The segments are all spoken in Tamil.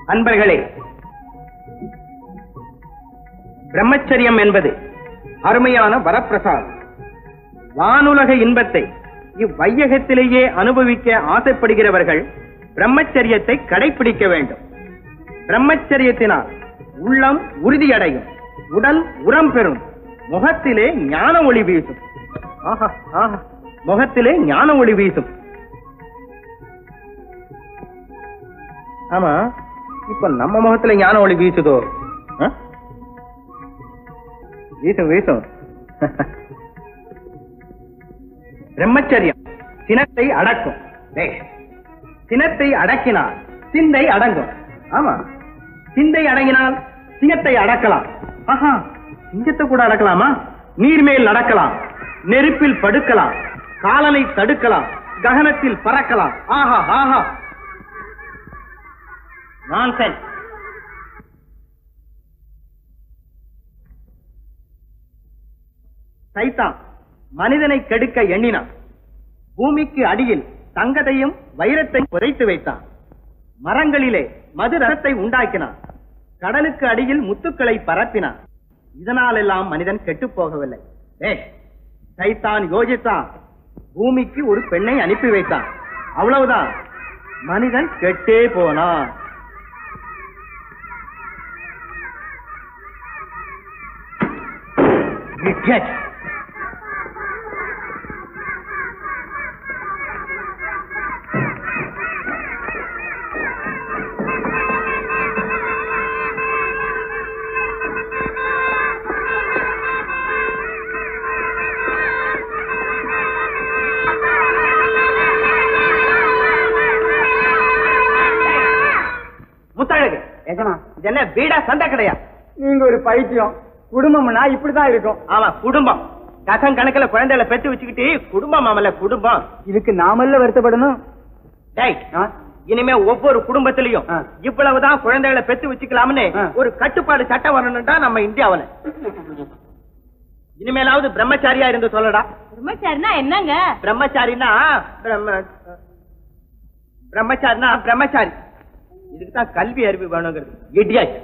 அன்பர்களே பிரம்மச்சரியம் என்பது அருமையான வரப்பிரசாதம் வானுலக இன்பத்தை இவ்வையகத்திலேயே அனுபவிக்க ஆசைப்படுகிறவர்கள் பிரம்மச்சரியத்தை கடைபிடிக்க வேண்டும் பிரம்மச்சரியத்தினால் உள்ளம் உறுதியடையும் உடல் உரம் பெறும் முகத்திலே ஞான ஒளி வீசும் ஆஹா ஆஹா முகத்திலே ஞான ஒளி வீசும் ஆமா இப்ப நம்ம முகத்துல ஞான ஒளி வீசுதோ ஆ? வீசும் வீசும் பிரம்மச்சரியம் சினத்தை அடக்கும் டேய், சினத்தை அடக்கினால் சிந்தை அடங்கும் ஆமா சிந்தை அடங்கினால் சிங்கத்தை அடக்கலாம் ஆஹா சிங்கத்தை கூட அடக்கலாமா நீர்மேல் நடக்கலாம் நெருப்பில் படுக்கலாம் காலனை தடுக்கலாம் ககனத்தில் பறக்கலாம் ஆஹா ஆஹா நான்சென்ஸ் சைத்தான் மனிதனை கெடுக்க எண்ணினான் பூமிக்கு அடியில் தங்கத்தையும் வைரத்தையும் புதைத்து வைத்தான் மரங்களிலே மது ரசத்தை உண்டாக்கினான் கடலுக்கு அடியில் முத்துக்களை பரப்பினான் இதனாலெல்லாம் மனிதன் கெட்டுப் போகவில்லை ஏய் சைத்தான் யோசித்தான் பூமிக்கு ஒரு பெண்ணை அனுப்பி வைத்தான் அவ்வளவுதான் மனிதன் கெட்டே போனான் Idiot. முத்தழகு ஏஜமா இது என்ன வீடா சண்டை கிடையா நீங்க ஒரு பைத்தியம் குடும்பம்னா இப்படிதான் இருக்கும் ஆமா குடும்பம் டசன் கணக்குல குழந்தைகளை பெத்து வச்சுக்கிட்டு குடும்பம் ஆமல குடும்பம் இதுக்கு நாமல்ல வருத்தப்படணும் டேய் ஆ? இனிமே ஒவ்வொரு குடும்பத்திலையும் ஆ. இவ்வளவுதான் குழந்தைகளை பெத்து வச்சுக்கலாம்னு ஆ. ஒரு கட்டுப்பாடு சட்டம் வரணும்டா நம்ம இந்தியாவுல இனிமேலாவது பிரம்மச்சாரியா இருந்து சொல்லடா பிரம்மச்சாரினா என்னங்க பிரம்மச்சாரினா பிரம்ம பிரம்மச்சாரினா பிரம்மச்சாரி இதுக்கு தான் கல்வி அறிவு வேணுங்கிறது இடியட்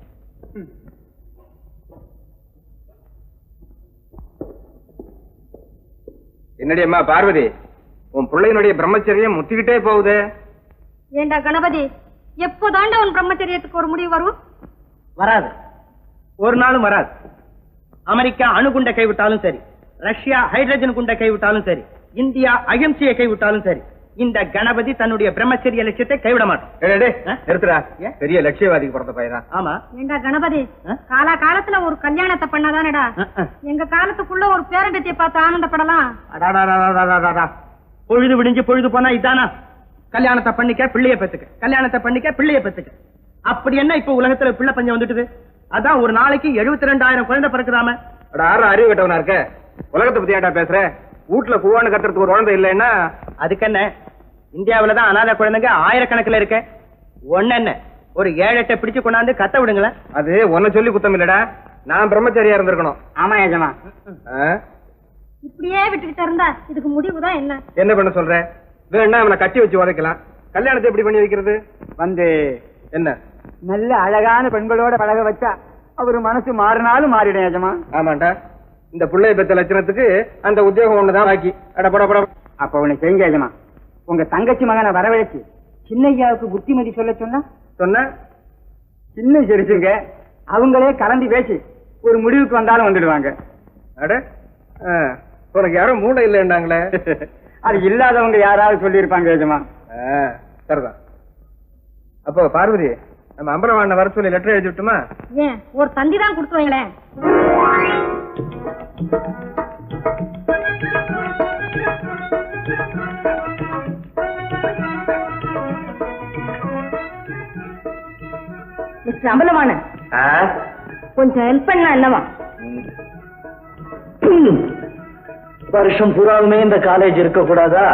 என்னடி அம்மா பார்வதி உன் பிள்ளையினுடைய பிரம்மச்சரியம் முத்திக்கிட்டே போகுது ஏண்டா கணபதி எப்போதாண்டா உன் பிரம்மச்சரியத்துக்கு ஒரு முடிவு வரும் வராது ஒரு நாளும் வராது அமெரிக்கா அணுகுண்டை கைவிட்டாலும் சரி ரஷ்யா ஹைட்ரஜன் குண்டை கைவிட்டாலும் சரி இந்தியா அகிம்சையை கைவிட்டாலும் சரி இந்த கணபதி தன்னுடைய பிரம்மச்சரிய லட்சியத்தை கைவிட மாட்டோம் டேய், டேய், ஆ? நிறுத்துடா ஏன்? பெரிய லட்சியவாதிக்கு பிறந்த பையன் ஆமா ஏண்டா கணபதி ஆ? காலா காலத்துல ஒரு கல்யாணத்தை பண்ணாதானடா அஹ், அஹ். எங்க காலத்துக்குள்ள ஒரு பேரண்டத்தை பார்த்து ஆனந்தப்படலாம் அடாடாடாடாடாடாடா. பொழுது விடிஞ்சு பொழுது போனா இதானா கல்யாணத்தை பண்ணிக்க பிள்ளைய பெத்துக்க கல்யாணத்தை பண்ணிக்க பிள்ளைய பெத்துக்க அப்படி என்ன இப்ப உலகத்துல பிள்ளை பஞ்சம் வந்துட்டுது அதான் ஒரு நாளைக்கு எழுபத்தி ரெண்டாயிரம் குழந்தை பிறக்குதாம அட ஆறு அறிவு கட்டவனா இருக்க உலகத்தை பத்தி ஏன்டா பேசுற வீட்டுல கூவான்னு கத்துறதுக்கு ஒரு குழந்தை இல்லைன்னா அதுக்கு என்ன இந்தியாவுல தான் அனாதை குழந்தைங்க ஆயிரக்கணக்குல இருக்க ஒண்ணு என்ன ஒரு ஏழு எட்டை பிடிச்சு கொண்டாந்து கத்த விடுங்களேன் அது உன்னை சொல்லி குத்தம் இல்லடா நான் பிரம்மச்சாரியா இருந்திருக்கணும் ஆமா ஏஜமா ஆ? இப்படியே விட்டுக்கிட்டு இருந்தா இதுக்கு முடிவுதான் என்ன என்ன பண்ண சொல்ற வேணா அவனை கட்டி வச்சு உதைக்கலாம் கல்யாணத்தை எப்படி பண்ணி வைக்கிறது வந்து என்ன நல்ல அழகான பெண்களோட பழக வச்சா அவர் மனசு மாறினாலும் மாறிடும் ஏஜமா ஆமாண்டா இந்த பிள்ளைய பெத்த லட்சணத்துக்கு அந்த உத்தியோகம் ஒண்ணுதான் பாக்கி அட பட பட அப்ப உன்னை செய்யுங்க ஏஜமா உங்க தங்கச்சி மகனை வரவழைச்சு சின்னையாவுக்கு புத்திமதி சொல்ல சொன்னா சொன்ன சின்ன சிரிச்சுங்க அவங்களே கலந்து பேசி ஒரு முடிவுக்கு வந்தாலும் வந்துடுவாங்க அட ஆ, உனக்கு யாரும் மூளை இல்லைன்னாங்களே அது இல்லாதவங்க யாராவது சொல்லியிருப்பாங்க ஏஜமா ஆ, சரிதான் அப்போ பார்வதி நம்ம அம்பரவாண்ண வர சொல்லி லெட்டர் எழுதி விட்டுமா ஏன் ஒரு தந்தி தான் கொடுத்து வைங்களேன் மிஸ்டர் அம்பலமான கொஞ்சம் ஹெல்ப் பண்ணா என்னவா வருஷம் பூராவுமே இந்த காலேஜ் இருக்க கூடாதா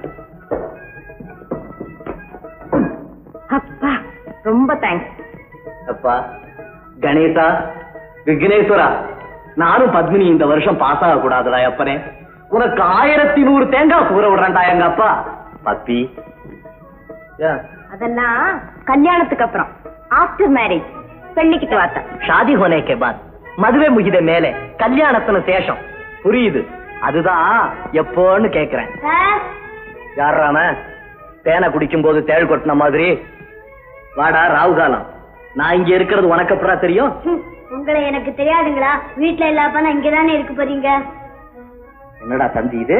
அப்பா ரொம்ப தேங்க்ஸ் அப்பா கணேசா விக்னேஸ்வரா நானும் பத்மினி இந்த வருஷம் பாஸ் ஆக கூடாதுடா அப்பனே உனக்கு ஆயிரத்தி நூறு தேங்காய் கூற விடுறேன்டா எங்க அப்பா பத்தி அதெல்லாம் கல்யாணத்துக்கு அப்புறம் ஆஃப்டர் மேரேஜ் பெண்ணிக்கிட்ட வார்த்தை ஷாதி ஹோனே கே பாத் மதுவே முகித மேலே கல்யாணத்துல சேஷம் புரியுது அதுதான் எப்போன்னு கேக்குறேன் யாராம தேனை குடிக்கும் போது தேள் கொட்டின மாதிரி வாடா ராவு காலம் நான் இங்க இருக்கிறது உனக்கு அப்புறம் தெரியும் உங்களை எனக்கு தெரியாதுங்களா வீட்டுல இல்லாம இங்கதானே இருக்க போறீங்க என்னடா தம்பி இது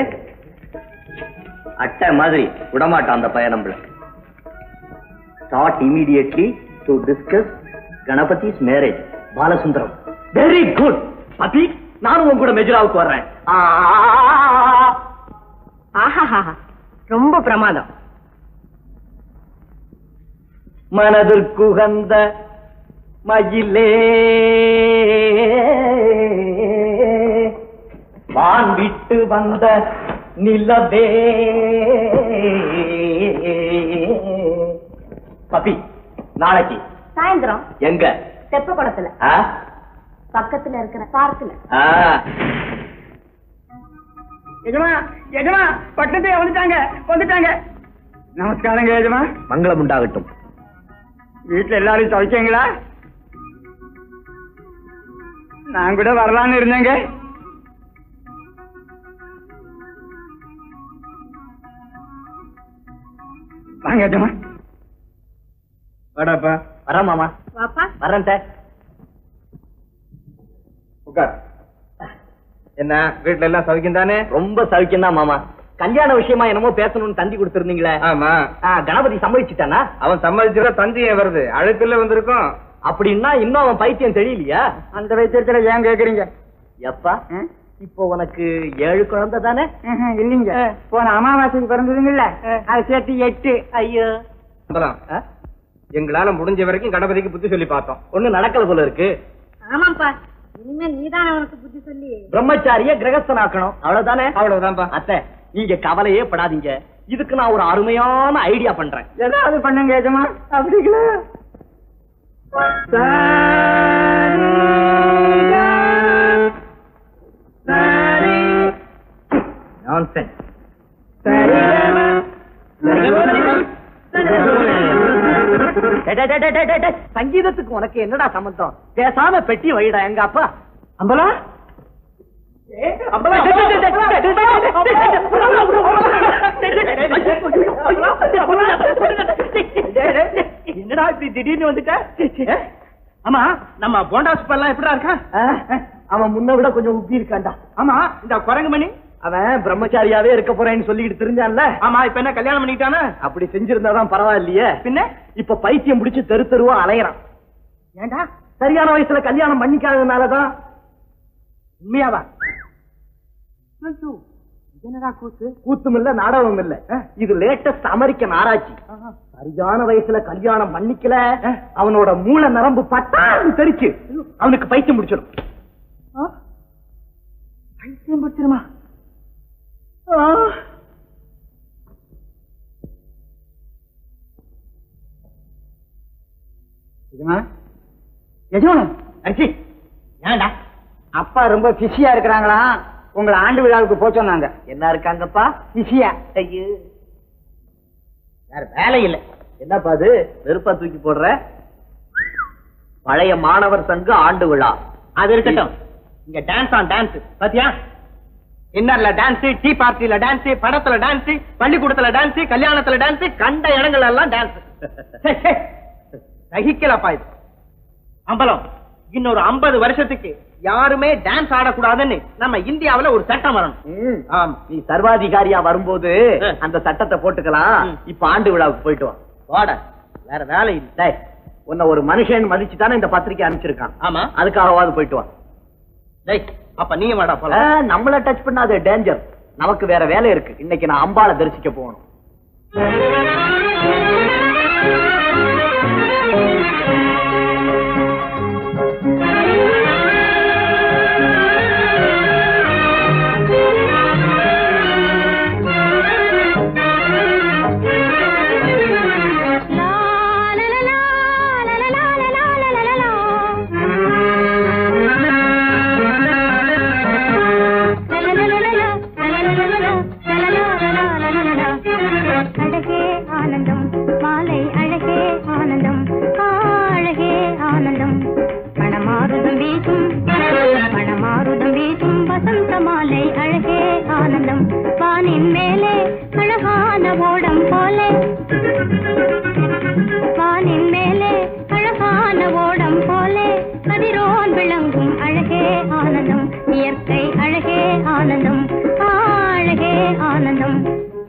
அட்டை மாதிரி விடமாட்டான் அந்த பையன் நம்மள start immediately to discuss Ganapathi's marriage Balasundaram very good பதி நானும் உன் கூட மெஜுராவுக்கு வர்றேன் ஆ, ஆஹாஹா ரொம்ப பிரமாதம் மனதிற்குகந்த மயிலே வான் விட்டு வந்த நிலவே பப்பி நாளைக்கு சாயந்தரம் எங்க தெப்ப குளத்துல ஆ? பக்கத்துல இருக்கிற பார்க்ல ஆ. எஜமா எஜமா பக்கத்தே வந்துட்டாங்க வந்துட்டாங்க நமஸ்காரங்க எஜமா மங்களம் உண்டாகட்டும் வீட்டுல எல்லாரும் சௌக்கியங்களா நான் கூட வரலான்னு இருந்தேங்க வாங்க எஜமா வாடாப்பா வரேன் மாமா வாப்பா வரேன் சார் உட்கார் என்ன வீட்டுல எல்லாம் சௌக்கியம் தானே ரொம்ப சௌக்கியம் தான் மாமா கல்யாண விஷயமா என்னமோ பேசணும்னு தந்தி கொடுத்திருந்தீங்களே ஆமா ஆ, கணபதி சம்மதிச்சுட்டானா அவன் சம்மதிச்சுட தந்தி ஏன் வருது அழைப்பில்ல வந்திருக்கோம் அப்படின்னா இன்னும் அவன் பைத்தியம் தெரியலையா அந்த வைத்தியத்துல ஏன் கேக்குறீங்க எப்பா இப்போ உனக்கு ஏழு குழந்தை தானே ம்ஹும், இல்லைங்க போன அமாவாசைக்கு பிறந்ததுங்கல்ல அது சேர்த்து எட்டு ஐயோ அம்பலம், எங்களால முடிஞ்ச வரைக்கும் கணபதிக்கு புத்தி சொல்லி பார்த்தோம் ஒண்ணு நடக்கல போல இருக்கு ஆமாப்பா இனிமே நீதான் அவனுக்கு புத்தி சொல்லி பிரம்மச்சாரிய கிரகஸ்தனாக்கணும் அவ்வளவுதானே அவ்வளவுதான்ப்பா அத்தை நீங்க கவலையே படாதீங்க இதுக்கு நான் ஒரு அருமையான ஐடியா பண்றேன் ஏதாவது பண்ணுங்க எஜமா அப்படிங்களா Nonsense. டேய், டேய், டேய், டேய், டேய், டேய், சங்கீதத்துக்கு உனக்கு என்னடா சம்பந்தம் பேசாம பெட்டி வைடா எங்க அப்பா அம்பலா அம்பலா என்னடா இப்படி திடீர்னு வந்துட்ட ஆமா நம்ம போண்டா சூப்பர்லாம் எப்படிடா இருக்கான் ஆ, அவன் முன்ன விட கொஞ்சம் உப்பி இருக்கான்டா ஆமா இந்த குரங்கு மணி அவன் பிரம்மச்சாரியாவே இருக்க போறேன்னு சொல்லிக்கிட்டு தெரிஞ்சான்ல ஆமா இப்ப என்ன கல்யாணம் பண்ணிட்டானா அப்படி செஞ்சிருந்தாதான் பரவாயில்லையே பின்ன இப்ப பைத்தியம் முடிச்சு தெரு தெருவா அலையறான் ஏண்டா சரியான வயசுல கல்யாணம் பண்ணிக்காததுனாலதான் உண்மையாவா ஐயோ, இது என்னடா கூத்து கூத்தும் இல்ல நாடகம் இல்ல இது லேட்டஸ்ட் அமெரிக்கன் ஆராய்ச்சி சரியான வயசுல கல்யாணம் பண்ணிக்கல அவனோட மூளை நரம்பு பட்டான்னு தெரிச்சு அவனுக்கு பைத்தியம் முடிச்சிடும் பைத்தியம் பிடிச்சிருமா எஜமா எஜமானம் அரிசி ஏன்டா அப்பா ரொம்ப பிஸியா இருக்கிறாங்களா உங்களை ஆண்டு விழாவுக்கு போக சொன்னாங்க என்ன இருக்காங்கப்பா பிஸியா ஐயோ வேற வேலை இல்ல என்னப்பா அது வெறுப்பா தூக்கி போடுற பழைய மாணவர் சங்க ஆண்டு விழா அது இருக்கட்டும் இங்க டான்ஸ் ஆன் டான்ஸ் பாத்தியா இன்னர்ல டான்ஸ் டீ பார்ட்டில டான்ஸ் படத்துல டான்ஸ் பள்ளிக்கூடத்துல டான்ஸ் கல்யாணத்துல டான்ஸ் கண்ட இடங்கள் எல்லாம் டான்ஸ் சகிக்கலப்பா இது அம்பலம் இன்னொரு ஐம்பது வருஷத்துக்கு யாருமே டான்ஸ் ஆடக்கூடாதுன்னு நம்ம இந்தியாவுல ஒரு சட்டம் வரணும் ஆமா நீ சர்வாதிகாரியா வரும்போது ஆ. அந்த சட்டத்தை போட்டுக்கலாம் ம். இப்ப ஆண்டு விழாவுக்கு போயிட்டு வா வாட வேற வேலை இல்ல டேய் உன்னை ஒரு மனுஷன் மதிச்சு தானே இந்த பத்திரிக்கை அனுப்பிச்சிருக்கான் ஆமா அதுக்காகவாது போயிட்டு வா டேய் அப்ப நீ வாடா ஆ, போலாம் நம்மள டச் பண்ணாத டேஞ்சர் நமக்கு வேற வேலை இருக்கு இன்னைக்கு நான் அம்பாளை தரிசிக்க போகணும் அழகே ஆன ஆனந்தம் வானின் மேலே அழகான ஓடம் போலே வானின் மேலே அழகான ஓடம் போலே கதிரோன் விளங்கும் அழகே ஆனந்தம் இயற்கை அழகே ஆனந்தம் ஆ, அழகே ஆனந்தம்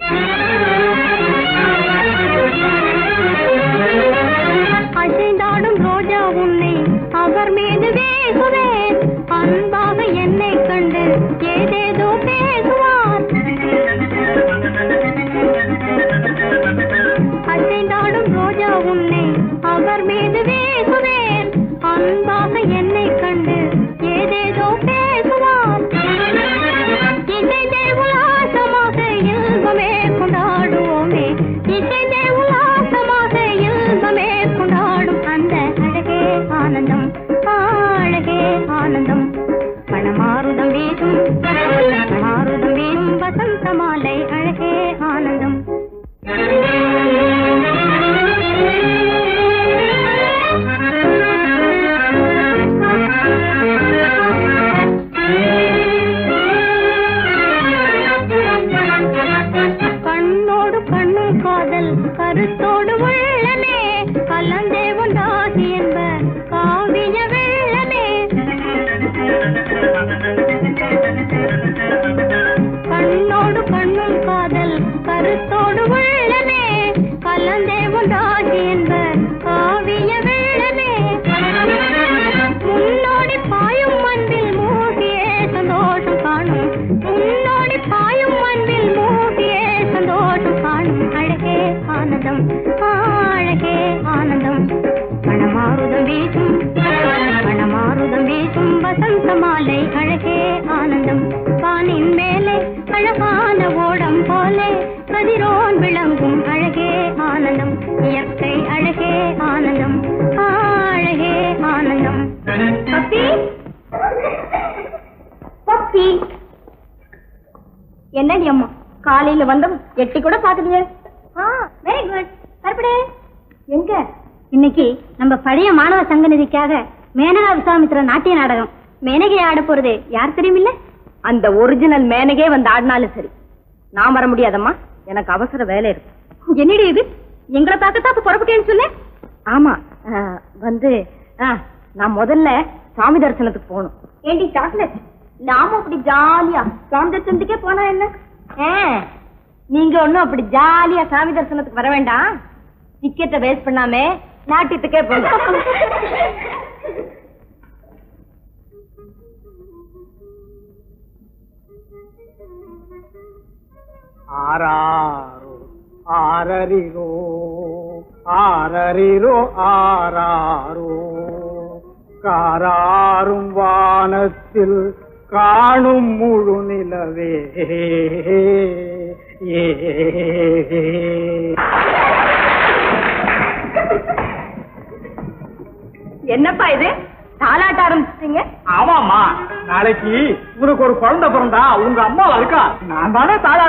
அசைந்தாடும் ரோஜா உன்னை அவர் மீது வேசுவேன் அன்பாக என்னை கண்டு ஏதேதோ பேசுவார் அசைந்தாடும் ரோஜா உன்னை அவர் மீது வேசுவேன் அன்பாக என்னை கண்டு ஏதேதோ பேசுவார் இசைந்தே உல்லாசமாக இன்பமே கொண்டாடுவோமே இசைந்தே உல்லாசமாக இன்பமே கொண்டாடும் அந்த அழகே ஆனந்தம் ஆ, அழகே ஆனந்தம் பணமாருதம் வீசும் பணமாருதம் வீசும் வசந்த மாலை அழகே ஆனந்தம் கண்ணோடு கண்ணும் காதல் கருத்தோடு உள்ளமே கலந்தே உண்டாகி என்ப காவிய வெள்ளமே கண்ணோடு கண்ணும் காதல் கருத்தோடு உள்ளமே கலந்தே உண்டாகி என்ப காவிய வெள்ளமே முன்னோடி பாயும் அன்பில் மூழ்கியே சந்தோஷம் காணும் முன்னோடி பாயும் அன்பில் மூழ்கியே சந்தோஷம் காணும் அழகே ஆனந்தம் ஆ, அழகே ஆனந்தம் பணமாருதம் வீசும் பணமாருதம் வீசும் வசந்த மாலை அழகே ஆனந்தம் வானின் மேலே அழகான ஓடம் போலே கதிரோன் விளங்கும் அழகே ஆனந்தம் இயற்கை அழகே ஆனந்தம் ஆ, அழகே ஆனந்தம் பப்பி பப்பி என்னடி அம்மா காலையில வந்தோம் எட்டி கூட பாக்கலையே வெரி குட் கருப்படே எங்க இன்னைக்கு நம்ம பழைய மாணவ சங்க நிதிக்காக மேனகா விஸ்வாமித்திர நாட்டிய நாடகம் மேனகை ஆட போறது யார் தெரியுமில்ல அந்த ஒரிஜினல் மேனகே வந்து ஆடினாலும் சரி நான் வர முடியாதம்மா எனக்கு அவசர வேலை இருக்கு என்னடி இது எங்களை பார்க்கத்தான் அப்ப புறப்பட்டேன்னு சொன்னேன் ஆமா அஹ், வந்து அஹ், நான் முதல்ல சாமி தரிசனத்துக்கு போகணும் ஏண்டி சாக்லேட் நாம அப்படி ஜாலியா சாமி தரிசனத்துக்கே போனா என்ன ஆ, நீங்க ஒண்ணும் அப்படி ஜாலியா சாமி தரிசனத்துக்கு வர வேண்டாம் டிக்கெட்டை வேஸ்ட் பண்ணாம நாட்டியத்துக்கே போங்க ஆராரோ ஆரரிரோ ஆரரிரோ ஆராரோ காராரும் வானத்தில் காணும் முழு நிலவே ஏ என்னப்பா இது தாலாட்ட ஆரம்பிச்சிட்டீங்க ஆமாமா நாளைக்கு உனக்கு ஒரு குழந்தை பிறந்தா உங்க அம்மா இருக்கா நான் தானே தாளா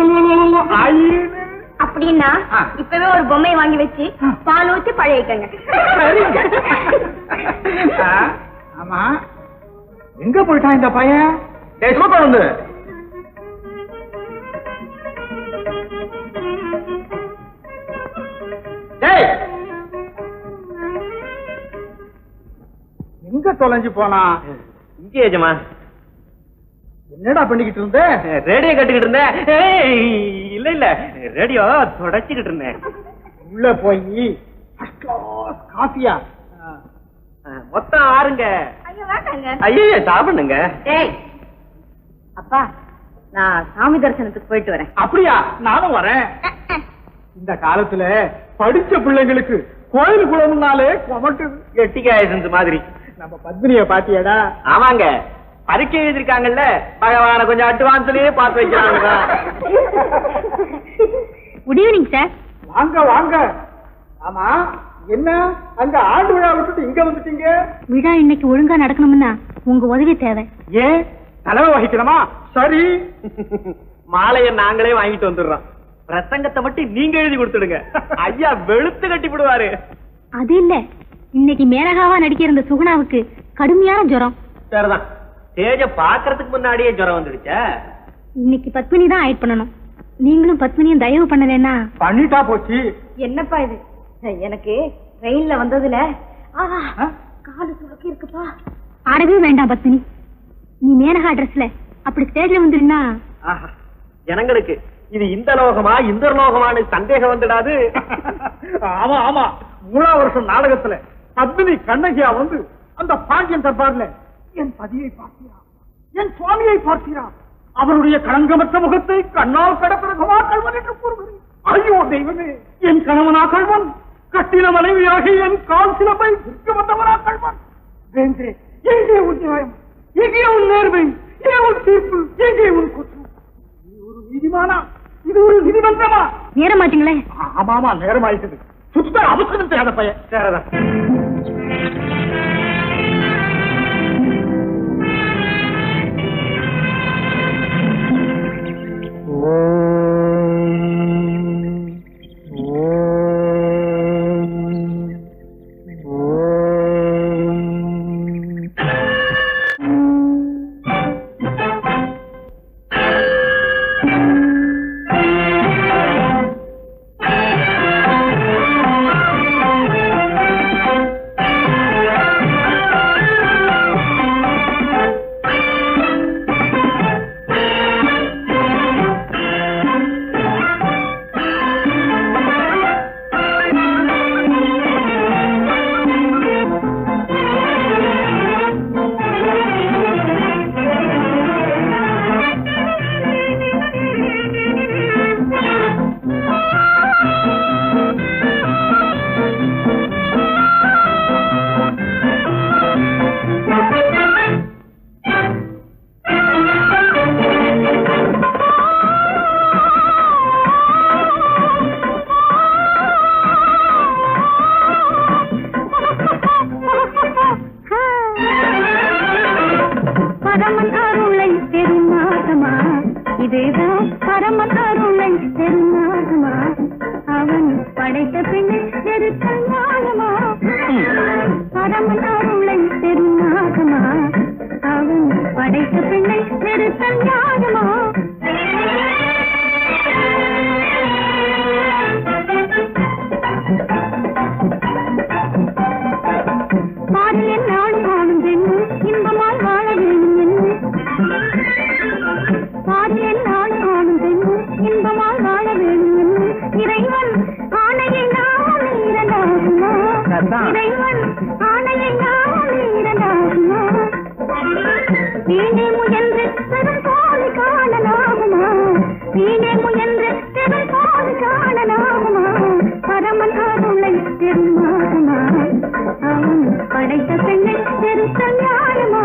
அப்படின்னா ஆ. இப்பவே ஒரு பொம்மையை வாங்கி வச்சு பால் ஊத்தி பழைய வைக்கங்க சரிங்க ஆ, ஆமா எங்க போயிட்டான் இந்த பையன் டேய் சிவக்குழந்து டேய் எங்க தொலைஞ்சு போனா இங்கே ஏஜமா என்னடா பண்ணிக்கிட்டு இருந்த ரேடியோ கட்டுக்கிட்டு இருந்தேன் ஏய், இல்ல இல்ல ரேடியோ தொடச்சுக்கிட்டு இருந்தேன் உள்ள போய் ஃபர்ஸ்ட் கிளாஸ் காஃபியா அஹ், மொத்தம் ஆறுங்க ஐயோ வேண்டாங்க ஐயோ சாப்பிடுங்க டேய் அப்பா நான் சாமி தரிசனத்துக்கு போயிட்டு வரேன் அப்படியா நானும் வரேன் இந்த காலத்துல படிச்ச பிள்ளைங்களுக்கு கோயில் குளம்னாலே கொமட்டுது எட்டிக்காய செஞ்ச மாதிரி நம்ம பத்மினிய பாத்தியடா ஆமாங்க பரீட்சை எழுதிருக்காங்கல்ல பகவான கொஞ்சம் அட்வான்ஸ்லயே பார்த்து வைக்கிறாங்க குட் ஈவினிங் சார் வாங்க வாங்க ஆமா என்ன அங்க ஆண்டு விழா விட்டுட்டு இங்க வந்துட்டீங்க விழா இன்னைக்கு ஒழுங்கா நடக்கணும்னா உங்க உதவி தேவை ஏன் தலைமை வகிக்கணுமா சரி மாலைய நாங்களே வாங்கிட்டு வந்துடுறோம் பிரசங்கத்தை மட்டும் நீங்க எழுதி கொடுத்துடுங்க ஐயா வெளுத்து கட்டி விடுவாரு அது இல்ல இன்னைக்கு மேனகாவா நடிக்க இருந்த சுகுணாவுக்கு கடுமையான ஜுரம் சரிதான் ஸ்டேஜ பாக்குறதுக்கு முன்னாடியே ஜுரம் வந்துடுச்சா இன்னைக்கு பத்மினி தான் ஆயிட் பண்ணணும் நீங்களும் பத்மினியும் தயவு பண்ணலன்னா பண்ணிட்டா போச்சு என்னப்பா இது எனக்கு ட்ரெயின்ல வந்ததுல ஆஹா ஆ? காலு சுளுக்கி இருக்குப்பா ஆடவே வேண்டாம் பத்மினி நீ மேனகா ட்ரெஸ்ல அப்படி ஸ்டேஜ்ல வந்துருன்னா ஆஹா. ஜனங்களுக்கு இது இந்த லோகமா இந்த லோகமான்னு சந்தேகம் வந்துடாது ஆமா ஆமா மூணாம் வருஷம் நாடகத்துல பத்மினி கண்ணகியா வந்து அந்த பாண்டியன் தர்பார்ல என் பதியை பார்த்தீரா என் சுவாமியை பார்த்தீரா அவருடைய களங்கமற்ற முகத்தை கண்ணால் கடப்பிறகுமா கல்வன் என்று கூறுகிறேன் ஐயோ தெய்வமே என் கணவனா கல்வன் கட்டின மனைவியாகி என் கால் சிலப்பை விற்க வந்தவனா கல்வன் வேந்தே எங்கே உன் நியாயம் எங்கே உன் நேர்மை எங்கே உன் தீர்ப்பு எங்கே உன் குற்றம் இது ஒரு நீதிமானா இது ஒரு நீதிமன்றமா நேரமாச்சுங்களே ஆமா ஆமா நேரம் ஆயிட்டது சுத்த அவசரம் தெரியாத பையன் சேரதா பரமன் அருளை பெருமாகமா இதுதான் பரமன் அருளை பெருமாகமா அவன் படைத்த பிள்ளை பெருத்தல் ஞானமா பரமன் அருளை பெருமாகமா அவன் படைத்த பிள்ளை பெருத்தல் ஞானமா பாடிய நாளும் வாழும் பெண்ணும் இன்பமாய் வாழ வேண்டும் என்னும் பாடிய நாளும் வாழும் பெண்ணும் இன்பமாய் வாழ வேண்டும் என்னும் இறைவன் ஆணையை நாம் மீறலாகுமா இறைவன் ஆணையை நாம் மீறலாகுமா வீணே முயன்று பெரும் பாலை காணலாகுமா வீணே முயன்று பெரும் பாலை காணலாகுமா பரமன் அருளை பெருமாகுமா அவன் படைத்த பெண்ணை பெருத்த நியாயமா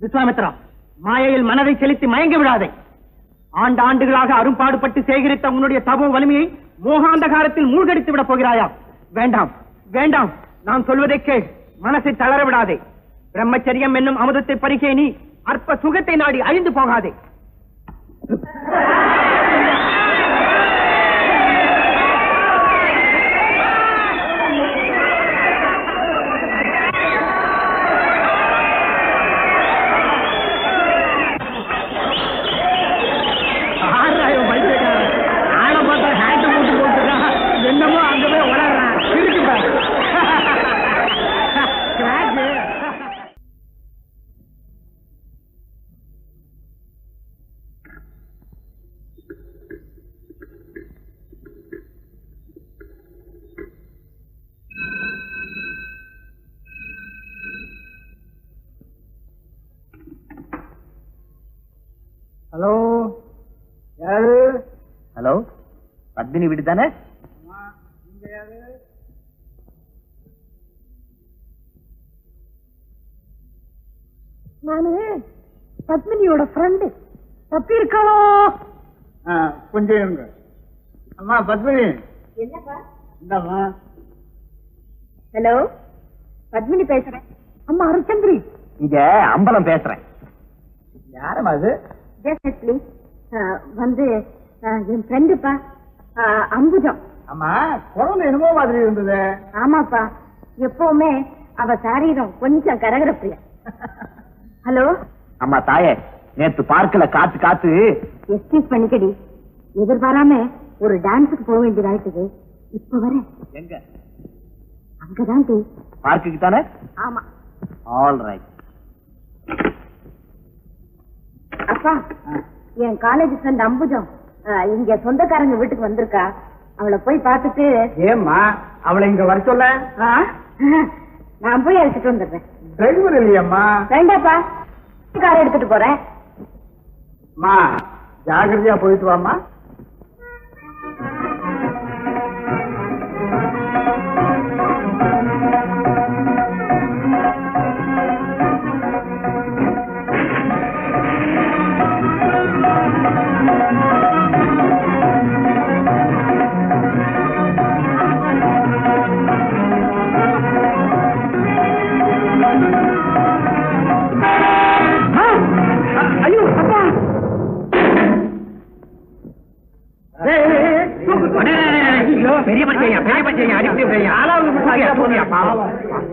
விஸ்வாமித்ரா மாயையில் மனதை செலுத்தி மயங்கி விடாதே ஆண்டு ஆண்டுகளாக அரும்பாடுபட்டு சேகரித்த உன்னுடைய தபோ வலிமையை மோகாந்தகாரத்தில் மூழ்கடித்து விடப் போகிறாயா வேண்டாம் வேண்டாம் நான் சொல்வதை கேள் மனசை தளர விடாதே பிரம்மச்சரியம் என்னும் அமுதத்தை பறிகே நீ அற்ப சுகத்தை நாடி அழிந்து போகாதே ஆறாயிரம் பைத்தியக்காரன். ஆளை பார்த்தா hat போட்டு போட்டுருக்கான். என்னமோ அங்க போய் உளறான். இருக்கு பாரு. Crack. ஹலோ யாரு ஹலோ பத்மினி வீடு தானே நானு பத்மினியோட ஃப்ரெண்டு தப்பி இருக்காளோ ஆ, கொஞ்சம் இருங்க அம்மா பத்மினி என்னப்பா இந்தாம்மா ஹலோ பத்மினி பேசுறேன் அம்மா அருச்சந்திரி இங்க அம்பலம் பேசுறேன் யாரம்மா அது ஜஸ்ட் ப்ளீஸ் வந்து அஹ், என் ஃப்ரெண்டுப்பா அம்புஜம் அம்மா குழந்தை என்னமோ மாதிரி இருந்தது ஆமாப்பா எப்பவுமே அவ சாரீரம் கொஞ்சம் கரகரப்பிரியா ஹலோ அம்மா தாயே நேத்து பார்க்கல காத்து காத்து எக்ஸ்கியூஸ் பண்ணிக்கடி எதிர்பாராம ஒரு டான்ஸுக்கு போக வேண்டியதாயிட்டுது இப்ப வர எங்க அங்கதான் டீ பார்க்குக்கு தானே ஆமா ஆல் ரைட் அப்பா என் காலேஜ் ஃப்ரெண்ட் அம்புஜம் அஹ், இங்க சொந்தக்காரங்க வீட்டுக்கு வந்திருக்கா அவளை போய் பார்த்துட்டு ஏம்மா அவளை இங்க வர சொல்ல ஆ, நான் போய் அழைச்சிட்டு வந்துடுறேன் டிரைவர் இல்லையம்மா வேண்டாப்பா காரை எடுத்துட்டு போறேன் அம்மா ஜாகிரதையா போயிட்டு வாம்மா ஐயோ அப்பா பெரிய பச்சையா பெரிய பச்சையா அடிச்சு ஆளாவது தூங்கியா பாவம்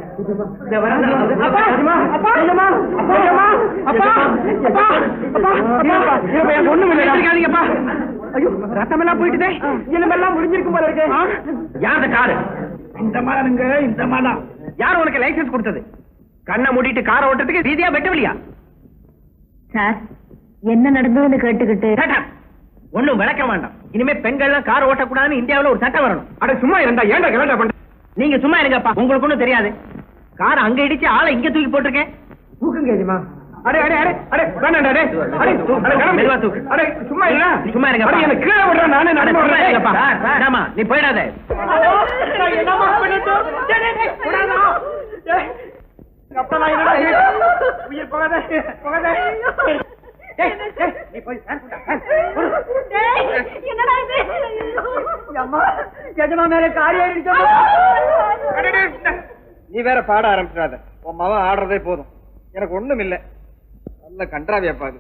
ரத்தமெல்லாம் போயிட்டுதே எல்லாம் முடிஞ்சிருக்கும் போல இருக்கு யாரு காரு இந்த மாடனுங்க இந்த மாடா யார் உனக்கு லைசன்ஸ் கொடுத்தது கண்ணை மூடிட்டு காரை ஓட்டுறதுக்கு ரீதியா வெட்டவில்லையா சார் என்ன நடந்ததுன்னு கேட்டுக்கிட்டு ஒண்ணும் விளக்க வேண்டாம் இனிமே பெண்கள்லாம் கார் ஓட்டக்கூடாதுன்னு இந்தியாவுல ஒரு சட்டம் வரணும் அட சும்மா இருந்தா ஏன்டா கலாட்டா பண்ற நீங்க சும்மா இருங்கப்பா உங்களுக்கு ஒண்ணும் தெரியாது கார் அங்க இடிச்சு ஆளை இங்க தூக்கி போட்டிருக்கேன் தூக்குங்க எஜமா அடே அடே அடே அடே வேண்டாம்டா அடே அடே தூக்கு, அடே, கணம் மெதுவா தூக்கு. அடே சும்மா இல்ல சும்மா இருங்கப்பா. அடே, எனக்கு கீழே விடுறா நானே அட, நடந்து சும்மா இருங்கப்பா. வரேன் இந்தாம்மா, நீ போயிடாத என்னமா பண்ணிட்டோம் டேய், டேய், டேய், விடாதா. டேய், அப்பா நான் என்னடா இது? உயிர் போகாத போகாத டேய், டேய், நீ போய் fan போட்டா, fan. என்னடா இது அம்மா எஜமா மேல காரி அடிச்சோம் அடே, டேய், இந்தா. நீ வேற பாட ஆரம்பிச்சிடாத உன் மகன் ஆடுறதே போதும் எனக்கு ஒண்ணும் இல்ல நல்ல கன்றாவியா பாது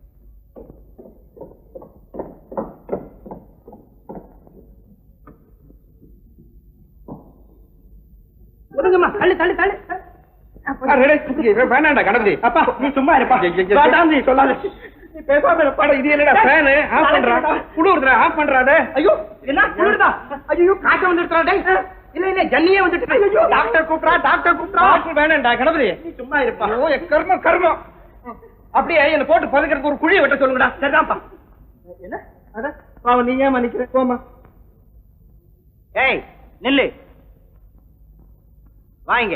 ஒதுங்கம்மா தள்ளு தள்ளு தள்ளு அடே, டேய், இவன் வேணாம்டா கணபதி அப்பா நீ சும்மா இருப்பா ஐய, ஐய, ஐய. வேண்டாம் நீ சொல்லாத நீ பேசாம இரு, பாடு இது என்னடா ஃபேன் ஆஃப் பண்றா குளிர்துடா ஆஃப் பண்றாதே ஐயோ என்ன குளிருதா ஐயோ காய்ச்சல் வந்துடுறா டேய் இல்ல இல்ல ஜல்லியே வந்துட்டு ஐயோ டாக்டர் கூப்பிடா டாக்டர் கூப்பிடா டாக்டர் வேணாம்டா கணபதி நீ சும்மா இருப்பா ஐயோ என் கர்மம் கர்மம் அப்படியே என்ன போட்டு பதுக்கிறதுக்கு ஒரு குழியை வெட்ட சொல்லுங்கடா சரிதான்ப்பா என்ன அட பாவம் நீ ஏன் மன்னிக்கிற போமா ஏய் நில்லு வாங்க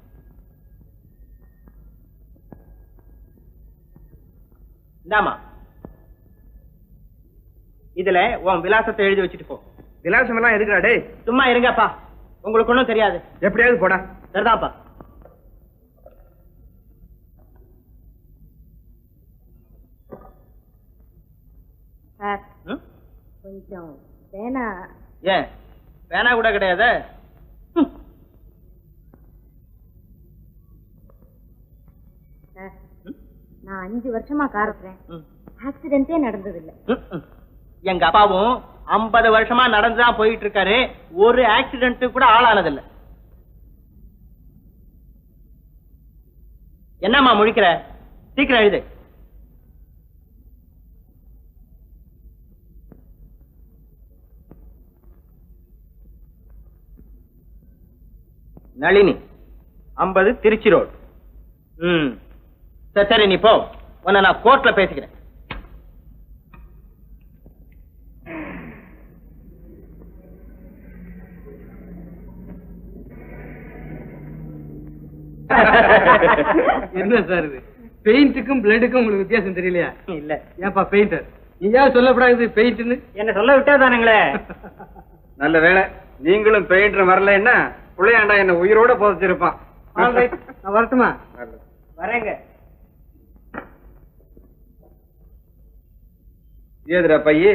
இந்தாமா இதுல உன் விலாசத்தை எழுதி வச்சுட்டு போ விலாசம் எல்லாம் எதுக்குடா டேய் சும்மா இருங்கப்பா உங்களுக்கு ஒண்ணும் தெரியாது எப்படியாவது போடா சரிதான்ப்பா சார் ம்? கொஞ்சம் வேணா ஏன் பேனா கூட கிடையாது சார் நான் அஞ்சு வருஷமா கார் ஓட்டுறேன் ம். ஆக்சிடென்ட்டே நடந்ததில்ல எங்க அப்பாவும் ஐம்பது வருஷமா நடந்துதான் போயிட்டு இருக்காரு ஒரு ஆக்சிடென்ட் கூட ஆளானதில்ல என்னம்மா முழிக்கிற சீக்கிரம் எழுது நளினி ஐம்பது திருச்சி ரோடு ம் சரி சரி நீ போ உன்னை நான் கோர்ட்ல பேசிக்கிறேன் என்ன சார் இது பெயிண்ட்டுக்கும் பிளட்டுக்கும் உங்களுக்கு வித்தியாசம் தெரியலையா இல்ல ஏன்பா பெயிண்டர் நீயா சொல்லப்படாது பெயிண்ட்னு என்ன சொல்ல விட்டா தானுங்களே நல்ல வேலை நீங்களும் பெயிண்டர் வரலன்னா பிள்ளையாண்டா என்ன உயிரோட புதைச்சிருப்பான் நான் வரட்டுமா வரேங்க ஏதுடா பையே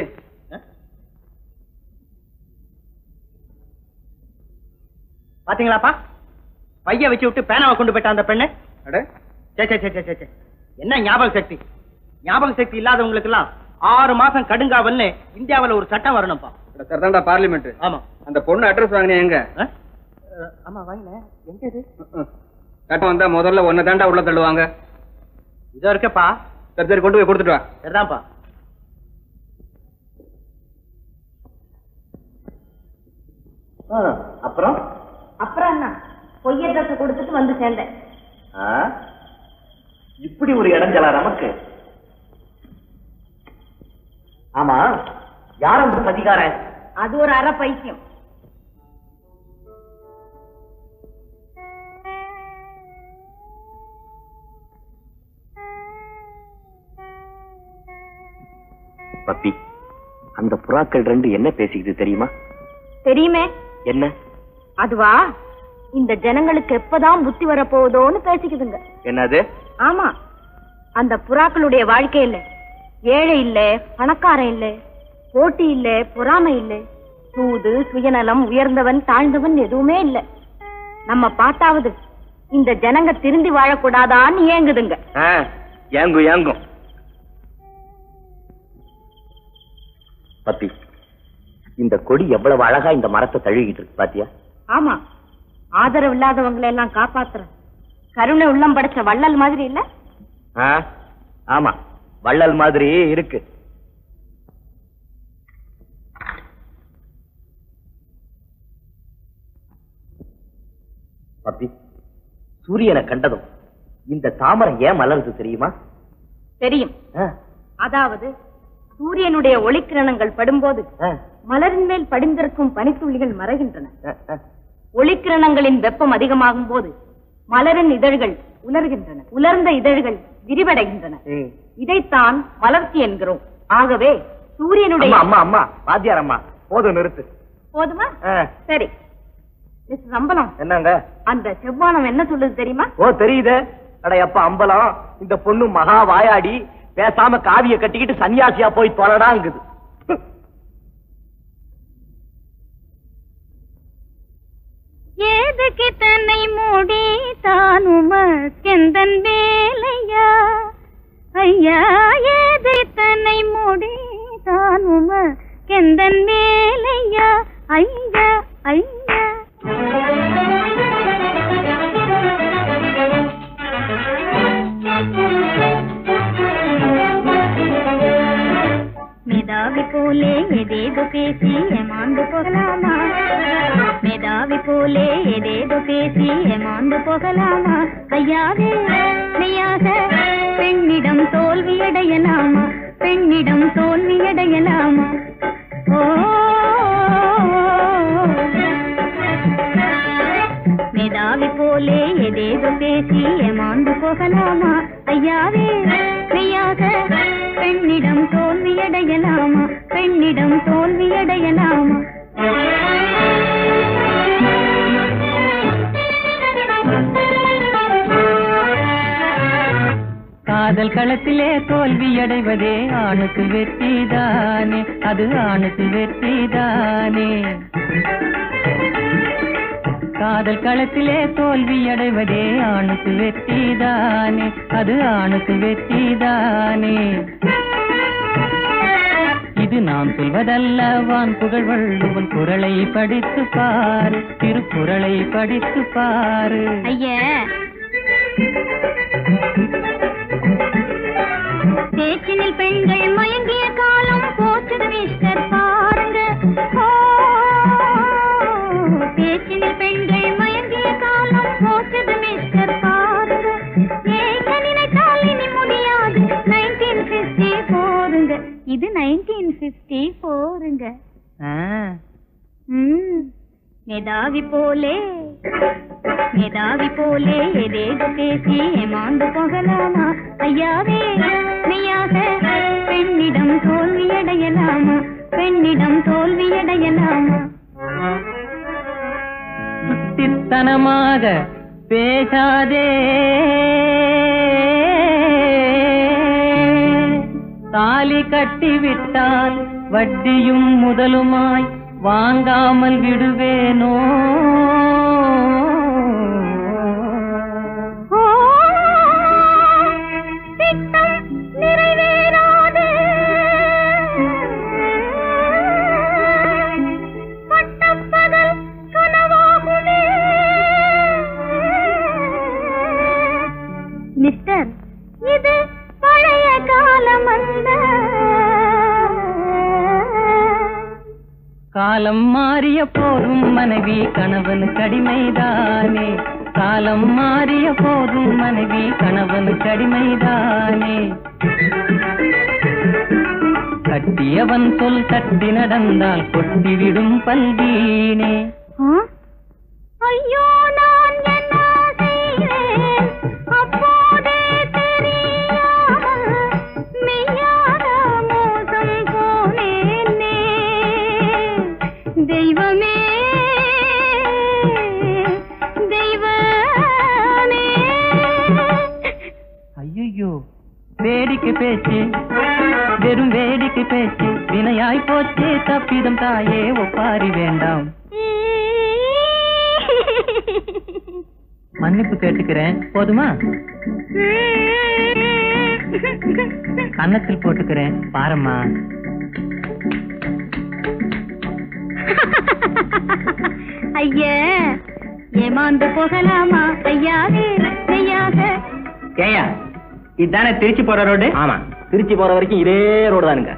பாத்தீங்களாப்பா பைய வச்சு விட்டு பேனாவை கொண்டு போயிட்டா அந்த பெண்ணு அட சே சே, சே, சே, சே, சே. என்ன ஞாபக சக்தி ஞாபக சக்தி இல்லாதவங்களுக்கு எல்லாம் ஆறு மாசம் கடுங்காவல்னு இந்தியாவுல ஒரு சட்டம் வரணும்ப்பா சரதாண்டா பார்லிமெண்ட் ஆமா அந்த பொண்ணு அட்ரஸ் வாங்கினேன் எங்க ஆ? அஹ், ஆமா வாங்கல எங்க இது சட்டம் வந்தா முதல்ல ஒன்ன தாண்டா உள்ள தள்ளுவாங்க இதோ இருக்கப்பா சரி சரி கொண்டு போய் கொடுத்துட்டு வா சரிதான்ப்பா அப்புறம் அப்புறம் என்ன பொய்ய ட்ரெஸ் கொடுத்துட்டு வந்து சேர்ந்தேன் ஆ? இப்படி ஒரு இடைஞ்சலா நமக்கு ஆமா யார் அந்த சதிகாரன் அது ஒரு அரை பைத்தியம் பப்பி அந்த புறாக்கள் ரெண்டு என்ன பேசிக்குது தெரியுமா தெரியுமே என்ன அதுவா இந்த ஜனங்களுக்கு எப்பதான் புத்தி வரப்போகுதோன்னு பேசிக்குதுங்க என்னது ஆமா அந்த புறாக்களுடைய வாழ்க்கையில ஏழை இல்ல பணக்காரன் இல்ல போட்டி இல்ல பொறாமை இல்ல சூது சுயநலம் உயர்ந்தவன் தாழ்ந்தவன் எதுவுமே இல்ல நம்ம பார்த்தாவது இந்த ஜனங்க திருந்தி வாழக்கூடாதான்னு ஏங்குதுங்க ஆ, ஏங்கும் ஏங்கும் பப்பி இந்த கொடி எவ்வளவு அழகா இந்த மரத்தை தழுவிக்கிட்டு இருக்கு பாத்தியா ஆமா ஆதரவு இல்லாதவங்களை எல்லாம் காப்பாத்துற கருணை உள்ளம் படைச்ச வள்ளல் மாதிரி இல்ல ஆ, ஆமா வள்ளல் மாதிரி இருக்கு பப்பி சூரியனை கண்டதும் இந்த தாமரை ஏன் மலருது தெரியுமா தெரியும் ஆ, அதாவது சூரியனுடைய ஒளிக்கிரணங்கள் படும்போது ஆ, மலரின் மேல் படிந்திருக்கும் பனித்துளிகள் மறைகின்றன ஆ, ஆ. ஒளிக்கிரணங்களின் வெப்பம் அதிகமாகும் போது மலரின் இதழ்கள் உலர்கின்றன உலர்ந்த இதழ்கள் விரிவடைகின்றன ம். இதைத்தான் வளர்ச்சி என்கிறோம் ஆகவே சூரியனுடைய அம்மா அம்மா அம்மா வாத்தியார் அம்மா போதும் நிறுத்து போதுமா ஆ, சரி மிஸ் சம்பளம் என்னங்க அந்த செவ்வானம் என்ன சொல்லுது தெரியுமா ஓ தெரியுது அட எப்ப அம்பலம் இந்த பொண்ணு மகா வாயாடி பேசாம காவிய கட்டிக்கிட்டு சன்னியாசியா போய் தொலைடாங்குது ஏதுக்கு தன்னை மூடி தானுமக்கெந்தன் வேலையா ஐயா ஏது தன்னை மூடி தானுமக்கெந்தன் வேலையா ஐயா ஐயா மேதாவி போலே எதேதோ பேசி ஏமாந்து போகலாமா மேதாவி போலே ஏதேதோ பேசி ஏமாந்து போகலாமா கையாவே மெய்யாக பெண்ணிடம் தோல்வியடையலாமா பெண்ணிடம் தோல்வியடையலாமா ஓ மேதாவி போலே எதேதோ பேசி ஏமாந்து போகலாமா ஐயாவே மெய்யாக பெண்ணிடம் தோல்வியடையலாமா பெண்ணிடம் தோல்வியடையலாமா காதல் களத்திலே தோல்வியடைவதே ஆணுக்கு வெற்றிதானே அது ஆணுக்கு வெற்றிதானே காதல் களத்திலே தோல்வியடைவதே ஆணுக்கு வெற்றிதானே அது ஆணுக்கு வெற்றிதானே இது நாம் சொல்வதல்ல வான் புகழ் வள்ளுவன் குரலை படித்து பாரு திருக்குறளை படித்து பாரு ஐயா பேச்சினில் பெண்கள் மயங்கிய காலம் போச்சுது மிஸ்டர் பாருங்க ஓ, பேச்சினில் பெண்கள் மயங்கிய காலம் போச்சுது மிஸ்டர் பாருங்க ஏங்க நினைத்தால் இனி முடியாது நைன்டீன் பிப்டி போருங்க இது நைன்டீன் பிப்டி போருங்க ஆ, ம், மேதாவி போலே மேதாவி போலே எதேதோ பேசி ஏமாந்து போகலாமா ஐயாவே மெய்யாக பெண்ணிடம் தோல்வியடையலாமா பெண்ணிடம் தோல்வியடையலாமா சுட்டித்தனமாக பேசாதே தாலி கட்டிவிட்டால் வட்டியும் முதலுமாய் வாங்காமல் விடுவேனோ ஓ, திட்டம் நிறைவேறாது பட்டப்பகல் கனவாகுமே மிஸ்டர் இது பழைய காலம் அல்ல காலம் மாறிய போதும் மனைவி கணவன் கடிமைதானே காலம் மாறிய போதும் மனைவி கணவன் கடிமைதானே கட்டியவன் சொல் தட்டி நடந்தால் கொட்டிவிடும் பல்வீனே ஆ? ஐயோ நான் என்ன செய்வேன் அப்போதே தெரியாமல் மெய்யாக மோசம் போனேனே தெய்வமே தெய்வமே ஐயோ வேடிக்கை பேச்சு வெறும் வேடிக்கை பேச்சு வினையாய் போச்சே தப்பிதம் தாயே ஒப்பாரி வேண்டாம் மன்னிப்பு கேட்டுக்கிறேன் போதுமா கன்னத்தில் போட்டுக்கிறேன் பாரம்மா ஐயா ஏமாந்து போகலாமா ஐயாவே ஐயாக ஏயா இதுதானே திருச்சி போற ரோடு ஆமா திருச்சி போற வரைக்கும் இதே ரோடு தானுங்க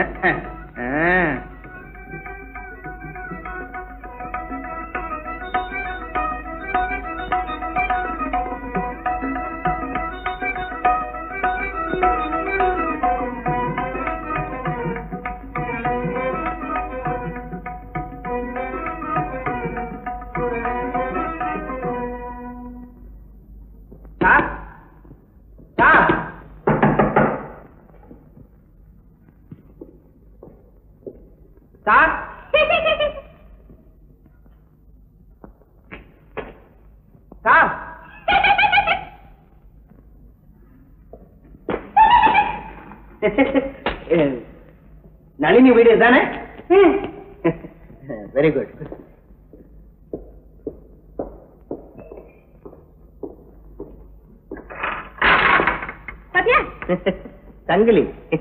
sir sir sir sir Nalini வீடு தானே வெரி குட் பாத்தியா சங்கிலி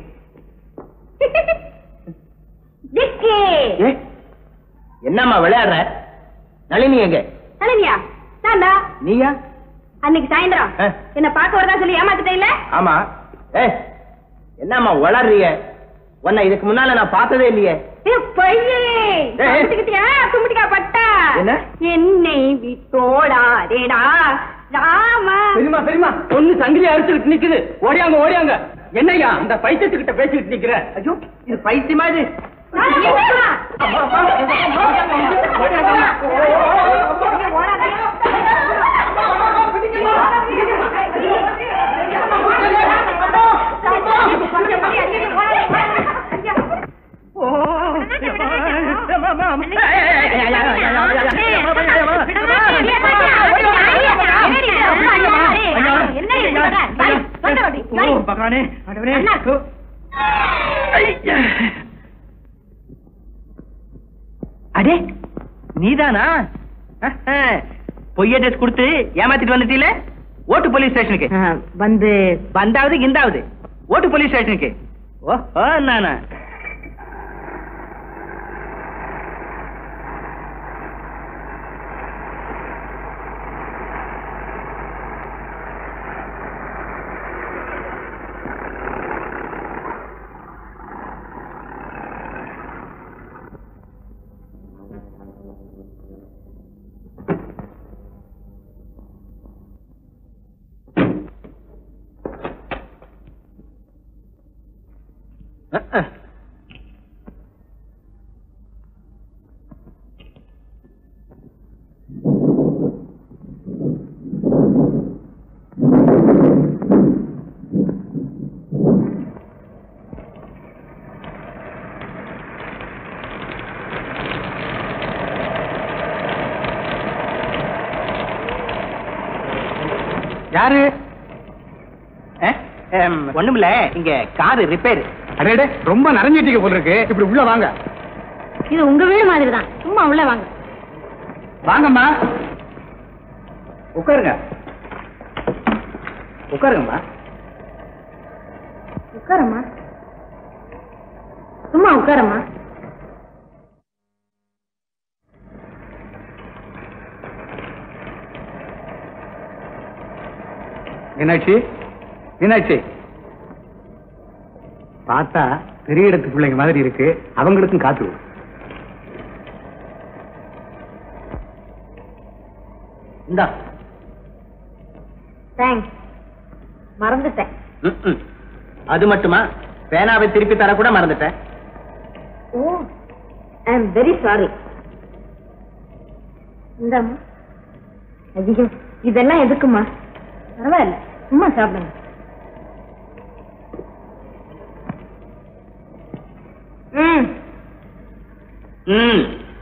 திக்கே ஏ, என்னம்மா விளையாடுற நளினி எங்க தலைவியா நான்டா நீயா அன்னைக்கு சாயந்தரம் ஆ. என்ன பார்க்க வரதா சொல்லி ஏமாத்திட்டே இல்ல ஆமா ஏ என்னம்மா வளர்றீங்க உன்னை இதுக்கு முன்னால நான் பார்த்ததே இல்லையே பையே ஏய். கும்பிட்டுக்கிட்டியா கும்பிட்டுக்கா பட்டா என்ன? என்னை விட்டோடாதேடா ராமா பெரியமா பெரியமா பொண்ணு சங்கிலி அடிச்சுக்கிட்டு நிக்குது ஓடியாங்க ஓடியாங்க என்னய்யா அந்த பைத்தியத்துக்கிட்ட பேசிக்கிட்டு நிக்கிற ஐயோ இது பைத்தியமா இது பகவானே ஆண்டவரே அண்ணா. ஓ. ஐயா. அடே நீதானா அஹ், பொய் அட்ரஸ் கொடுத்து ஏமாத்திட்டு வந்துட்டீல ஓட்டு போலீஸ் ஸ்டேஷனுக்கு வந்து வந்தாவது இந்தாவது ஓட்டு போலீஸ் ஸ்டேஷனுக்கு ஓஹோ நானா யாரு ஒண்ணுமில்ல இங்க காரு ரிப்பேர் அடே ரொம்ப நிறைஞ்சிட்டீங்க போல இருக்கு இப்படி உள்ள வாங்க இது உங்க வீடு மாதிரி தான் சும்மா உள்ள வாங்க வாங்கம்மா உட்காருங்க உட்காருங்கம்மா உட்காரம்மா சும்மா உட்காரம்மா மீனாட்சி மீனாட்சி பார்த்தா பெரிய இடத்து பிள்ளைங்க மாதிரி இருக்கு அவங்களுக்கும் காத்து விடு. இந்தா தேங்க்ஸ் மறந்துட்டேன் ம்ம். அது மட்டுமா பேனாவை திருப்பி தர கூட மறந்துட்டேன் oh I am very sorry இந்தாம்மா ஐயோ இதெல்லாம் எதுக்குமா பரவாயில்ல சும்மா சாப்பிடுங்க ம் ம்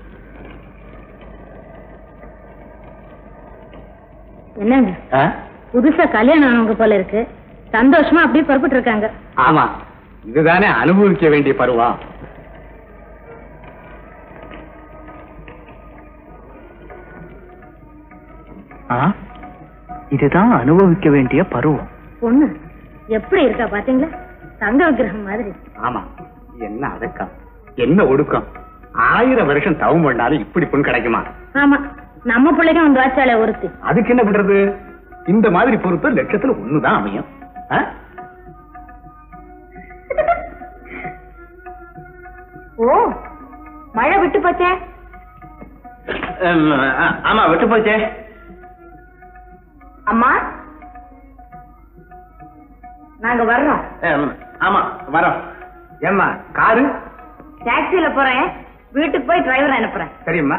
என்னங்க ஆ? புதுசா கல்யாணம் ஆனவங்க போல இருக்கு சந்தோஷமா அப்படியே புறப்பட்டு இருக்காங்க ஆமா இதுதானே அனுபவிக்க வேண்டிய பருவம் இதுதான் அனுபவிக்க வேண்டிய பருவம் பொண்ணு எப்படி இருக்கா பாத்தீங்களா தங்க விக்கிரகம் மாதிரி ஆமா என்ன அடக்கம் என்ன ஒடுக்கம் ஆயிரம் வருஷம் தவம் பண்ணாலும் இப்படி பொண்ணு கிடைக்குமா ஆமா நம்ம பிள்ளைக்கும் வந்து வாச்சாலே ஒருத்தி அதுக்கு என்ன பண்றது இந்த மாதிரி பொறுப்பு லட்சத்துல ஒண்ணுதான் அமையும் ஆ? ஓ மழை விட்டு போச்சே ம், ஆ- ஆமா விட்டு போச்சே அம்மா நாங்க வர்றோம் ம், ஆமா வரோம் ஏம்மா காரு டாக்ஸில போறேன் வீட்டுக்கு போய் டிரைவர் அனுப்புறேன் சரிம்மா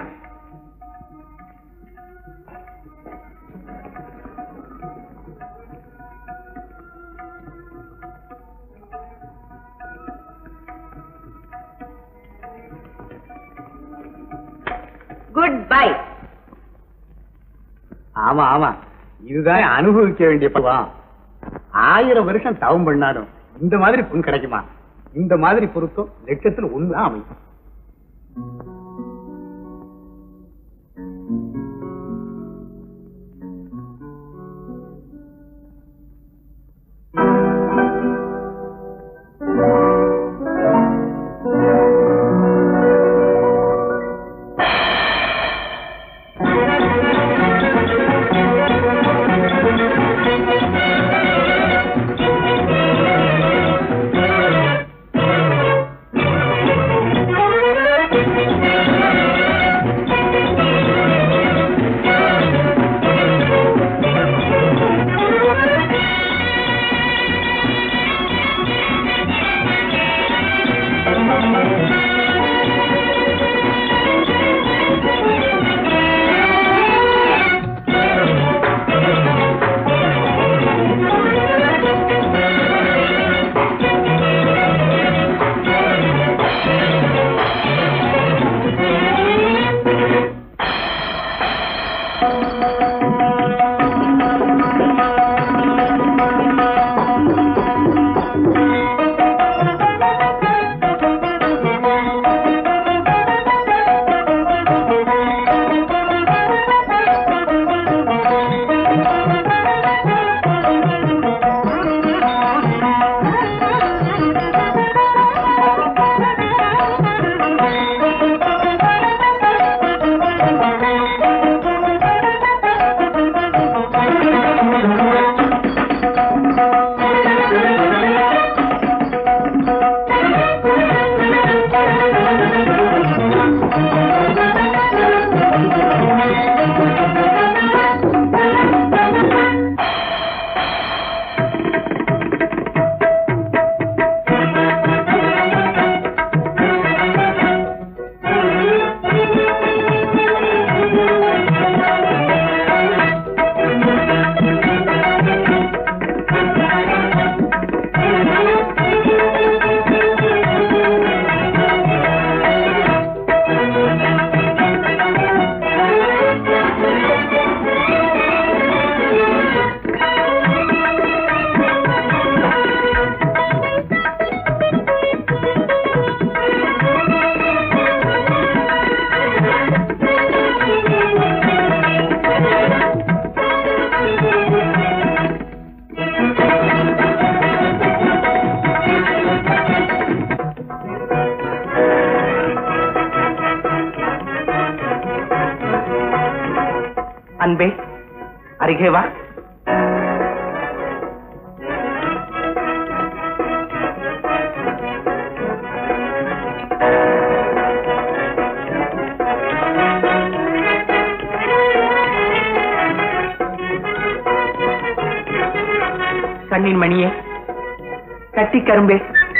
குட் பை ஆமா ஆமா இதுதான் அனுபவிக்க வேண்டிய பருவம் ஆயிரம் வருஷம் தவம் பண்ணாலும் இந்த மாதிரி பொண்ணு கிடைக்குமா இந்த மாதிரி பொருத்தம் லட்சத்துல ஒண்ணுதான் அமையும் ஆ அன்பே அருகே வா கண்ணின் மணியே கட்டி கரும்பே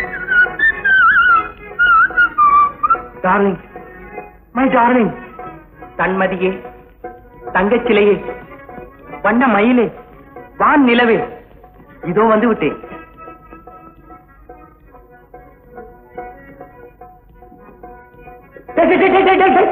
டார்லிங் மை டார்லிங் தன்மதியே தங்கச் சிலையே வண்ண மயிலே வான் நிலவே இதோ வந்து விட்டேன் டேய், டேய், டேய், டேய், டேய், டேய்.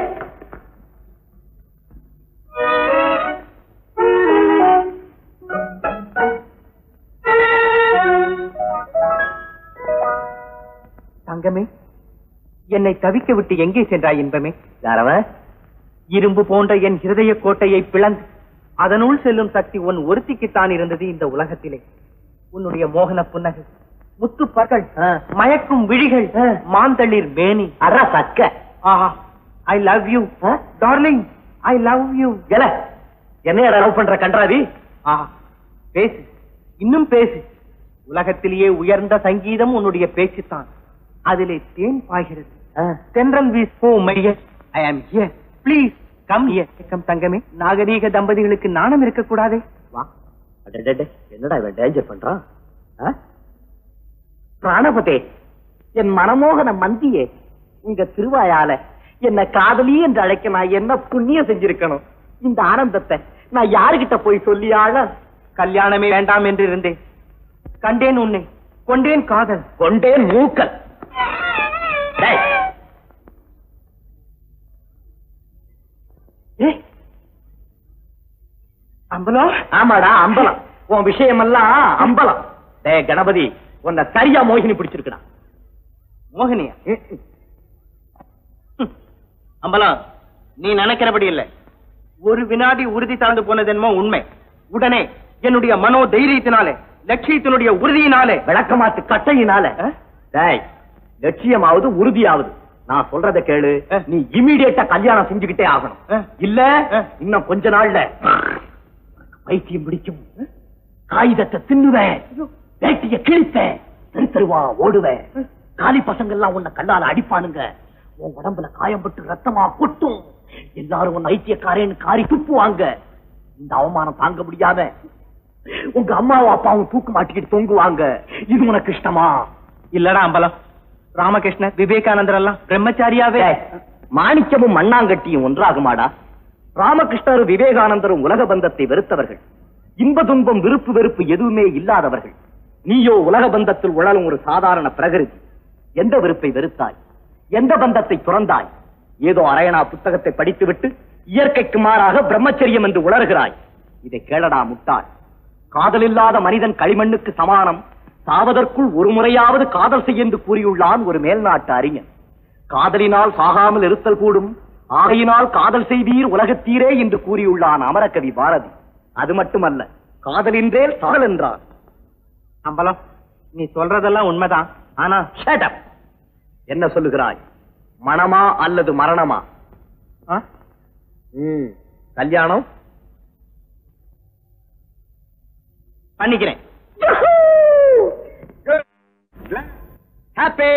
தங்கமே என்னை தவிக்க விட்டு எங்கே சென்றாய் இன்பமே யாரவன் இரும்பு போன்ற என் ஹிருதய கோட்டையை பிளந்து அதனுள் செல்லும் சக்தி உன் ஒருத்திக்குத்தான் இருந்தது இந்த உலகத்திலே உன்னுடைய மோகன புன்னகை முத்து பற்கள் மயக்கும் விழிகள் மாந்தளிர் மேனி அற சக்க ஆஹா I love you darling I love you எல என்னையடா லவ் பண்ற கன்றாவி ஆஹா பேசு இன்னும் பேசு உலகத்திலேயே உயர்ந்த சங்கீதம் உன்னுடைய பேச்சுத்தான் அதிலே தேன் பாய்கிறது தென்றல் வீஸ் போ மைய I am here please come here come தங்கமே நாகரீக தம்பதிகளுக்கு நாணம் இருக்கக்கூடாதே வா அடடடே, என்னடா இவன் டேஞ்சர் பண்றான் ஆ? பிராணபதே என் மனமோகன மந்தியே உங்க திருவாயால என்ன காதலி என்று அழைக்க நான் என்ன புண்ணியம் செஞ்சிருக்கணும் இந்த ஆனந்தத்தை நான் யாருகிட்ட போய் சொல்லியாழ கல்யாணமே வேண்டாம் என்று இருந்தேன் கண்டேன் உன்னை கொண்டேன் காதல் கொண்டேன் மூக்கல் டேய். ஏய், அம்பலம் ஆமாடா அம்பலம் உன் விஷயமெல்லாம் அம்பலம் டேய் கணபதி உன்னை சரியா மோகினி பிடிச்சிருக்கா மோகினியா ஹம். அம்பலம் நீ நினைக்கிறபடி இல்ல ஒரு வினாடி உறுதி தாழ்ந்து போனது என்னமோ உண்மை உடனே என்னுடைய மனோ தைரியத்தினாலே லட்சியத்தினுடைய உறுதியினாலே விளக்கமாத்து கட்டையினால ஆ? டேய் லட்சியமாவது உறுதியாவது நான் சொல்றத கேளு ஆ. நீ இமிடியேட்டா கல்யாணம் செஞ்சுக்கிட்டே ஆகணும் ஆ. இல்ல ஆ. இன்னும் கொஞ்ச நாள்ல பைத்தியம் பிடிக்கும் காகிதத்தை தின்னுவேன் வேட்டிய கிழிப்பேன் தெரு தெருவா ஓடுவேன் காலி பசங்க எல்லாம் உன்னை கல்லால அடிப்பானுங்க உன் உடம்புல காயம்பட்டு ரத்தமா கொட்டும் எல்லாரும் உன்னை ஐத்தியக்காரேன்னு காரி துப்புவாங்க இந்த அவமானம் தாங்க முடியாம உங்க அம்மாவும் அப்பாவும் தூக்கு மாட்டிக்கிட்டு தொங்குவாங்க இது உனக்கு இஷ்டமா இல்லடா அம்பலம் ராமகிருஷ்ணர் விவேகானந்தர் எல்லாம் பிரம்மச்சாரியாவே டேய், மாணிக்கமும் மண்ணாங்கட்டியும் ஒன்றாகுமாடா ராமகிருஷ்ணரும் விவேகானந்தரும் உலக பந்தத்தை வெறுத்தவர்கள் இன்ப துன்பம் விருப்பு வெறுப்பு எதுவுமே இல்லாதவர்கள் நீயோ உலக பந்தத்தில் உழலும் ஒரு சாதாரண பிரகிருதி எந்த வெறுப்பை வெறுத்தாய் எந்த பந்தத்தை துறந்தாய் ஏதோ அரையணா புத்தகத்தை படித்துவிட்டு இயற்கைக்கு மாறாக பிரம்மச்சரியம் என்று உணர்கிறாய் இதை கேளடா முட்டாள் காதலில்லாத மனிதன் களிமண்ணுக்கு சமானம் சாவதற்குள் ஒரு முறையாவது காதல் செய் என்று கூறியுள்ளான் ஒரு மேல்நாட்டு அறிஞன் காதலினால் சாகாமல் இருத்தல் கூடும் ஆகையினால் காதல் செய்வீர் உலகத்தீரே என்று கூறியுள்ளான் அமரகவி பாரதி அது மட்டுமல்ல காதலின்றேல் சால் என்றான் அம்பலம் நீ சொல்றதெல்லாம் உண்மைதான் ஆனா Shut up. என்ன சொல்லுகிறாய் மனமா அல்லது மரணமா ஆ? ம், கல்யாணம் பண்ணிக்கிறேன் ஹாப்பி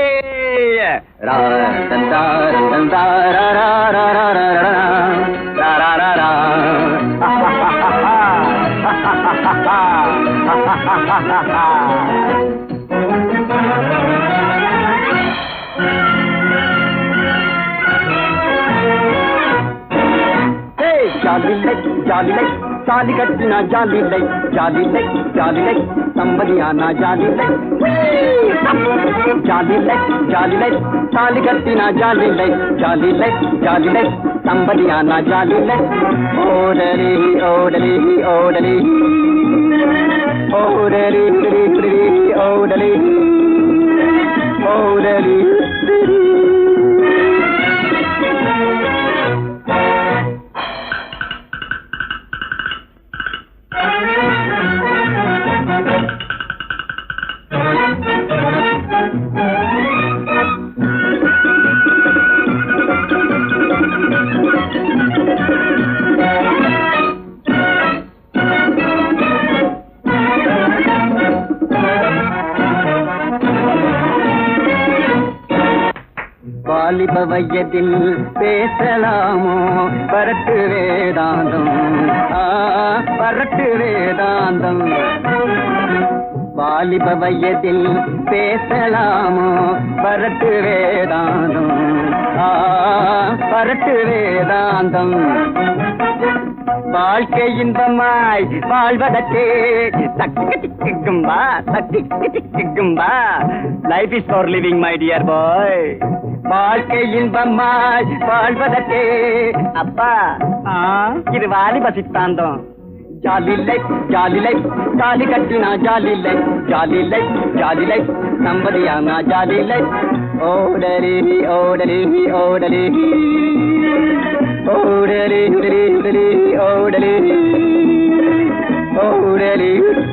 ஜாலிலை ஜாலிலை தாலி கட்டினா ஜாலிலை ஜாலிலை ஜாலிலை தம்பதியானா ஜாலிலை ஜாலிலை ஜாலிலை தாலி கட்டினா ஜாலிலை ஜாலிலை ஜாலிலை தம்பதியானா ஜாலிலை ஓடலி ஓடலி ஓடலி ஓடலி ஓடலி ஓடலி வயதில் பேசலாமோ வரட்டு வேதாந்தம் ஆ, வரட்டு வேதாந்தம் வாலிப வயதில் பேசலாமோ வரட்டு வேதாந்தம் ஆ, வரட்டு வேதாந்தம் வாழ்க்கை இன்பமாய் வாழ்வதற்கே தக்கு திக்கும்பா தக்கு திக்கும்பா life is for living my dear boy வாழ்க்கை இன்பமாய் வாழ்வதற்கே அப்பா ஆ, இது வாலிப சித்தாந்தம் ஜாலி லைஃப் ஜாலி லைஃப் தாலி கட்டினா jolly life jolly life jolly life நம்பதியானா ஜாலி லைஃப் ஓடரி ஓடரி ஓடரி ஓடரி உடரி உடரி ஓடரி ஓடரி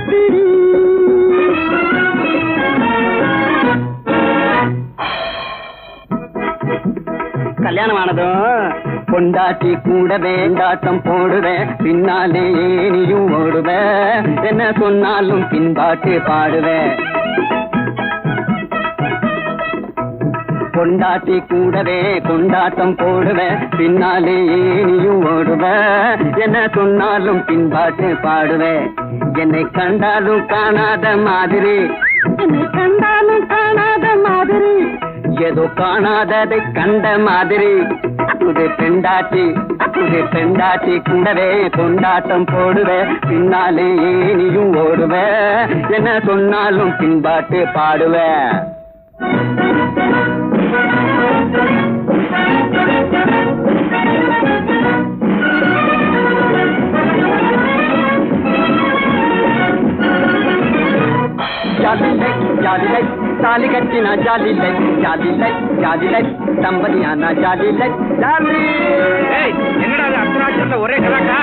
கல்யாணம் ஆனதும் பொண்டாட்டி கூட வேண்டாட்டம் போடுவேன் பின்னாலே நீயும் ஓடுவேன் என்ன சொன்னாலும் பின்பாட்டு பாடுவேன் கொண்டாட்டி கூடவே கொண்டாட்டம் போடுவேன் பின்னாலே நீயும் ஓடுவேன் என்ன சொன்னாலும் பின்பாட்டு பாடுவேன் என்னை கண்டாலும் காணாத மாதிரி என்னை கண்டாலும் காணாத மாதிரி ஏதோ காணாததை கண்ட மாதிரி புது பெண்டாட்டி புது பெண்டாட்டி கூடவே கொண்டாட்டம் போடுவேன் பின்னாலே நீயும் ஓடுவேன் என்ன சொன்னாலும் பின்பாட்டு பாடுவேன் ஜாலிலை ஜாலிலை தாலி கட்டினா ஜாலிலை ஜாலிலை ஜாலிலை தம்பதியானா ஜாலிலை ஜாலி என்னடா அது அர்த்தராட்சத்துல ஒரே கலாட்டா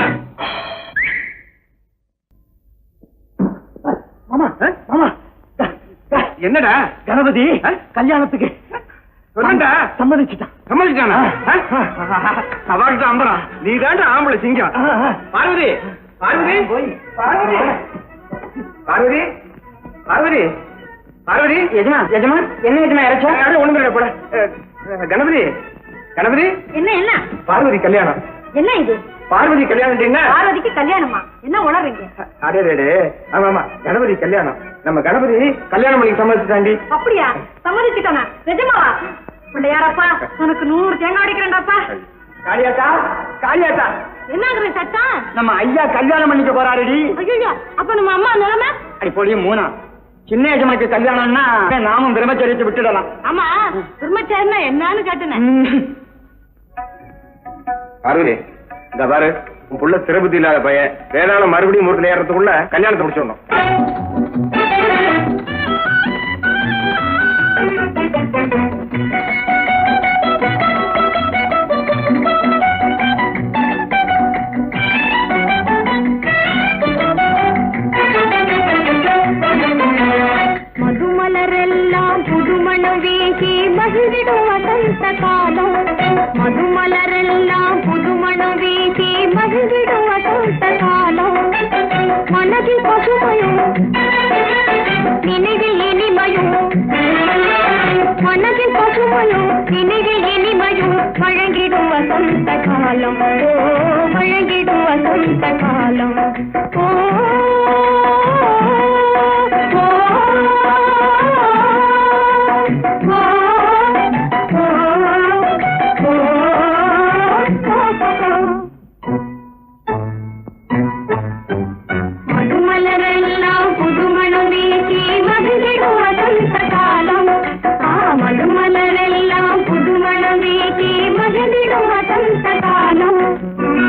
மாமா மாமா என்னடா கணபதி கல்யாணத்துக்கு சொல்லுடா சம்மதிச்சுட்டான் சம்மதிச்சானா அவர்கிட்ட அம்பரம் நீ தாண்டா ஆம்பளை சிங்கம் பார்வதி பார்வதி பார்வதி பார்வதி பார்வதி பார்வதி எஜமா எஜமா என்ன எஜமா இறைச்சா ஒண்ணுமே இல்லை போட அஹ், கணபதி கணபதி என்ன என்ன பார்வதி கல்யாணம் என்ன இது பார்வதி கல்யாணம் பார்வதிக்கு கல்யாணமா என்ன உணர்றீங்க அடே அடே ஆமா ஆமா கணபதி கல்யாணம் நம்ம கணபதி கல்யாணம் பண்ணி சம்மதிச்சுட்டாண்டி அப்படியா சம்மதிச்சுட்டானா நிஜமாவா பிள்ளையாரப்பா உனக்கு நூறு தேங்காய் அடிக்கிறேன்டாப்பா காளியாத்தா காளியாத்தா என்னங்கிற சட்டம் நம்ம ஐயா கல்யாணம் பண்ணிக்க போறாருடி ஐயோ அப்ப நம்ம அம்மா நிலைமை அடி பொடியும் மூணா சின்ன எஜமானுக்கு கல்யாணம்னா நாமும் பிரம்மச்சரியத்தை விட்டுடலாம் ஆமா பிரம்மச்சாரினா என்னன்னு கேட்டேன் பார்வதி இந்த பாரு உன் புள்ள சிறபுத்தி இல்லாத பையன் வேதாளம் மறுபடியும் முறுக்கில் ஏறதுக்குள்ள கல்யாணத்தை முடிச்சிடணும் மதுமலரெல்லாம் புதுமணம் வீசி மகிழ்ந்திடும் வசந்த காலம் மதுமலரெல்லாம் புதுமணம் வீசி மகிழ்ந்திடும் வசந்த காலம் மனதில் பசுமையும் நினைவில் இனிமையும் மனதில் பசுமையும் நினைவில் இனிமையும் வழங்கிடும் வசந்த காலம் ஓ வழங்கிடும் வசந்த காலம் ஓ மதுமலரெல்லாம் புதுமணம் வீசி மகிழ்ந்திடும் வசந்த காலம் ஆ மதுமலரெல்லாம் புதுமணம் வீசி மகிழ்ந்திடும் வசந்த காலம்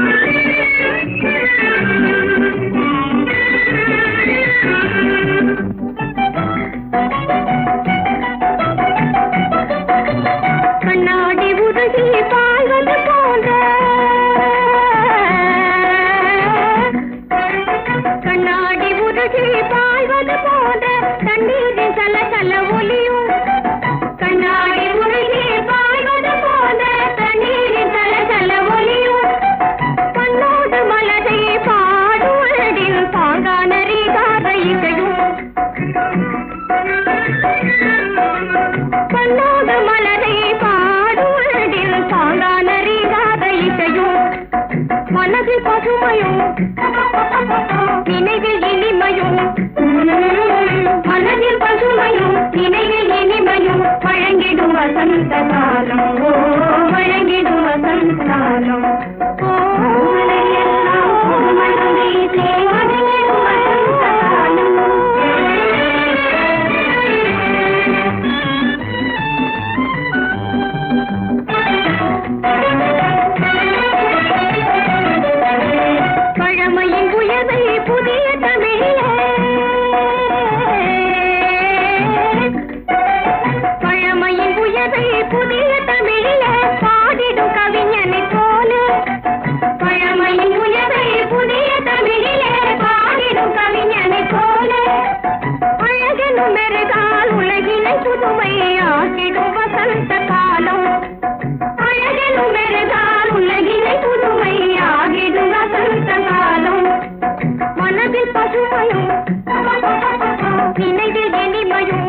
மனதில் பசுமையும் நினைவில் இனிமையும் மனதில் பசுமையும் நினைவில் இனிமையும் வழங்கிடும் வசந்த காலம் ஓ, வழங்கிடும் வசந்த காலம் ஓ, மலையெல்லாம் பூமணம் வீசி வழங்கிடும் வசந்த காலம் பழமையின் உயர்வை புதிய தமிழே பழமையின் உயர்வை புதிய தமிழிலே பாடிடும் கவிஞனை போல பழமையின் உயர்வை புதிய தமிழிலே பாடிடும் கவிஞனை போல அழகெனும் மெருகால் உலகினை புதுமை ஆக்கிடும் வசந்த காலம் அழகெனும் மெருகால் உலகினை புதுமை ஆகிடும் வசந்த காலம் மனதில் பசுமையும் நினைவில் இனிமையும்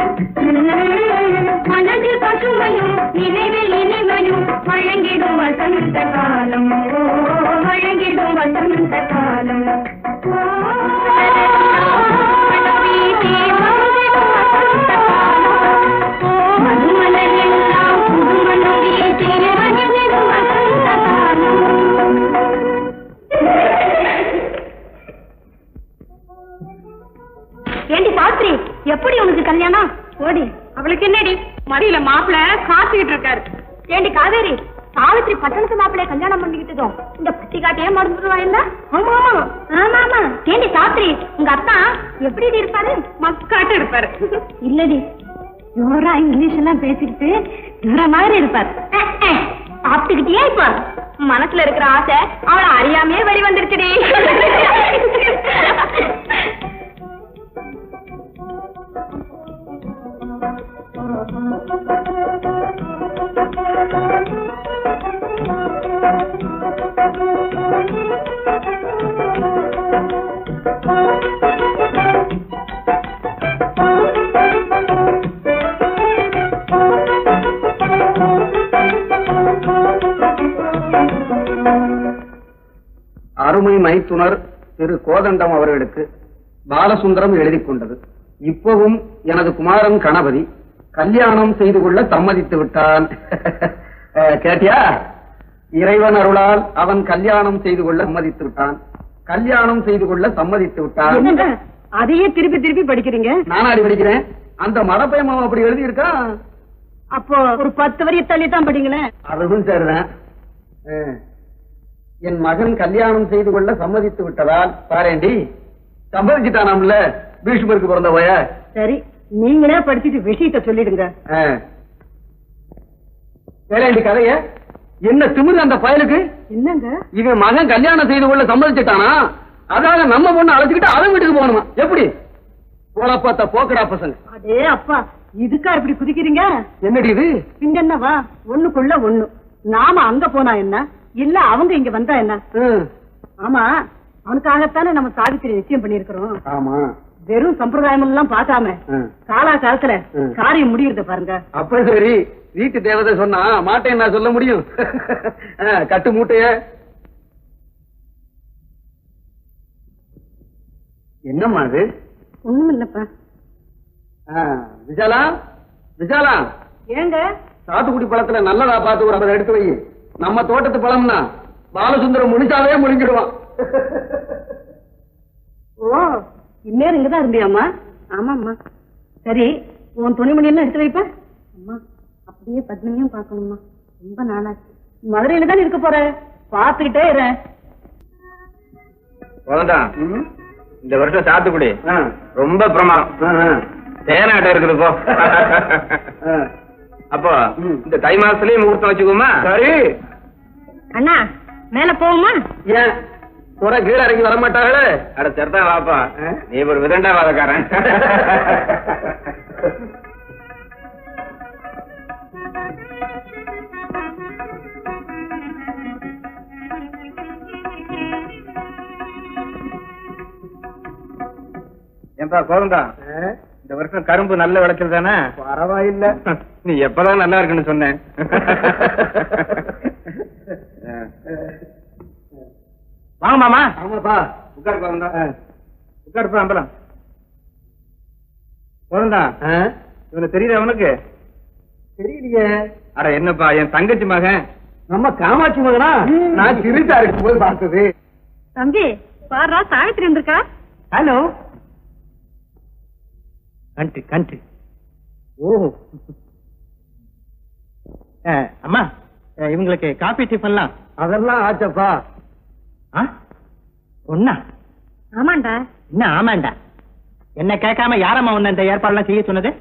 மனதில் பசுமையும் நினைவில் இனிமையும் வழங்கிடும் வசந்த காலம் ஓ, வழங்கிடும் வசந்த காலம் ஓ, வீசி வழங்கிடும் வசந்த காலம். ஓ, மண்மலரெல்லாம் புதுமணம் வீசி வழங்கிடும் வசந்த காலம் ஏண்டி சாஸ்திரி எப்படி உனக்கு கல்யாணம் ஓடி அவளுக்கு என்னடி மடியில மாப்பிள காத்துக்கிட்டு இருக்காரு ஏண்டி காவேரி சாவித்ரி பட்டணத்து மாப்பிளைய கல்யாணம் பண்ணிக்கிட்டதும் இந்த பட்டி காட்டையே மறந்துடுவா இல்ல ஆமா ஆமா ஆமா ஆமா ஏண்டி சாஸ்திரி உங்க அத்தா எப்படி இருப்பாரு மக்காட்டு இருப்பாரு இல்லடி ஜோரா இங்கிலீஷ் எல்லாம் பேசிக்கிட்டு ஜோரா மாதிரி இருப்பார் சாப்பிட்டுக்கிட்டே இப்ப மனசுல இருக்கிற ஆசை அவளை அறியாமையே வெளி வந்துருச்சுடி அருமை மைத்துனர் திரு கோதண்டம் அவர்களுக்கு பாலசுந்தரம் எழுதி கொண்டது இப்பவும் எனது குமாரன் கணபதி கல்யாணம் செய்து கொள்ள சம்மதித்து விட்டான் அஹ், கேட்டியா இறைவன் அருளால் அவன் கல்யாணம் செய்து கொள்ள சம்மதித்து விட்டான் கல்யாணம் செய்து கொள்ள சம்மதித்து விட்டான் அதையே திருப்பி திருப்பி படிக்கிறீங்க நானாடி படிக்கிறேன் அந்த மடப்பயமாவும் அப்படி எழுதி இருக்கான் அப்போ ஒரு பத்து வரி தள்ளி தான் படிங்களேன் அதுவும் சரிதான் அஹ், என் மகன் கல்யாணம் செய்து கொள்ள சம்மதித்து விட்டதால் பாரேண்டி சம்மதிச்சுட்டானாம்ல பீஷ்மருக்கு பிறந்த போய சரி நீங்களே படிச்சுட்டு விஷயத்த சொல்லிடுங்க வேலையண்டி கதைய என்ன திமிரு அந்த பயலுக்கு என்னங்க இவன் மகன் கல்யாணம் செய்து கொள்ள சம்மதிச்சுட்டானா அதாக நம்ம பொண்ணு அழைச்சுக்கிட்டு அவன் வீட்டுக்கு போகணுமா எப்படி போலப்பாத்த போக்கடா பசங்க அடே அப்பா இதுக்கா இப்படி குதிக்கிறீங்க என்னடி இது இங்க என்னவா ஒண்ணுக்குள்ள ஒண்ணு நாம அங்க போனா என்ன இல்ல அவங்க இங்க வந்தா என்ன ம், ஆமா அவனுக்காகத்தானே நம்ம சாவித்திரி நிச்சயம் பண்ணிருக்கிறோம் ஆமா வெறும் சம்பிரதாயம் எல்லாம் பார்க்காம ம். காலா காலத்துல ம். காரியம் முடியுறத பாருங்க அப்ப சரி வீட்டு தேவதை சொன்னா மாட்டேன் நான் சொல்ல முடியும் அஹ், கட்டு மூட்டைய என்னம்மா அது ஒண்ணும் இல்லப்பா அஹ், விசாலா விசாலா ஏங்க சாத்துக்குடி பழத்துல நல்லதா பார்த்து ஒரு ஐம்பது எடுத்து வை நம்ம தோட்டத்து பழம்னா பாலசுந்தரம் முனிசாவே முழுங்கிடுவான் ஓ இந்நேரம் இங்கதான் இருந்தியாம்மா ஆமாம்மா சரி உன் துணிமணி எல்லாம் எடுத்து வைப்ப அம்மா அப்படியே பத்மினியும் பார்க்கணும்மா ரொம்ப நாளாச்சு மதுரையில தான் இருக்க போற பாத்துக்கிட்டே இரு போதா ம்? இந்த வருஷம் சாத்துக்குடி ஆ, ரொம்ப பிரமாதம் ஆ, ஆ, தேனாட்டம் இருக்குது போ ஆ. அப்போ ம். இந்த தை மாசத்துலயே முகூர்த்தம் வச்சுக்கோமா சரி அண்ணா மேல போவோமா ஏன் குறை கீழே இறங்கி வர மாட்டாங்களே அட சரிதான் வாப்பா ஆ? நீ ஒரு விதண்டா வாதக்காரன் ஏன்பா கோதண்டா இந்த வருஷம் கரும்பு நல்ல விளைச்சல் தானே பரவாயில்ல நீ எப்பதான் நல்லா இருக்குன்னு சொன்னேன் வாங்க மாமா ஆமாப்பா உட்காருப்பா வந்தா உட்காருப்பா அம்பலம் குழந்தா இவனை தெரியுதா உனக்கு தெரியலையே அட என்னப்பா என் தங்கச்சி மகன் நம்ம காமாட்சி மகனா நான் சிறுதா இருக்கும் போது பார்த்தது தம்பி பாரா சாவித்திரி வந்திருக்கா ஹலோ கண்ட்ரி கண்ட்ரி ஓ அஹ், அம்மா அஹ், இவங்களுக்கு காபி டிஃபன்லாம் அதெல்லாம் ஆச்சப்பா ஆ ஒன்னா ஆமாண்டா என்ன ஆமாண்டா என்ன கேட்காம யாரம்மா உன்ன இந்த ஏற்பாடுலாம் செய்ய சொன்னது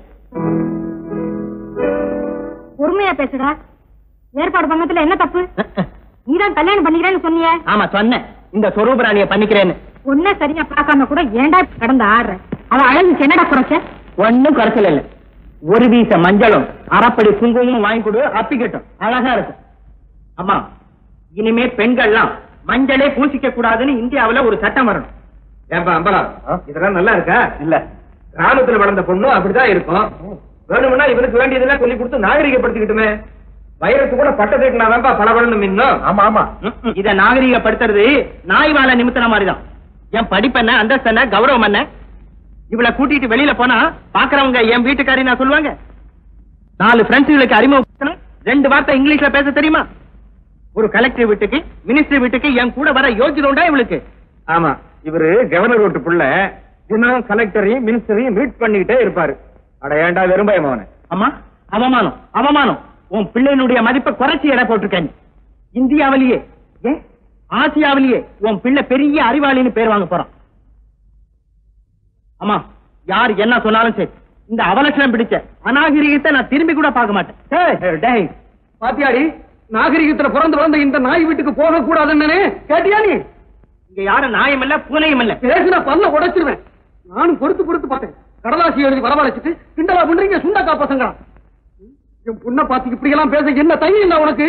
பொறுமையா பேசுடா ஏற்பாடு பண்ணதுல என்ன தப்பு நீதான் கல்யாணம் பண்ணிக்கிறேன்னு சொன்னியே ஆமா சொன்னேன் இந்த சொரூபராணிய பண்ணிக்கிறேன்னு ஒன்ன சரியா பார்க்காம கூட ஏன்டா இப்படி கடந்து ஆடுற அவ அழகுக்கு என்னடா குறைச்ச ஒண்ணும் குறைச்சல் இல்ல ஒரு வீச மஞ்சளும் அரைப்படி குங்குமமும் வாங்கி கொடு அப்பிக்கட்டும் அழகா இருக்கும் அம்மா இனிமே பெண்கள்லாம் மஞ்சளே பூசிக்க கூடாதுன்னு இந்தியாவுல ஒரு சட்டம் வரணும் ஏன்பா அம்பலம் இதெல்லாம் நல்லா இருக்கா இல்ல கிராமத்துல வளர்ந்த பொண்ணும் அப்படிதான் இருக்கும் வேணும்னா இவனுக்கு வேண்டியதெல்லாம் சொல்லி கொடுத்து நாகரிகப்படுத்திக்கிட்டுமே வைரத்து கூட பட்ட தேக்கினாதான்ப்பா பல வளர்ந்து மின்னும் ஆமா ஆமா இத நாகரிகப்படுத்துறது நாய் வாழ நிமித்தன மாதிரிதான் என் படிப்பு என்ன அந்தஸ்து என்ன கௌரவம் என்ன இவளை கூட்டிட்டு வெளியில போனா பாக்குறவங்க என் வீட்டுக்காரி நான் சொல்லுவாங்க நாலு ஃப்ரெண்ட்ஸுகளுக்கு அறிமுகப்படுத்தணும் ரெண்டு வார்த்தை இங்கிலீஷ்ல பேச தெரியுமா ஒரு கலெக்டர் வீட்டுக்கு மினிஸ்டர் வீட்டுக்கு என் கூட வர யோசிச்சு உண்டா இவளுக்கு ஆமா இவரு கவர்னர் வீட்டு புள்ள தினம் கலெக்டரையும் மினிஸ்டரையும் மீட் பண்ணிக்கிட்டே இருப்பாரு அட ஏன்டா வெறும்பயம் அவனை அம்மா அவமானம் அவமானம் உன் பிள்ளையினுடைய மதிப்பை குறைச்சி எடை போட்டிருக்க நீ இந்தியாவிலேயே ஏன் ஆசியாவிலேயே உன் பிள்ளை பெரிய அறிவாளின்னு பேர் வாங்க போறான் அம்மா யார் என்ன சொன்னாலும் சரி இந்த அவலட்சணம் பிடிச்ச அநாகரிகத்தை நான் திரும்பி கூட பார்க்க மாட்டேன் டேய், டேய் பாத்தியாடி நாகரிகத்துல பிறந்து வளர்ந்த இந்த நாய் வீட்டுக்கு போக கூடாதுன்னு கேட்டியா நீ இங்க யாரும் நாயம் இல்ல பூனையும் இல்ல பேசின பல்ல உடைச்சிருவேன் நானும் பொறுத்து பொறுத்து பார்த்தேன் கடலாசி எழுதி வரவழைச்சிட்டு கிண்டலா பண்றீங்க சுண்டக்கா பசங்க என் பொண்ணை பார்த்து இப்படி எல்லாம் பேச என்ன தைரியம் இல்ல உனக்கு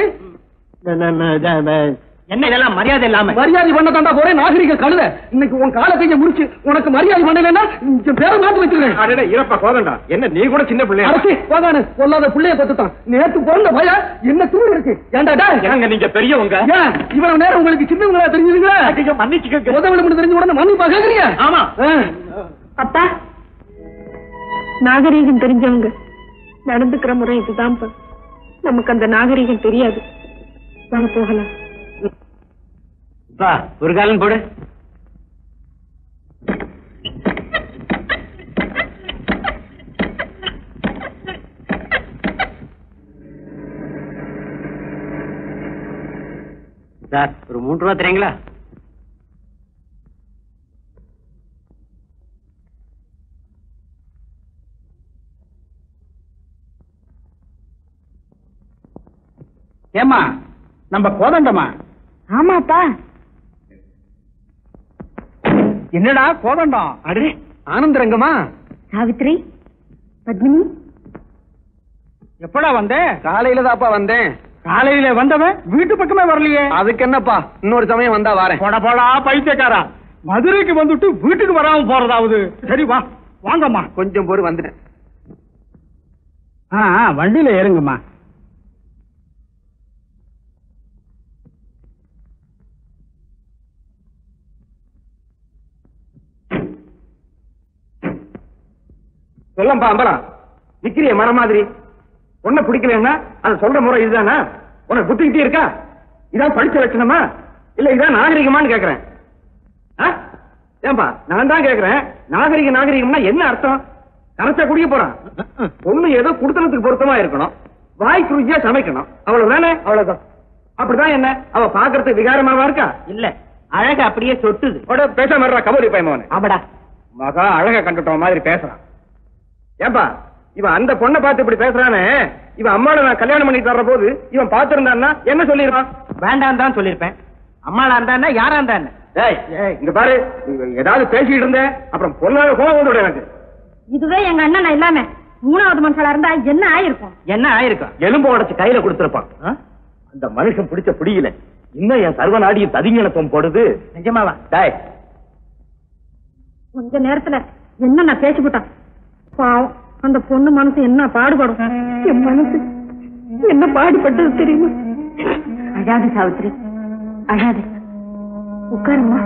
என்ன இதெல்லாம் மரியாதை இல்லாம மரியாதை பண்ண தாண்டா போறேன் நாகரிக கழுத இன்னைக்கு உன் கால கைய முடிச்சு உனக்கு மரியாதை பண்ணலன்னா என் பேரை மாத்தி வச்சிருக்கேன் அடடே இறப்பா கோதண்டா என்ன நீ கூட சின்ன பிள்ளையா அரசே போதானு பொல்லாத புள்ளைய பத்துட்டான் நேத்து பிறந்த பய என்ன தூள் இருக்கு ஏன்டா டேய்? ஏங்க நீங்க பெரியவங்க ஏன் இவ்வளவு நேரம் உங்களுக்கு சின்னவங்களா தெரிஞ்சுதுங்களா மன்னிச்சுக்க உதவி மட்டும் தெரிஞ்ச உடனே மன்னிப்பா கேக்குறீங்க ஆமா ஆ. அப்பா நாகரீகம் தெரிஞ்சவங்க நடந்துக்கிற முறை இதுதான்ப்பா நமக்கு அந்த நாகரீகம் தெரியாது வாங்க போகலாம் ஒரு காலம் போடு சார் ஒரு மூன்று ரூபா தரீங்களா ஏமா நம்ம கோதண்டமா ஆமாப்பா என்னடா கோதண்டம் அடே ஆனந்தரங்கமா சாவித்ரி பத்மினி எப்படா வந்த காலையில தாப்பா வந்தேன் காலையில வந்தவன் வீட்டு பக்கமே வரலையே அதுக்கு என்னப்பா இன்னொரு சமயம் வந்தா வரேன் போட போடா பைத்தியக்காரா மதுரைக்கு வந்துட்டு வீட்டுக்கு வராம போறதாவது சரி வா வாங்கம்மா கொஞ்சம் பொறு வந்துட்டேன் ஆ ஆ, வண்டியில ஏறுங்கம்மா சொல்லம்பா அம்பலம் விக்கிரிய மரம் மாதிரி உன்னை பிடிக்கலன்னா அது சொல்ற முறை இதுதானா உனக்கு புத்திக்கிட்டே இருக்கா இதான் படிச்ச லட்சணமா இல்ல இதான் நாகரிகமான்னு கேக்குறேன் ஆ? ஏன்பா நான் தான் கேக்குறேன் நாகரிக நாகரிகம்னா என்ன அர்த்தம் கரைச்சா குடிக்க போறான் பொண்ணு ஏதோ குடுத்தனத்துக்கு பொருத்தமா இருக்கணும் வாய்க்கு ருச்சியா சமைக்கணும் அவ்வளவு தானே அவ்வளவுதான் அப்படிதான் என்ன அவ பாக்குறதுக்கு விகாரமாவா இருக்கா இல்ல அழகு அப்படியே சொட்டுது போட பேசாம இருடா, கபடி பயமவனே ஆமாடா மகா அழக கண்டுட்டோம் மாதிரி பேசுறான் ஏன்பா இவன் அந்த பொண்ணை பார்த்து இப்படி பேசுறானே இவன் அம்மாவை நான் கல்யாணம் பண்ணி தர்ற போது இவன் பார்த்திருந்தான்னா என்ன சொல்லிடுவான் வேண்டாம் தான் சொல்லிருப்பேன் அம்மாளா இருந்தா யாரா இருந்தா என்ன? டேய் ஏய், இங்க பாரு நீ ஏதாவது பேசிட்டு இருந்த அப்புறம் பொண்ணாக கோவம் வந்துடும் எனக்கு இதுவே எங்க அண்ணன் இல்லாம மூணாவது மனுஷாலா இருந்தா என்ன ஆயிருக்கும் என்ன ஆயிருக்கும் எலும்பு உடைச்சு கையில கொடுத்திருப்பான் அந்த மனுஷன் பிடிச்ச பிடியில இன்னும் என் சர்வநாடியும் ததிங்கிணத்துவம் போடுது நிஜமாவா டேய் கொஞ்ச நேரத்துல என்ன நான் பேசிவிட்டான் பாவம் அந்த பொண்ணு மனசு என்ன பாடுபடும் என் மனசு என்ன பாடுபட்டது தெரியுமா அழாது சாவித்ரி அழாது உட்காருமா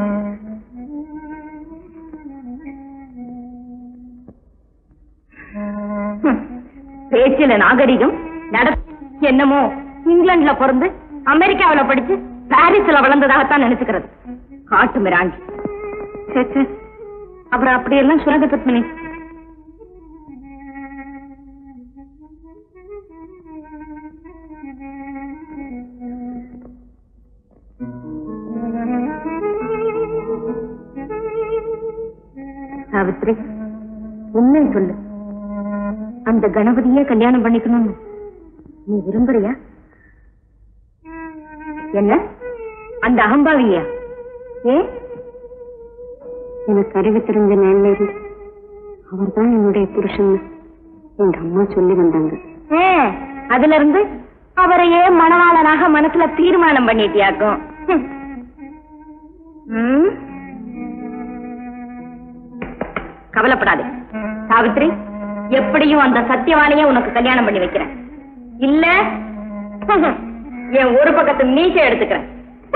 பேச்சில நாகரிகம் நட என்னமோ இங்கிலாந்துல பிறந்து அமெரிக்காவுல படிச்சு பாரிஸ்ல வளர்ந்ததாகத்தான் நினைச்சுக்கிறது காட்டு மிராண்டி சே, சே. அப்புறம் அப்படியெல்லாம் சொல்லுங்க பத்மினி சாவித்ரி உண்மை சொல்லு அந்த கணபதியே கல்யாணம் பண்ணிக்கணும்னு நீ விரும்புறியா என்ன அந்த அகம்பாவியா ஏ எனக்கு அறிவு தெரிஞ்ச நாள்ல இருந்து அவர் தான் என்னுடைய புருஷன் எங்க அம்மா சொல்லி வந்தாங்க அதுல இருந்து அவரையே மணவாளனாக மனசுல தீர்மானம் பண்ணிட்டியாக்கும் ஹம். ம். கவலைப்படாதே சாவித்ரி எப்படியும் அந்த சத்தியவானையே உனக்கு கல்யாணம் பண்ணி வைக்கிறேன் இல்ல என் ஒரு பக்கத்து மீசை எடுத்துக்கிறேன்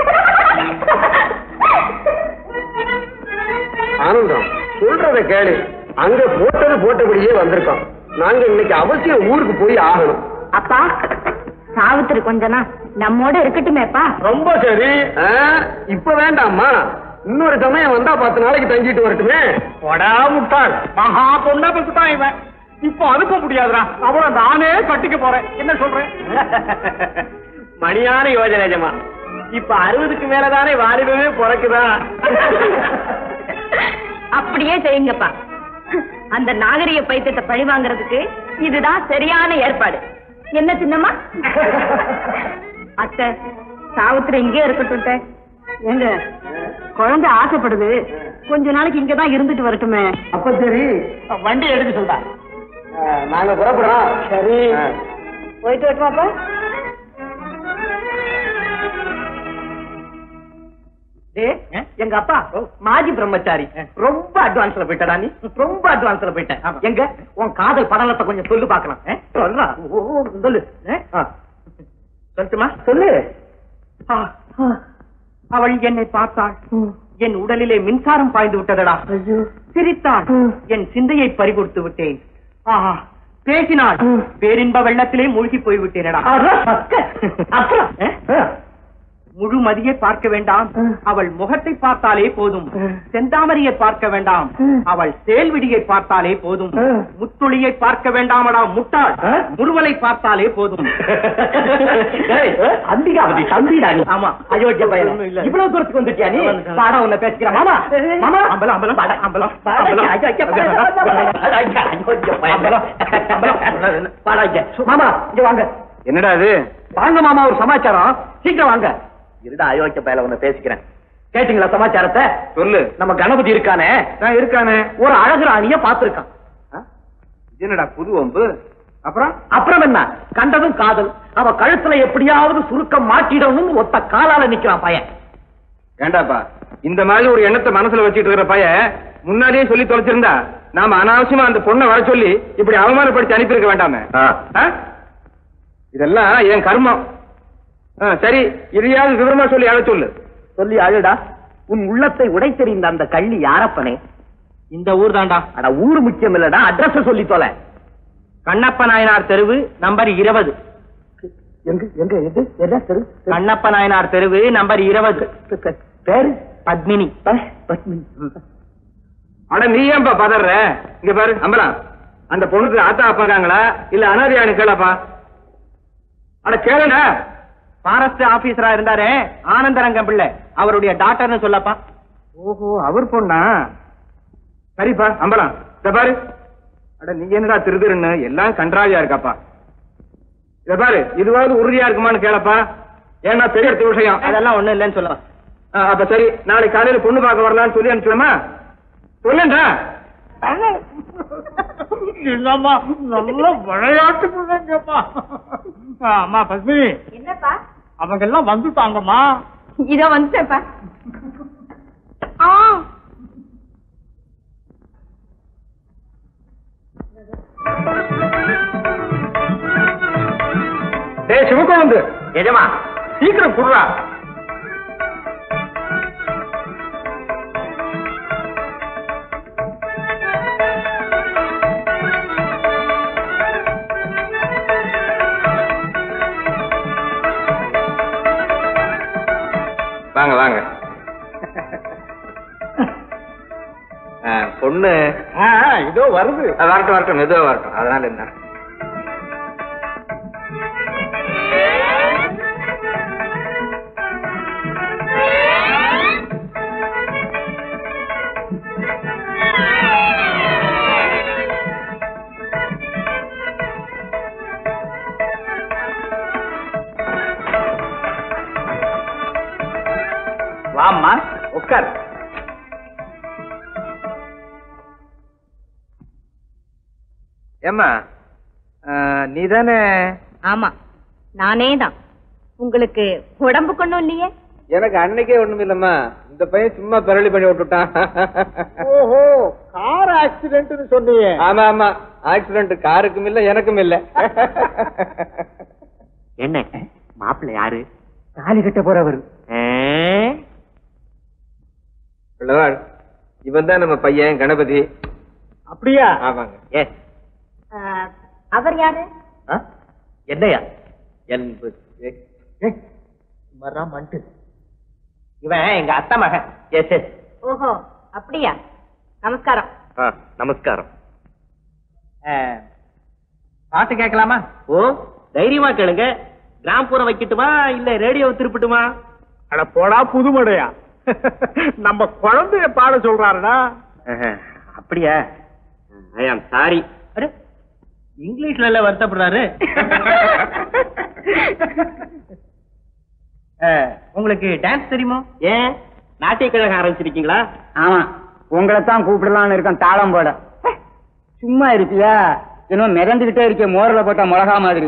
ஆனந்தம் சொல்றத கேளு அங்க போட்டது போட்டபடியே வந்திருக்கோம் நாங்க இன்னைக்கு அவசியம் ஊருக்கு போய் ஆகணும் அப்பா சாவித்திரி கொஞ்சனா நம்மோட இருக்கட்டுமேப்பா ரொம்ப சரி இப்ப வேண்டாம்மா இன்னொரு சமயம் வந்தா பத்து நாளைக்கு தங்கிட்டு வரட்டுமே போடா முட்டாள் மகா பொண்ணா பெற்றுட்டான் இவன் இப்போ அனுப்ப முடியாதுடா அவளை நானே கட்டிக்க போறேன் என்ன சொல்றேன் மணியான யோஜனை ஜமா இப்ப அறுபதுக்கு மேலதானே வாலிபமே பிறக்குதா அப்படியே செய்யுங்கப்பா அந்த நாகரிக பைத்தியத்தை பழி வாங்குறதுக்கு இதுதான் சரியான ஏற்பாடு என்ன சின்னம்மா அத்தை சாவித்திரி இங்கே இருக்கட்டும் அத்தை. ஏங்க குழந்தை ஆசைப்படுது கொஞ்ச நாளைக்கு இங்கதான் இருந்துட்டு வரட்டுமே அப்ப சரி வண்டி எடுக்க சொல்றா நாங்க புறப்படுறோம் சரி போயிட்டு வரட்டுமாப்பா டேய், எங்க அப்பா மாஜி பிரம்மச்சாரி ரொம்ப அட்வான்ஸ்ல போயிட்டடா நீ ரொம்ப அட்வான்ஸ்ல போயிட்ட எங்க உன் காதல் படலத்தை கொஞ்சம் சொல்லு பாக்கலாம் சொல்றா ஓ, ஓ, சொல்லு ஆ. சொல்லட்டுமா சொல்லு ஆ, ஆ. அவள் என்னை பார்த்தாள் என் உடலிலே மின்சாரம் பாய்ந்து விட்டதடா சிரித்தாள் என் சிந்தையை பறிகொடுத்து விட்டேன் ஆஹா பேசினாள் பேரின்ப வெள்ளத்திலே மூழ்கி போய் விட்டேனடா அப்புறம் முழு மதியை பார்க்க வேண்டாம் அவள் முகத்தை பார்த்தாலே போதும் செந்தாமரையை பார்க்க வேண்டாம் அவள் சேல்விடியை பார்த்தாலே போதும் முத்துளியை பார்க்க வேண்டாமடா முட்டாள் முருவலை பார்த்தாலே போதும் அம்பிகாவதி தம்பிடா நீ ஆமா அயோக்கிய பையன் இவ்வளவு தூரத்துக்கு வந்துட்டியா நீ பாடா உன்னை பேசிக்கிறேன் மாமா மாமா அம்பலம் அம்பலம் பாடா அம்பலம் பாடா இங்க மாமா இங்க வாங்க என்னடா இது வாங்க மாமா ஒரு சமாச்சாரம் சீக்கிரம் வாங்க இருடா அயோக்கிய பயல உன்னை பேசிக்கிறேன் கேட்டீங்களா சமாச்சாரத்தை சொல்லு நம்ம கணபதி இருக்கானே நான் இருக்கானே ஒரு அழகு ராணிய பாத்திருக்கான் இது என்னடா புது வம்பு அப்புறம் அப்புறம் என்ன கண்டதும் காதல் அவ கழுத்துல எப்படியாவது சுருக்கம் மாட்டிடணும்னு ஒத்த காலால நிக்கிறான் பையன் ஏண்டாப்பா இந்த மாதிரி ஒரு எண்ணத்தை மனசுல வச்சுட்டு இருக்கிற பையன் முன்னாடியே சொல்லி தொலைச்சிருந்தா நாம அனாவசியமா அந்த பொண்ணை வர சொல்லி இப்படி அவமானப்படுத்தி அனுப்பியிருக்க வேண்டாமே ஆ? இதெல்லாம் என் கர்மம் ஆ, சரி இதையாவது விவரமா சொல்லி அழ சொல்லு சொல்லி அழுடா உன் உள்ளத்தை உடைத்தெறிந்த அந்த கள்ளி யாரப்பனே இந்த ஊர் தாண்டா அட ஊர் முக்கியம் இல்லடா அட்ரஸ் சொல்லி தொலை கண்ணப்ப நாயனார் தெருவு நம்பர் இருபது எங்க எங்க எது என்ன தெரு கண்ணப்ப நாயனார் தெருவு நம்பர் இருபது பேரு பத்மினி பத்மினி அட நீ ஏன்பா பதற இங்க பாரு அம்பலா அந்த பொண்ணுக்கு ஆத்தா அப்பாங்காங்களா இல்ல அனாதையானு கேளப்பா அட கேளுடா ஃபாரஸ்ட் ஆபீசரா இருந்தாரே ஆனந்தரங்கம் பிள்ளை அவருடைய டாக்டர்னு சொல்லப்பா ஓஹோ அவர் பொண்ணா சரிப்பா அம்பலம் இத பாரு அட நீ என்னடா திருதிருன்னு எல்லாம் கன்றாவியா இருக்காப்பா இத பாரு இதுவாவது உறுதியா இருக்குமான்னு கேளப்பா ஏன்னா பெரிய இடத்து விஷயம் அதெல்லாம் ஒண்ணும் இல்லைன்னு சொல்லலாம் ஆ, அப்ப சரி நாளைக்கு காலையில பொண்ணு பார்க்க வரலாம்னு சொல்லி அனுப்பிச்சலாமா சொல்லுண்டா என்னம்மா நல்ல விளையாட்டு பிள்ளைங்கம்மா ஆ, அம்மா பத்மினி என்னப்பா அவங்க எல்லாம் வந்துட்டாங்கம்மா இத வந்துட்டேப்பா ஆ டேய் சிவக்கோந்து எஜமா சீக்கிரம் குடுறா ஆ, பொண்ணு ஆ, இதோ வருது ஆ, வரட்டும் வரட்டும் மெதுவா வரட்டும் அதனால என்ன வாம்மா உட்கார் ஏம்மா நீ தானே ஆமா நானே தான் உங்களுக்கு உடம்பு கொண்டும் இல்லையே எனக்கு அன்னைக்கே ஒண்ணும் இல்லம்மா இந்த பையன் சும்மா பிறலி பண்ணி விட்டுட்டான் ஓஹோ கார் ஆக்சிடென்ட்னு சொன்னியே ஆமா ஆமா ஆக்சிடென்ட் காருக்கும் இல்ல எனக்கும் இல்ல என்ன மாப்பிள்ளை யாரு தாலி கட்ட போறவர் பிள்ளவாள் இவன் தான் நம்ம பையன் கணபதி அப்படியா ஆமாங்க எஸ் ஆ, அவர் யாரு என்னையா என்பது மரம் மண்டு இவன் எங்க அத்தை மகன் எஸ் எஸ் ஓஹோ அப்படியா நமஸ்காரம் நமஸ்காரம் அஹ், பாட்டு கேட்கலாமா ஓ தைரியமா கேளுங்க கிராம்பூரம் வைக்கட்டுமா இல்ல ரேடியோ திருப்பட்டுமா அட போடா புதுமடையா நம்ம குழந்தைய பாட சொல்றாருடா அப்படியா ஐ ஆம் சாரி இங்கிலீஷ்ல எல்லாம் வருத்தப்படுறாரு அஹ், உங்களுக்கு டான்ஸ் தெரியுமா ஏன் நாட்டிய கழகம் ஆரம்பிச்சிருக்கீங்களா ஆமா உங்களை தான் கூப்பிடலாம்னு இருக்கேன் தாளம் போட சும்மா இருப்பியா இன்னும் மிதந்துகிட்டே இருக்க மோரில் போட்ட மிளகா மாதிரி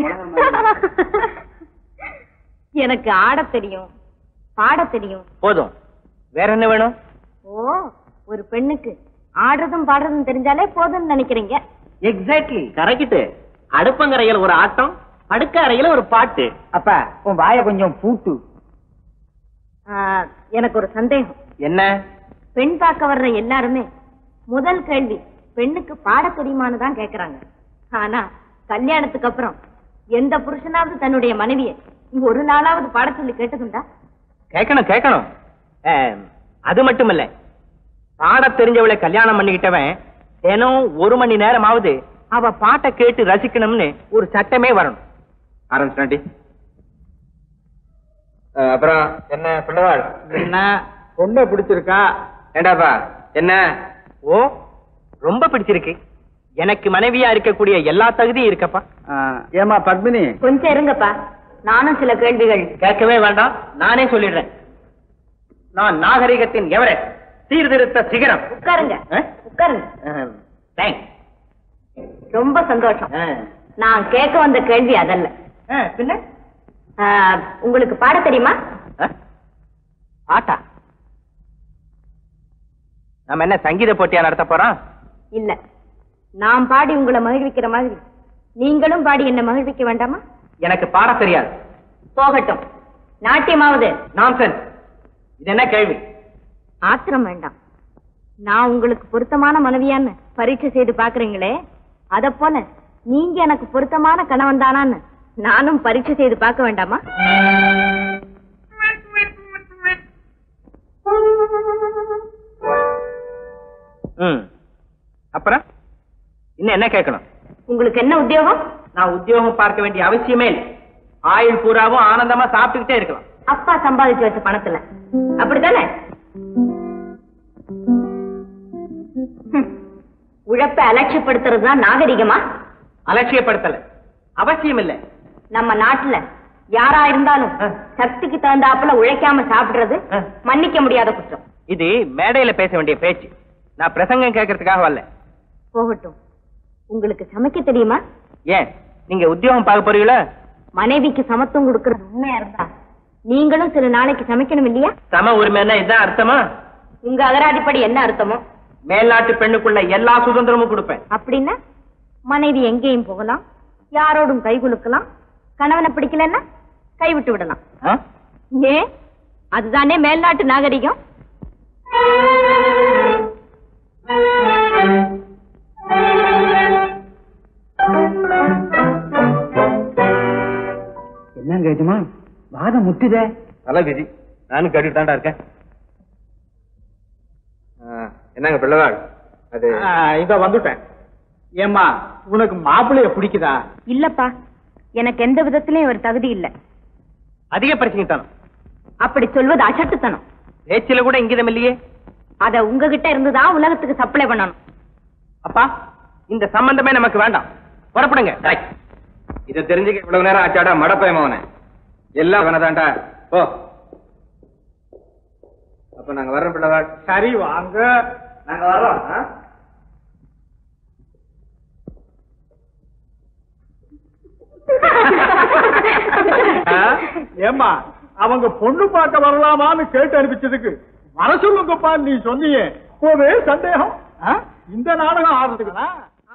எனக்கு ஆடத் தெரியும் பாடத் தெரியும் போதும் வேற என்ன வேணும் ஓ ஒரு பெண்ணுக்கு ஆடுறதும் பாடுறதும் தெரிஞ்சாலே போதும்னு நினைக்கிறீங்க எக்ஸாக்ட்லி கரெக்ட் அடுப்பங்கரையில ஒரு ஆட்டம் படுக்க அறையில ஒரு பாட்டு அப்பா உன் வாய கொஞ்சம் பூட்டு ஆ, எனக்கு ஒரு சந்தேகம் என்ன பெண் பார்க்க வர்ற எல்லாருமே முதல் கேள்வி பெண்ணுக்கு பாடத் தெரியுமான்னு தான் கேக்குறாங்க ஆனா கல்யாணத்துக்கு அப்புறம் எந்த புருஷனாவது தன்னுடைய மனைவியை ஒரு நாளாவது பாடச் சொல்லி கேட்டதுண்டா கேட்கணும் கேட்கணும் அஹ், அது மட்டும் இல்ல பாட தெரிஞ்சவளை கல்யாணம் பண்ணிக்கிட்டவன் தினம் ஒரு மணி நேரமாவது அவ பாட்டை கேட்டு ரசிக்கணும்னு ஒரு சட்டமே வரணும் ஆரம்பிச்சாண்டி அப்புறம் என்ன பிள்ளைவாள் என்ன பொண்ணை பிடிச்சிருக்கா ஏண்டாப்பா என்ன ஓ ரொம்ப பிடிச்சிருக்கு எனக்கு மனைவியா இருக்கக்கூடிய எல்லா தகுதியும் இருக்கப்பா ஏமா பத்மினி கொஞ்சம் இருங்கப்பா நானும் சில கேள்விகள் கேட்கவே வேண்டாம் நானே சொல்லிடுறேன் நான் நாகரிகத்தின் எவரெஸ்ட் சீர்திருத்த சிகரம் உட்காருங்க அஹ்? உட்காருங்க அஹ், thanks. ரொம்ப சந்தோஷம் அஹ், நான் கேட்க வந்த கேள்வி அதல்ல அஹ், பின்ன ஆ, உங்களுக்கு பாடத் தெரியுமா அஹ்? பாட்டா நம்ம என்ன சங்கீத போட்டியா நடத்த போறோம் இல்ல நான் பாடி உங்களை மகிழ்விக்கிற மாதிரி நீங்களும் பாடி என்ன மகிழ்விக்க வேண்டாமா எனக்கு பாட தெரியாது போகட்டும் நாட்டியமாவது நான்சென்ஸ் இது என்ன கேள்வி ஆத்திரம் வேண்டாம் நான் உங்களுக்கு பொருத்தமான மனைவியான்னு பரீட்சை செய்து பாக்குறீங்களே அத போல நீங்க எனக்கு பொருத்தமான கணவன் தானான்னு நானும் பரீட்சை செய்து பார்க்க வேண்டாமா ம் அப்புறம் இன்னும் என்ன கேட்கணும் உங்களுக்கு என்ன உத்தியோகம் நான் உத்தியோகம் பார்க்க வேண்டிய அவசியமே இல்லை ஆயுள் பூராவும் ஆனந்தமா சாப்பிட்டுக்கிட்டே இருக்கலாம் அப்பா சம்பாதிச்சு வச்ச பணத்துல அப்படித்தானே ஹம். உழைப்பை அலட்சியப்படுத்துறது தான் நாகரிகமா அலட்சியப்படுத்தல அவசியம் இல்லை நம்ம நாட்டுல யாரா இருந்தாலும் ஆ. சக்திக்கு தகுந்தாப்புல உழைக்காம சாப்பிடுறது ஆ. மன்னிக்க முடியாத குற்றம் இது மேடையில பேச வேண்டிய பேச்சு நான் பிரசங்கம் கேட்கறதுக்காக வரல போகட்டும் உங்களுக்கு சமைக்க தெரியுமா ஏன் நீங்க உத்தியோகம் பார்க்க போறீங்களா மனைவிக்கு சமத்துவம் கொடுக்கறது உண்மையா இருந்தா நீங்களும் சில நாளைக்கு சமைக்கணும் இல்லையா சம உரிமைன்னா இதுதான் அர்த்தமா உங்க அகராதிப்படி என்ன அர்த்தமோ மேல்நாட்டு பெண்ணுக்குள்ள எல்லா சுதந்திரமும் கொடுப்பேன் அப்படின்னா மனைவி எங்கேயும் போகலாம் யாரோடும் கை குலுக்கலாம் கணவனை பிடிக்கலன்னா கைவிட்டு விடலாம் ஆ? ஏன் அதுதானே மேல்நாட்டு நாகரிகம் என்னங்க எஜமா வாதம் முட்டுதே தலை விதி நானும் கேட்டுட்டு தான்டா இருக்கேன் ஆ, என்னங்க பிள்ளைவாள் அது இத வந்துட்டேன் ஏம்மா உனக்கு மாப்பிள்ளைய பிடிக்குதா இல்லப்பா எனக்கு எந்த விதத்திலயும் ஒரு தகுதி இல்ல அதிக பிரச்சனைத்தனம் அப்படி சொல்வது அசட்டுத்தனம் பேச்சில கூட இங்கிதம் இல்லையே அத உங்ககிட்ட இருந்துதான் உலகத்துக்கு சப்ளை பண்ணணும் அப்பா இந்த சம்பந்தமே நமக்கு வேண்டாம் புறப்படுங்க இதை தெரிஞ்சுக்க இவ்வளவு நேரம் ஆச்சாடா மடப்பயமவன எல்லாம் அவனதான்டா போ அப்ப நாங்க வர்றோம் பிள்ளைவாள் சரி வாங்க நாங்க வர்றோம் ஆ? ஆ? ஏம்மா அவங்க பொண்ணு பார்க்க வரலாமான்னு கேட்டு அனுப்பிச்சதுக்கு வர சொல்லுங்கப்பா நீ சொன்னியே ஒரே சந்தேகம் ஆ? இந்த நாடகம் ஆடுறதுக்குதா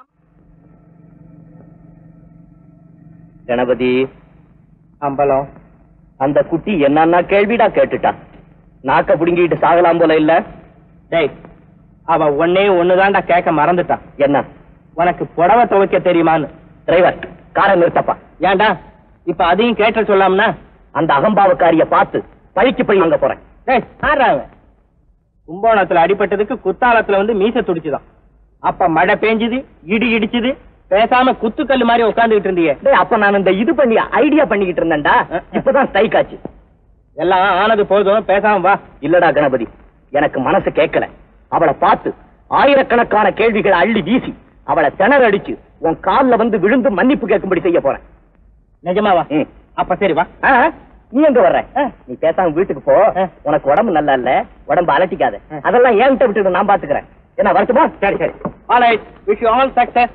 கணபதி அம்பலம் அந்த குட்டி என்னன்னா கேள்விடா கேட்டுட்டா நாக்க புடுங்கிட்டு சாகலாம் போல இல்ல டேய் அவ ஒன்னே ஒண்ணுதான்டா கேட்க மறந்துட்டான் என்ன உனக்கு புடவை துவைக்க தெரியுமான்னு டிரைவர் காரை நிறுத்தப்பா ஏன்டா இப்ப அதையும் கேட்ட சொல்லாம்னா அந்த அகம்பாவக்காரிய பார்த்து பழிக்கு பழி வாங்க போறேன் டேய் யாரா அவன் கும்போணத்துல அடிபட்டதுக்கு குத்தாலத்துல வந்து மீச துடிச்சுதான் அப்ப மழை பெஞ்சுது இடி இடிச்சுது பேசாம குத்துக்கல்லு மாதிரி உட்கார்ந்துகிட்டு இருந்தியே டேய், அப்ப நான் இந்த இது பண்ணி ஐடியா பண்ணிக்கிட்டு இருந்தேன்டா இப்பதான் ஸ்ட்ரைக் ஆச்சு எல்லாம் ஆனது போதும் பேசாம வா இல்லடா கணபதி எனக்கு மனசு கேட்கல அவளை பார்த்து ஆயிரக்கணக்கான கேள்விகளை அள்ளி வீசி அவளை திணற அடிச்சு உன் கால்ல வந்து விழுந்து மன்னிப்பு கேட்கும்படி செய்ய போறேன் நிஜமாவா ம். அப்ப சரி வா ஆ, நீ எங்க வர்ற நீ பேசாம வீட்டுக்கு போ உனக்கு உடம்பு நல்லா இல்ல உடம்பு அலட்டிக்காத அதெல்லாம் என்கிட்ட விட்டுட்டு நான் பாத்துக்கிறேன் என்ன வரட்டுமா சரி சரி all right wish you all success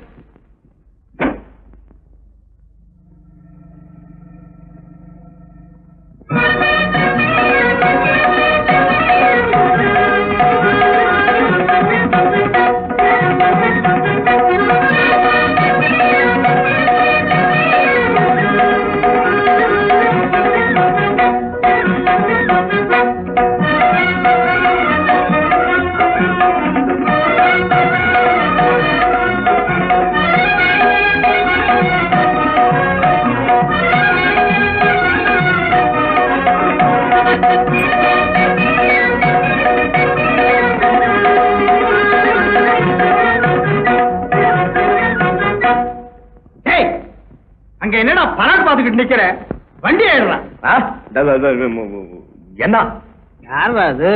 ஏய் அங்க என்னடா பணம் பார்த்துக்கிட்டு நிக்கிற வண்டி ஆயிடுறான் ஆ, த- த- த- மு- மு- மு- என்ன யாரா அது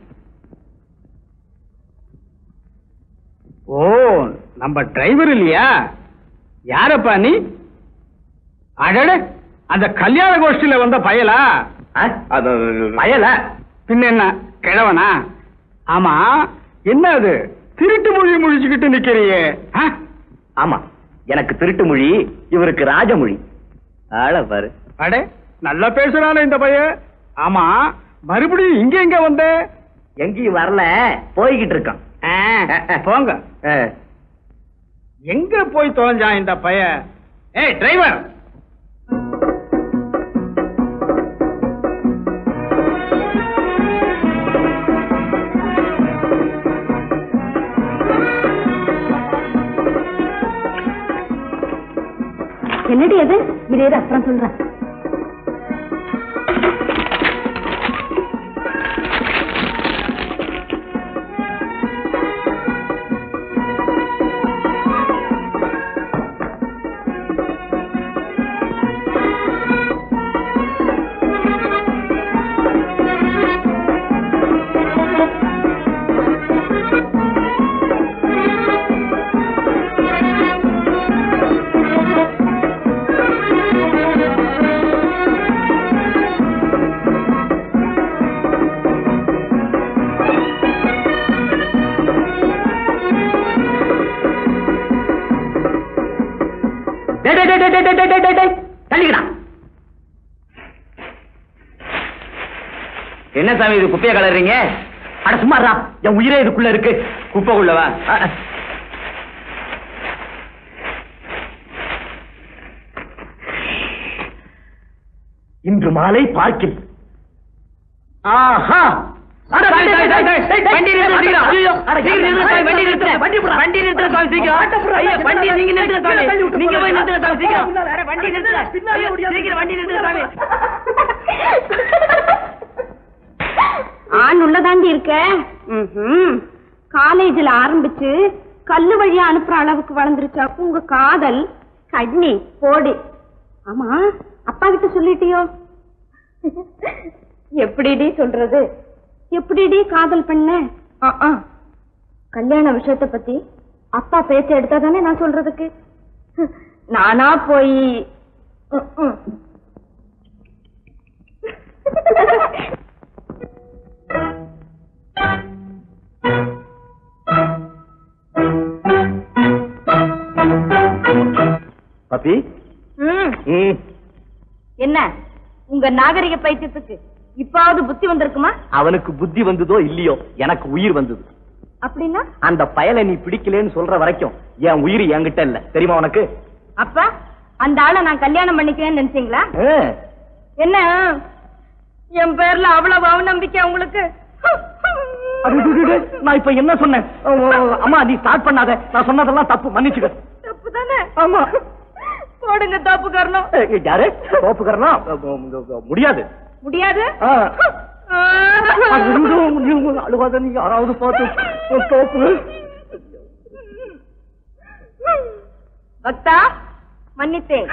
ஓ நம்ம டிரைவர் இல்லையா யாரப்பா நீ அடட அந்த கல்யாண கோஷ்டியில வந்த பயலா ஆ, அது பயல பின்ன என்ன கிழவனா ஆமா என்ன அது திருட்டு மொழி முழிச்சுக்கிட்டு நிக்கிறியே ஆ? ஆமா எனக்கு திருட்டு மொழி இவருக்கு ராஜமொழி ஆள பாரு அடே நல்லா பேசுறானே இந்த பையன் ஆமா மறுபடியும் இங்க எங்க வந்த எங்கேயும் வரல போய்கிட்டு இருக்கான் ஆ, போங்க ஆ. எங்க போய் தொலைஞ்சான் இந்த பையன் ஏய் டிரைவர் என்னடி அது இதே அப்புறம் சொல்றேன் டேய், டேய், டேய், டேய், டேய், டேய், டேய், டேய், டேய், தள்ளிக்கடா. என்ன சாமி இது குப்பைய கலர்றீங்க அட சும்மாடா என் உயிரே இதுக்குள்ள இருக்கு குப்பைக்குள்ளவா அ, அ. இன்று மாலை பார்க்கில் ஆஹா அட, டேய், டேய், டேய், டேய், டேய், வண்டி நிறுத்து, சீக்கிரம். ஐயோ, அட, சீக்கிரம் நிறுத்து, சாமி, வண்டி நிறுத்து, வண்டி போடா. வண்டி நிறுத்து, சாமி, சீக்கிரம். ஐயா, வண்டி நீங்க நிறுத்துங்க, சாமி. நீங்க போய் நிறுத்துங்க, சாமி, சீக்கிரம். வண்டி நிறுத்துங்க. ஐயோ, சீக்கிரம் வண்டி நிறுத்துங்க, சாமி. ஆண் உள்ளதாண்டி இருக்க ம்ஹும். காலேஜ்ல ஆரம்பிச்சு கல்லு வழியா அனுப்புற அளவுக்கு வளர்ந்துருச்சா உங்க காதல் கண்ணி போடு ஆமா அப்பா கிட்ட சொல்லிட்டியோ எப்படிடி சொல்றது எப்படிடி காதல் பண்ண ஆ, ஆ. கல்யாண விஷயத்த பத்தி அப்பா பேச்ச எடுத்தா தானே நான் சொல்றதுக்கு நானா போய் ம், ம். பப்பி ம், ம் என்ன உங்க நாகரிக பைத்தியத்துக்கு இப்பாவது புத்தி வந்திருக்குமா அவனுக்கு புத்தி வந்ததோ இல்லையோ எனக்கு உயிர் வந்தது அப்படின்னா அந்த பயலை நீ பிடிக்கலன்னு சொல்ற வரைக்கும் என் உயிர் என்கிட்ட இல்ல தெரியுமா உனக்கு அப்ப அந்த ஆளை நான் கல்யாணம் பண்ணிக்குவேன்னு நினைச்சீங்களா ஆ, என்ன என் பேர்ல அவ்வளவு அவநம்பிக்கை உங்களுக்கு அடு, அடு, அடு, அடு, நான் இப்ப என்ன சொன்னேன் ஓ, ஓ, அம்மா நீ ஸ்டார்ட் பண்ணாத நான் சொன்னதெல்லாம் தப்பு மன்னிச்சுக்க தப்பு தானே ஆமா போடுங்க தப்பு காரணம் ஏய், யாரு தோப்புக்கிறனா முடியாது முடியாது ஆ. அழுவாத நீ யாராவது பார்த்து தோப்பு பக்தா மன்னித்தேன்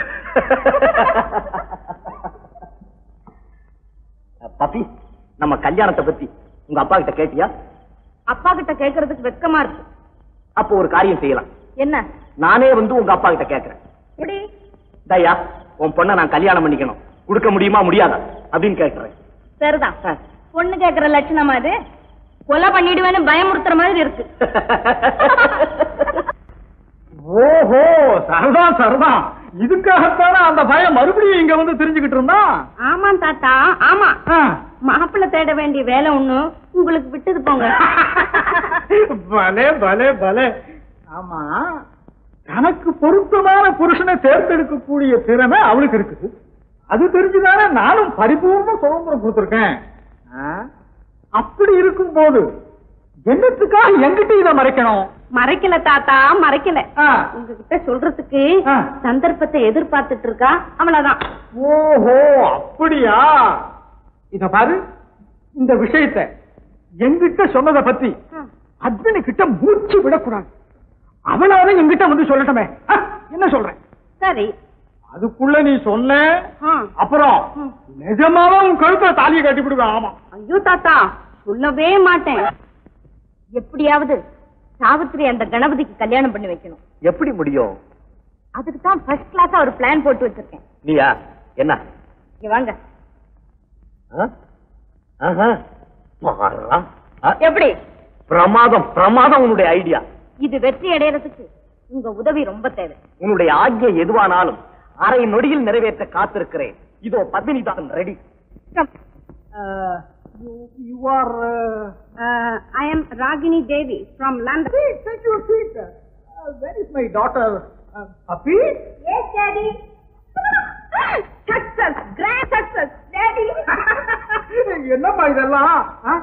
பப்பி நம்ம கல்யாணத்தை பத்தி உங்க அப்பா கிட்ட கேட்டியா அப்பா கிட்ட கேக்குறதுக்கு வெட்கமா இருக்கு அப்போ ஒரு காரியம் செய்யலாம் என்ன நானே வந்து உங்க அப்பா கிட்ட கேக்குறேன் எப்படி தயா உன் பொண்ணை நான் கல்யாணம் பண்ணிக்கணும் கொடுக்க முடியுமா முடியாதா அப்படின்னு கேக்குறேன் சரிதான் பொண்ணு கேக்குற லட்சணமா அது கொலை பண்ணிடுவேன்னு பயமுறுத்துற மாதிரி இருக்கு ஓஹோ சரதான் சரதான் இதுக்காகத்தானே அந்த பயம் மறுபடியும் இங்க வந்து தெரிஞ்சுக்கிட்டு இருந்தா ஆமா தாத்தா ஆமா ஆ. மாப்பிள்ளை தேட வேண்டிய வேலை ஒண்ணு உங்களுக்கு விட்டது போங்க பலே பலே பலே ஆமா தனக்கு பொருத்தமான புருஷனை தேர்ந்தெடுக்கக்கூடிய திறமை அவளுக்கு இருக்குது அது தெரிஞ்சுதானே நானும் பரிபூர்ண சுதந்திரம் கொடுத்திருக்கேன் ஆ? அப்படி இருக்கும் போது என்னத்துக்காக எங்கிட்ட இதை மறைக்கணும் மறைக்கல தாத்தா மறைக்கல ஆ. உங்ககிட்ட சொல்றதுக்கு ஆ. சந்தர்ப்பத்தை எதிர்பார்த்துட்டு இருக்கா அவ்வளவுதான் ஓஹோ அப்படியா இத பாரு இந்த விஷயத்தை எங்கிட்ட சொன்னதை பத்தி அத்வினி கிட்ட மூச்சு விடக்கூடாது அவளாவது எங்கிட்ட வந்து சொல்லட்டுமே ஆ, என்ன சொல்றேன் சரி அதுக்குள்ள நீ சொன்ன ஆ. அப்புறம் நிஜமாவே உன் கழுத்துல தாலியை கட்டி விடுவேன் ஆமா ஐயோ தாத்தா சொல்லவே மாட்டேன் எப்படியாவது சாவித்திரி அந்த கணபதிக்கு கல்யாணம் பண்ணி வைக்கணும் எப்படி முடியும் அதுக்கு தான் ஃபர்ஸ்ட் கிளாஸா ஒரு பிளான் போட்டு வச்சிருக்கேன் நீயா என்ன இங்க வாங்க ஆ? ஆஹா. பாருடா. ஆ, எப்படி பிரமாதம் பிரமாதம் உன்னுடைய ஐடியா இது வெற்றி அடையறதுக்கு உங்க உதவி ரொம்ப தேவை உன்னுடைய ஆజ్ఞை எதுவானாலும் அரை நொடியில் நிறைவேற்ற காத்திருக்கிறேன் இதோ பத்மினி தான் ready you are I am Ragini Devi from London take your seat where is my daughter அப்பி yes daddy success grand success daddy என்னம்மா இதெல்லாம் ஆ?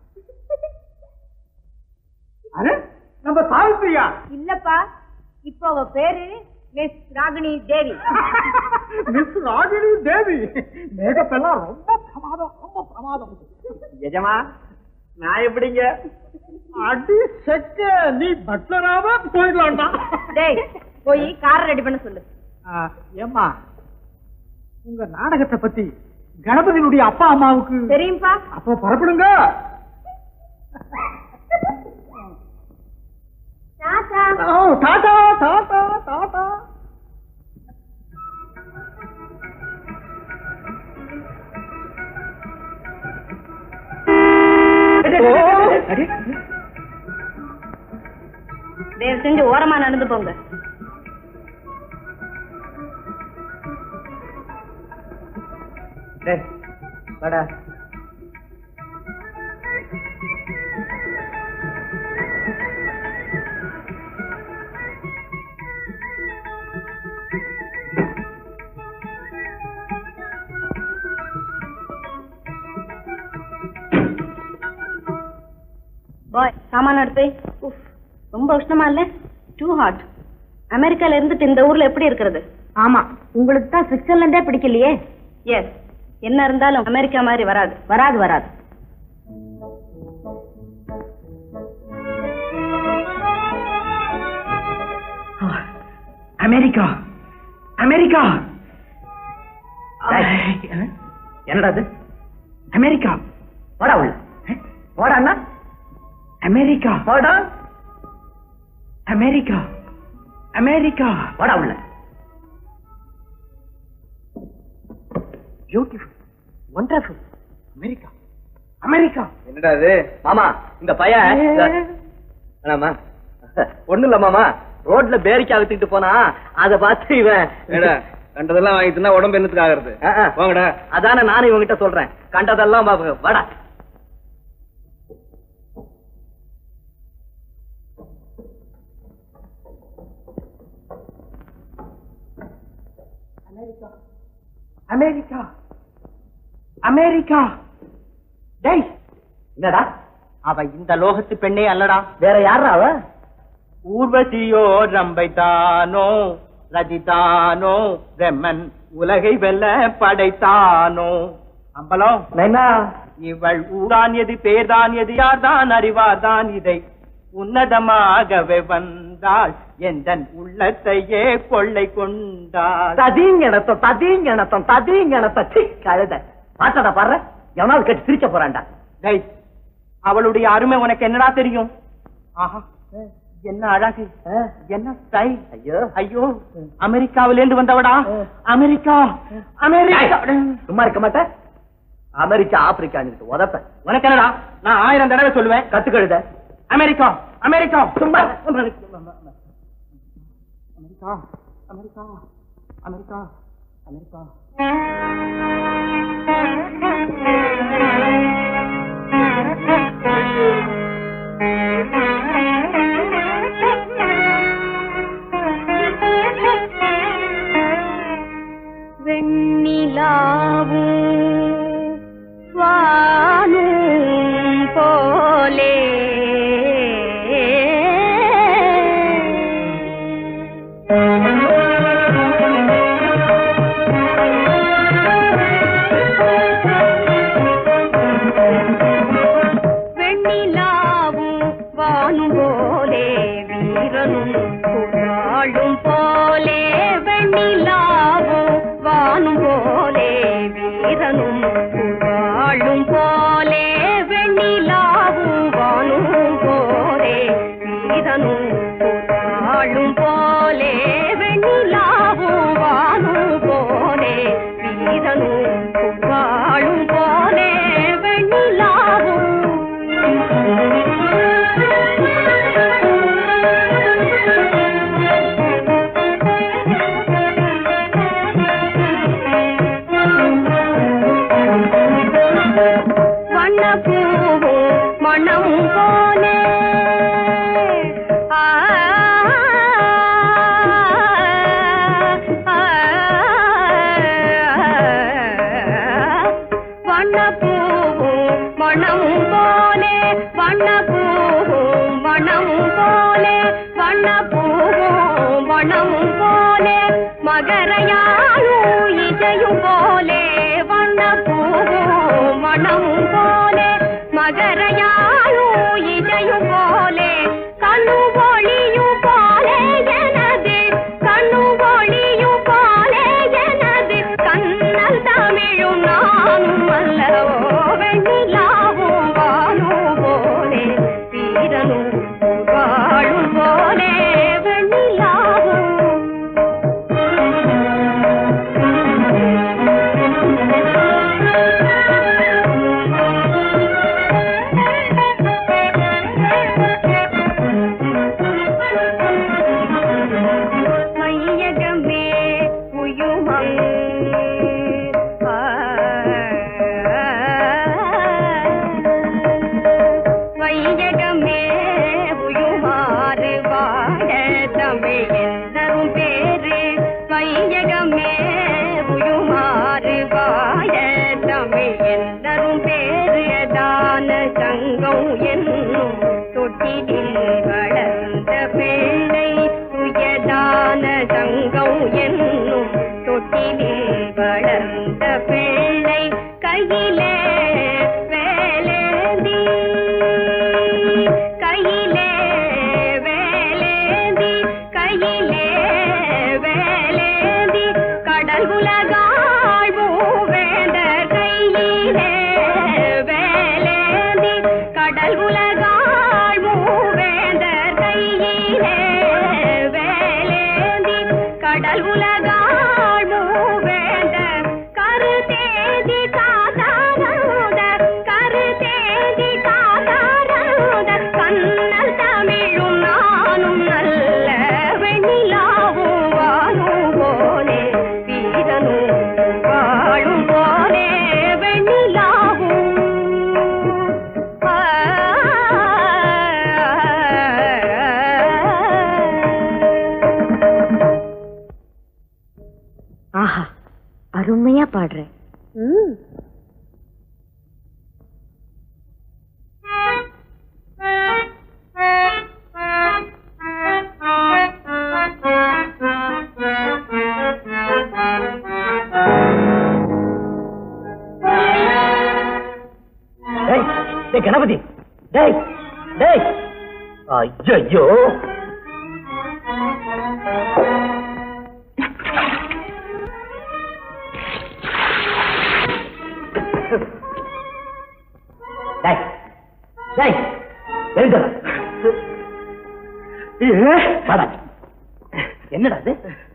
அரே நம்ம சாவித்திரியா இல்லப்பா இப்போ அவ பேரு மிஸ் ராகினி தேவி மிஸ் ராகினி தேவி மேகப்பெல்லாம் ரொம்ப பிரமாதம் ரொம்ப பிரமாதம் எஜமா நான் எப்படிங்க அடி செக்க நீ பட்லராவா போயிடலாம்டா டேய் போய் கார் ரெடி பண்ண சொல்லு ஆ, ஏம்மா உங்க நாடகத்தை பத்தி கணபதியினுடைய அப்பா அம்மாவுக்கு தெரியும்பா அப்போ புறப்படுங்க டாடா ஓ, டாடா டாடா டாடா ஓ, அடி. தயவு செஞ்சு ஓரமா நடந்து போங்க டேய், வாடா. பாய் சாமான எடுத்து உஃப், ரொம்ப உஷ்ணமா இல்ல டூ ஹாட் அமெரிக்கால இருந்துட்டு இந்த ஊர்ல எப்படி இருக்கிறது ஆமா உங்களுக்கு தான் சுவிட்சர்லாந்தே பிடிக்கலையே எஸ் என்ன இருந்தாலும் அமெரிக்கா மாதிரி வராது வராது வராது அமெரிக்கா அமெரிக்கா என்னடா அது அமெரிக்கா போடா உள்ள போடா அண்ணா அமெரிக்கா போடா அமெரிக்கா அமெரிக்கா போடா உள்ள பியூட்டிஃபுல் ஒண்டர்ஃபுல் அமெரிக்கா அமெரிக்கா என்னடா இது மாமா இந்த பையன் ஆமா ஒண்ணு இல்ல மாமா ரோட்ல பேரிக்கா வித்துக்கிட்டு போனா அத பார்த்து இவன் ஏடா கண்டதெல்லாம் வாங்கி தின்னா உடம்பு என்னத்துக்கு ஆகுறது ஆ, ஆ. வாங்கடா அதானே நானும் இவங்கிட்ட சொல்றேன் கண்டதெல்லாம் வா- வாடா அமெரிக்கா அமெரிக்கா டேய் என்னடா அவ இந்த லோகத்து பெண்ணே அல்லடா வேற யாரா அவ ஊர்வசியோ ரம்பைத்தானோ ரதிதானோ ரெம்மன் உலகை வெல்ல படைத்தானோ அம்பலம் நைனா இவள் ஊரான் எது பேர்தான் எது யார்தான் அறிவார்தான் இதை உன்னதமாகவே வந்தாள் எந்தன் உள்ளத்தையே கொள்ளை கொண்டாள் ததீங்கணத்தம் ததீங்கணத்தம் ததீங்கணத்தம் சி கழுத பாட்டடா பாடுற எவனாவது கட்டி சிரிக்க போறான்டா டேய், அவளுடைய அருமை உனக்கு என்னடா தெரியும் ஆஹா என்ன அழகு என்ன ஸ்டைல் ஐயோ ஐயோ அமெரிக்காவிலேந்து வந்தவடா அமெரிக்கா அமெரிக்கா சும்மா இருக்க மாட்டேன் அமெரிக்கா ஆப்பிரிக்கான்னு உதப்ப உனக்கு என்னடா நான் ஆயிரம் தடவை சொல்லுவேன் கத்து கழுத அமெரிக்கா அமெரிக்கா சும்மா அமெரிக்கா அமெரிக்கா அமெரிக்கா அமெரிக்கா வெண்ணிலாவும் வானும் போலே வெண்ணிலாவும் வானும் போலே வீரனும் புறாளும் போலே வெண்ணிலாவும் வானும் போலே வீரனும் புறாளும் போலே வெண்ணிலாவும் வானும் போலே வீரனும் புறாளும் போலே வெண்ணிலாவும் வானும் போலே வீரனும் புறாளும் போலே வெண்ணிலாவும் வண்ணப்பூவும் மனம் போலே ஆ அருமையா பாடுற ம் டேய் டேய் கணபதி டேய் டேய் ஐயோ டேய் டேய் எழுந்துடா வாடா. என்னடா இது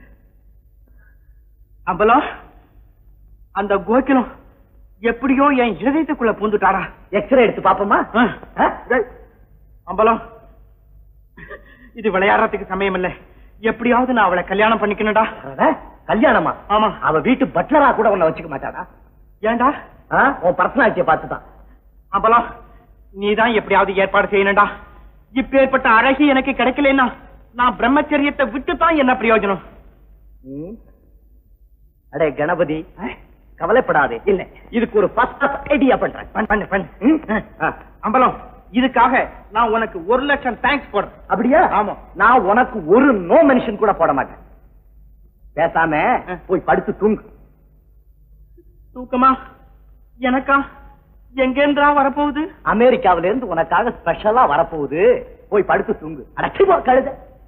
அம்பலம் அந்த கோகிலம் எப்படியோ என் இருதயத்துக்குள்ள பூந்துட்டாடா எக்ஸ்ரே எடுத்து பாப்போமா ஆ. ஆ? டேய், அம்பலம் இது விளையாடுறதுக்கு சமயம் இல்ல எப்படியாவது நான் அவளை கல்யாணம் பண்ணிக்கணும்டா அட, கல்யாணமா ஆமா அவ வீட்டு பட்லரா கூட உன்னை வச்சுக்க மாட்டாடா ஏன்டா ஆ? உன் பர்சனாலிட்டியை பார்த்துதான் அம்பலம் நீதான் எப்படியாவது ஏற்பாடு செய்யணும்டா இப்பேற்பட்ட அழகி எனக்கு கிடைக்கலன்னா நான் பிரம்மச்சரியத்தை விட்டு தான் என்ன பிரயோஜனம் ம். அடே கணபதி கவலைப்படாதே இல்ல இதுக்கு ஒரு ஃபர்ஸ்ட் ஐடியா பண்றேன் பண்ணு, பண்ணு பண்ணு ம்? ஆ, அம்பலம் இதுக்காக நான் உனக்கு ஒரு லட்சம் தேங்க்ஸ் போடுறேன் அப்படியா ஆமா. நான் உனக்கு ஒரு நோ மென்ஷன் கூட போட மாட்டேன் பேசாம ஆ. போய் படுத்து தூங்கு தூக்கமா எனக்கா எங்கேன்றா வரப்போகுது அமெரிக்காவில இருந்து உனக்காக ஸ்பெஷலா வரப்போகுது போய் படுத்து தூங்கு அடச்சி போ கழுத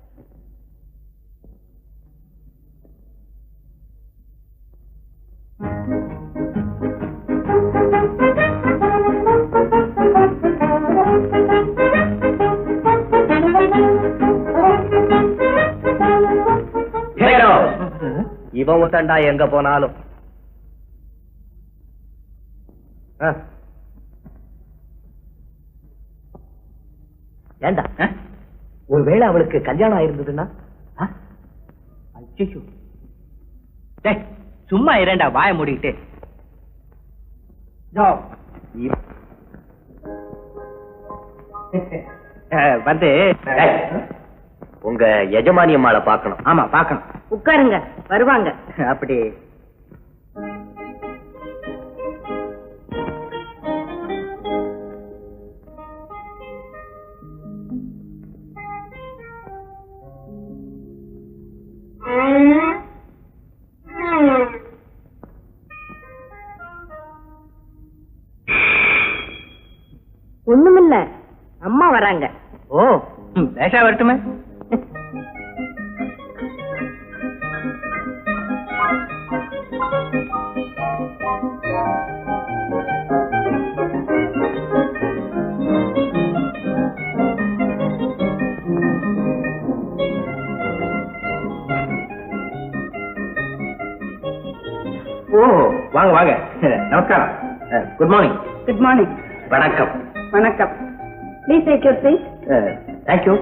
ஹேரோ, இவன் ஒத்தண்டா எங்க போனாலும் ஆ. ஏண்டா ஆ? ஒருவேளை அவளுக்கு கல்யாணம் ஆயிருந்ததுன்னா ஆ? ஐயோ டேய் சும்மா இரண்டா வாய மூடிக்கிட்டு இவ- அஹ், வந்து ஏய், உங்க எஜமானி அம்மாளை பார்க்கணும் ஆமா பாக்கணும் உட்காருங்க வருவாங்க அப்படி ஒண்ணுமில்ல அம்மா வராங்க ஓ ம், லேசா வரட்டுமே ஓ வாங்க வாங்க நமஸ்காரம் குட் மார்னிங் குட் மார்னிங் வணக்கம் வணக்கம் please take your seat thank you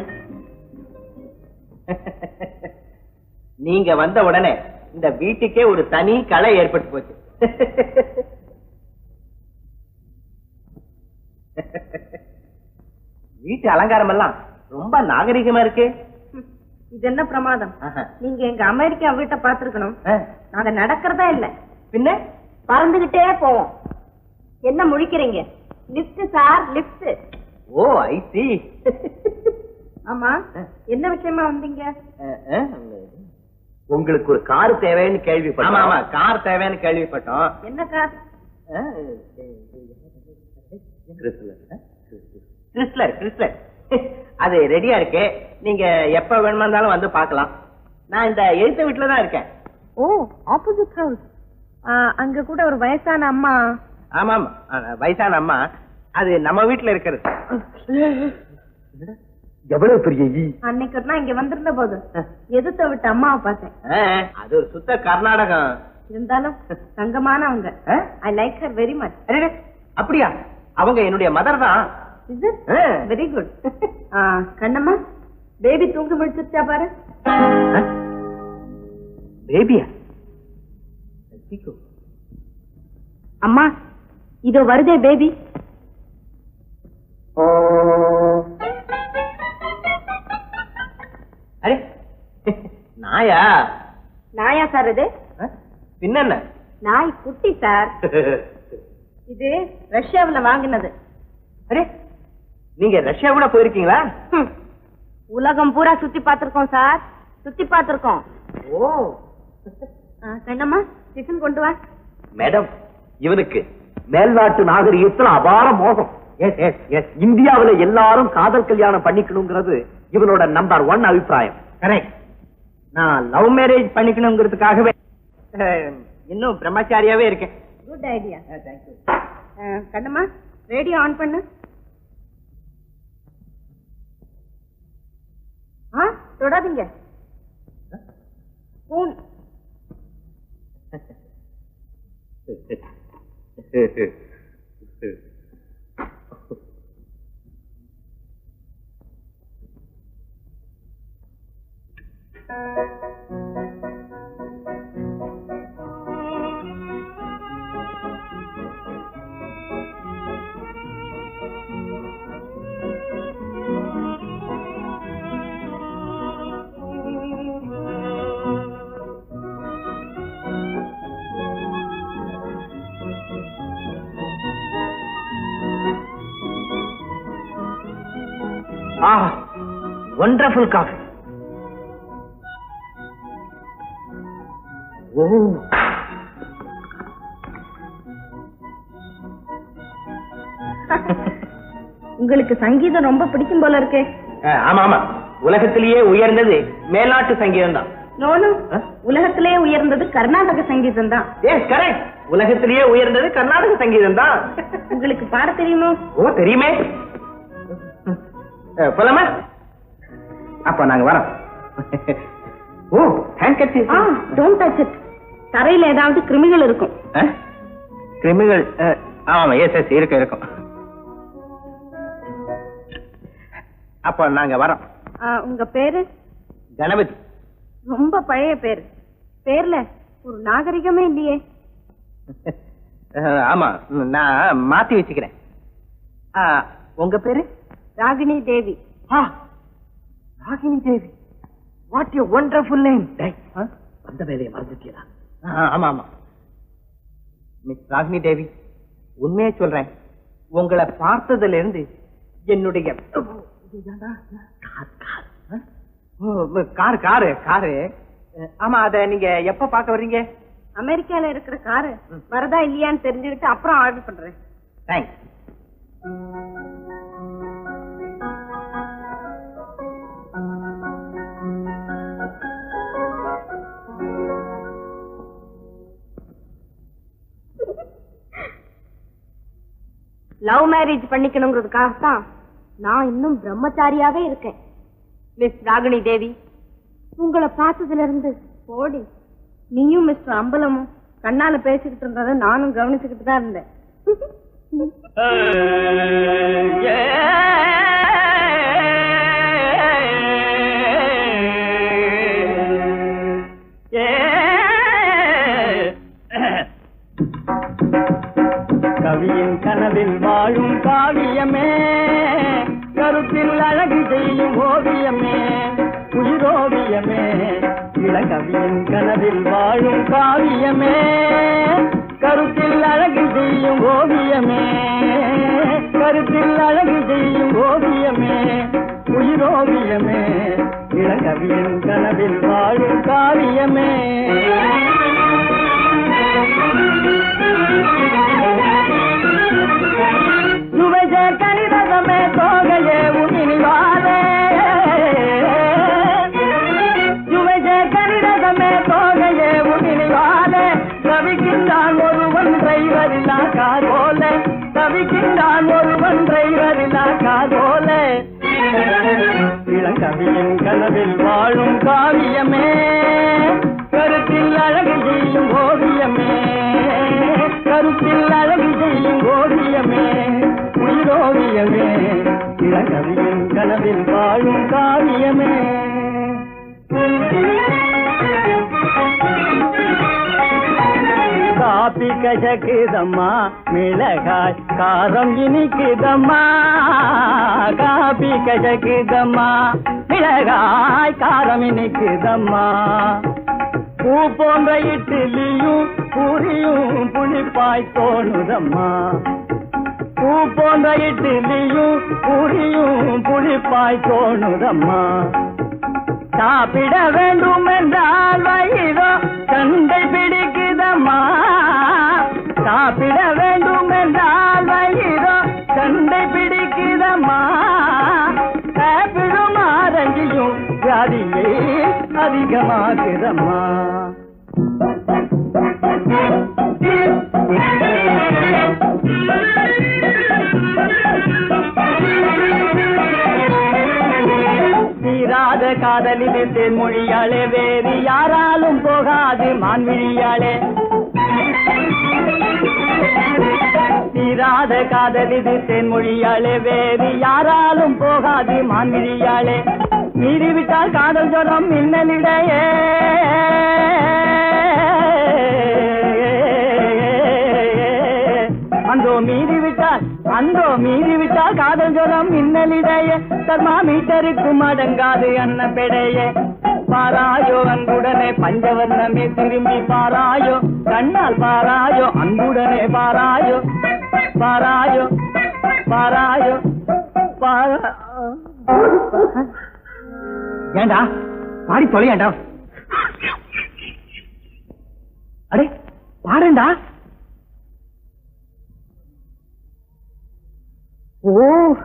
நீங்க வந்த உடனே இந்த வீட்டுக்கே ஒரு தனி கலை ஏற்பட்டு போச்சு வீட்டு அலங்காரம் எல்லாம் ரொம்ப நாகரிகமா இருக்கு இது என்ன பிரமாதம் ஆஹா. நீங்க எங்க அமெரிக்கா வீட்டை பார்த்திருக்கணும் ஆ, நாங்க நடக்கிறதா இல்ல பின்ன பறந்துகிட்டே போவோம் என்ன முழிக்கிறீங்க lift sir lift oh I see ஆமா என்ன விஷயமா வந்தீங்க உங்களுக்கு ஒரு கார் தேவைன்னு ஆமா கேள்விப்பட்டோம் ஆமா கார் தேவைன்னு கேள்விப்பட்டோம் என்ன கார் ஆ, கிறிஸ்துல. கிறிஸ்லர் கிறிஸ்லர் அது ரெடியா இருக்கு நீங்க எப்ப வேணுமா இருந்தாலும் வந்து பார்க்கலாம் நான் இந்த எழுத்த வீட்டுல தான் இருக்கேன் ஓ ஆப்போசிட் ஹவுஸ் அங்க கூட ஒரு வயசான அம்மா ஆமாம் வயசான அம்மா அது நம்ம வீட்டுல இருக்கிறது எவ்வளவு பெரிய ஈ அன்னைக்கு ஒரு நாள் இங்க வந்திருந்த போது எதிர்த்த விட்டு அம்மாவை பார்த்தேன் ஆ, அது ஒரு சுத்த கர்நாடகம் இருந்தாலும் தங்கமானவங்க ஆ? I like her very much அடடே, அப்படியா அவங்க என்னுடைய மதர் தான் இஸ் இட் ஆ. வெரி குட் கண்ணம்மா பேபி தூங்கி முடிச்சிருச்சா பாரு பேபியா அம்மா இதோ வருதே பேபி அரே நாயா நாயா சார் இது ஆ? பின்னென்ன நாய் குட்டி சார் இது ரஷ்யாவுல வாங்கினது அரே நீங்க ரஷ்யா கூட போயிருக்கீங்களா ஹம். உலகம் பூரா சுத்தி பார்த்திருக்கோம் சார் சுத்தி பார்த்திருக்கோம் ஓ ஆ, கண்ணம்மா டிஃபன் கொண்டு வா மேடம் இவனுக்கு மேல்நாட்டு நாகரிகத்துல அபார மோகம் எஸ் எஸ் எஸ் இந்தியாவுல எல்லாரும் காதல் கல்யாணம் பண்ணிக்கணுங்கிறது இவனோட நம்பர் ஒன் அபிப்பிராயம் கரெக்ட் நான் லவ் மேரேஜ் பண்ணிக்கணுங்கிறதுக்காகவே அஹ், இன்னும் பிரம்மச்சாரியாவே இருக்கேன் good idea Kannamma radio on பண்ணு ஆ தொடாதீங்க பூன் ஆ ஒண்டர்ஃபுல் காஃபி ஓ உங்களுக்கு சங்கீதம் ரொம்ப பிடிக்கும் போல இருக்கே அஹ், ஆமா ஆமா உலகத்திலேயே உயர்ந்தது மேல்நாட்டு சங்கீதம் தான் நோனும் உலகத்திலே உயர்ந்தது கர்நாடக சங்கீதம் தான் எஸ் கரெக்ட் உலகத்திலேயே உயர்ந்தது கர்நாடக சங்கீதம் தான் உங்களுக்கு பாட தெரியுமோ ஓ தெரியுமே அஹ், போலாமா அப்ப நாங்க வரோம் ஓ ஹேண்ட் ஆ டோன்ட் டச் இட் தரையில ஏதாவது கிருமிகள் இருக்கும் கிருமிகள் அஹ், ஆமா எஸ் எஸ் இருக்கும் இருக்கும் அப்ப நாங்க வரோம் ஆ, உங்க பேரு கணபதி ரொம்ப பழைய பேர் பேர்ல ஒரு நாகரிகமே இல்லையே அஹ், ஆமா நான் மாத்தி வச்சுக்கிறேன் ஆ, உங்க பேரு ராகினி தேவி ஆ, Ragini Devi what you wonderful name அந்த வேலையை மறந்துட்டீங்களா ஆமா ஆமா மிஸ் ராகினி தேவி உண்மையே சொல்றேன் உங்களை பார்த்ததுல இருந்து என்னுடைய கார் காரு காரு அஹ், ஆமா அத நீங்க எப்ப பார்க்க வர்றீங்க அமெரிக்கால இருக்கிற காரு வரதா இல்லையான்னு தெரிஞ்சுக்கிட்டு அப்புறம் ஆர்டர் பண்றேன் தேங்க்ஸ் லவ் மேரேஜ் பண்ணிக்கணுங்கிறதுக்காகத்தான் நான் இன்னும் பிரம்மச்சாரியாவே இருக்கேன் மிஸ் ராகினி தேவி உங்களை பார்த்ததுல இருந்து போடி நீயும் மிஸ்டர் அம்பலமும் கண்ணால பேசிக்கிட்டு இருந்ததை நானும் கவனிச்சுக்கிட்டு தான் இருந்தேன் கவியின் கனவில் வாழும் காவியமே கருத்தில் அழகு செய்யும் ஓவியமே உயிரோவியமே இளங்கவியின் கனவில் வாழும் காவியமே கருத்தில் அழகு செய்யும் ஓவியமே கருத்தில் அழகு செய்யும் ஓவியமே உயிரோவியமே இளங்கவியின் கனவில் வாழும் காவியமே சுவைஜ கணிதமே தோகையே உன்னிவாலே சுவைஜ கணிதமே தோகையே உன்னிவாலே தவிக்கின்றான் ஒருவன் டிரைவரில்லா காதோல தவிக்கின்றான் ஒருவன் டிரைவரில்லா காதோல இளங்கவியின் கனவில் வாழும் காவியமே கருத்தில் அழகு செய்யும் ஓவியமே கருத்தில் அழகு செய்யும் ஓவியமே உயிரோவியமே இளங்கவியின் கனவில் வாழும் காவியமே காப்பி கசக்குதம்மா மிளகாய் காரம் இனிக்குதம்மா காப்பி கசக்குதம்மா மிளகாய் காரம் இனிக்குதம்மா பூ போன்ற இட்லியும் பூரியும் புளிப்பாய் தோணுதம்மா பூ போன்ற இட்லியும் பூரியும் புளிப்பாய் தோணுதம்மா சாப்பிட வேண்டும் என்றால் வயிறோ சண்டை பிடிக்குதம்மா சாப்பிட வேண்டும் என்றால் வயிறோ சண்டை பிடிக்குதம்மா ஆப்பிளும் ஆரஞ்சியும் வியாதியை அதிகமாக்குதம்மா தீராத காதலில் தேன்மொழியாளே வேறு யாராலும் போகாது மான்விழியாளே தீராத காதலில் தேன்மொழியாளே வேறு யாராலும் போகாது மான்விழியாளே மீறிவிட்டால் காதல் ஜலம் மின்னலிடையே அந்தோ மீறி விட்டால் அந்தோ மீறி விட்டால் காதல் ஜலம் மின்னலிடைய தர்மா மீட்டருக்கும் அடங்காது அன்ன பெடைய பாராயோ அன்புடனே பஞ்சவர்ணமே திரும்பி பாராயோ கண்ணால் பாராயோ அன்புடனே பாராயோ பாராயோ பாராயோ பாரா ஏண்டா பாடி தொலையாண்டா அடே பாடுண்டா ஓ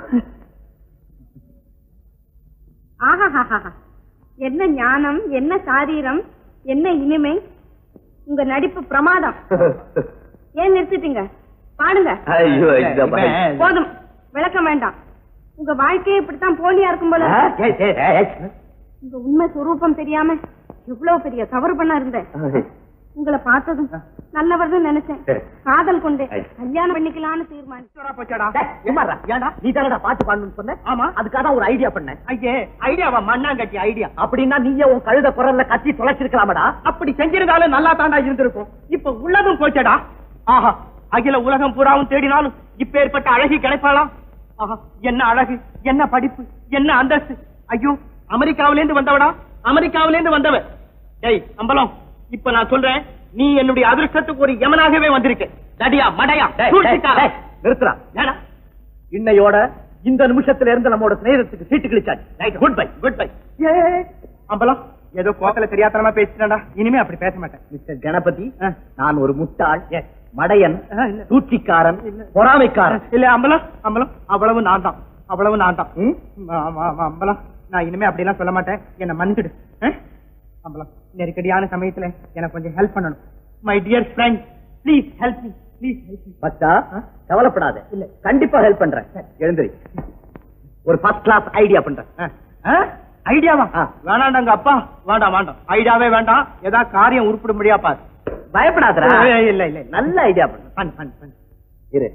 ஆஹாஹாஹா என்ன ஞானம் என்ன சாரீரம் என்ன இனிமை உங்க நடிப்பு பிரமாதம் ஏன் நிறுத்திட்டீங்க பாடுங்க ஐயோ இந்த பை- போதும் விளக்கம் வேண்டாம் உங்க வாழ்க்கையே இப்படித்தான் போலியா இருக்கும் போல ஆ, இருக்கு. ஏய், ஏய், ஏய், ஏய். உங்க உண்மை சுரூபம் தெரியாம எவ்வளவு பெரிய தவறு பண்ண இருந்தேன் உங்களை பார்த்ததும் நல்லவர்னு நினைச்சேன் சரி. காதல் கொண்டு ஐ. கல்யாணம் பண்ணிக்கலாம்னு தீர்மானிச்சேன் போச்சாடா டேய், சும்மாடா. ஏன்டா நீ தானடா பாட்டு பாடணும்னு சொன்ன ஆமா. அதுக்காக தான் ஒரு ஐடியா பண்ணேன் ஐயே ஐடியாவா மண்ணாங்கட்டி ஐடியா அப்படின்னா நீயே உன் கழுத குரல்ல கத்தி தொலைச்சிருக்கலாமடா அப்படி செஞ்சிருந்தாலும் நல்லா தாண்டா இருந்திருக்கும் இப்ப உள்ளதும் போச்சடா ஆஹா அகில உலகம் பூராவும் தேடினாலும் இப்ப ஏற்பட்ட அழகி கிடைப்பாளாம் ஆஹா என்ன அழகு என்ன படிப்பு என்ன அந்தஸ்து ஐயோ அமெரிக்காவில இருந்து வந்தவடா அமெரிக்காவில இருந்து வந்தவ டேய் அம்பலம் இப்ப நான் சொல்றேன் நீ என்னுடைய அதிர்ஷ்டத்துக்கு ஒரு யமனாகவே வந்திருக்க தடியா மடையா டேய், சூழ்ச்சிக்காரா. டேய், டேய், நிறுத்துடா ஏடா இன்னையோட இந்த நிமிஷத்துல இருந்து நம்மோட சிநேகத்துக்கு சீட்டு கிழிச்சாச்சு குட் பை குட் பை ஏ அம்பலம் ஏதோ கோக்கல தெரியாதனமா பேசிட்டா இனிமே அப்படி பேச மாட்டேன் மிஸ்டர் கணபதி ஆ. நான் ஒரு முட்டாள் மடையன் ஆ, இல்ல. சூழ்ச்சிக்காரன் பொறாமைக்காரன் இல்ல அம்பலம் அம்பலம் அவ்வளவு நான் தான் அவ்வளவு நான் தான் ம்? ஆமா, ஆமா, அம்பலம் நான் இனிமே அப்படி எல்லாம் சொல்ல மாட்டேன் என்ன மன்னிச்சிடு ஆ? அம்பலம் நெருக்கடியான சமயத்துல எனக்கு கொஞ்சம் ஹெல்ப் பண்ணணும் my dear friend please help me please help me பக்தா கவலைப்படாத இல்ல கண்டிப்பா ஹெல்ப் பண்றேன் எழுந்திரி ஒரு ஃபர்ஸ்ட் கிளாஸ் ஐடியா பண்றேன் ஐடியாவா ஆ. வேணாண்டாங்க அப்பா வேண்டாம் வேண்டாம் ஐடியாவே வேண்டாம் ஏதாவது காரியம் உருப்பிடும்படியா பாரு பயப்படாதடா ஏய், இல்ல இல்ல இல்ல நல்ல ஐடியா பண்றேன் ஃபன் ஃபன் ஃபன் இரு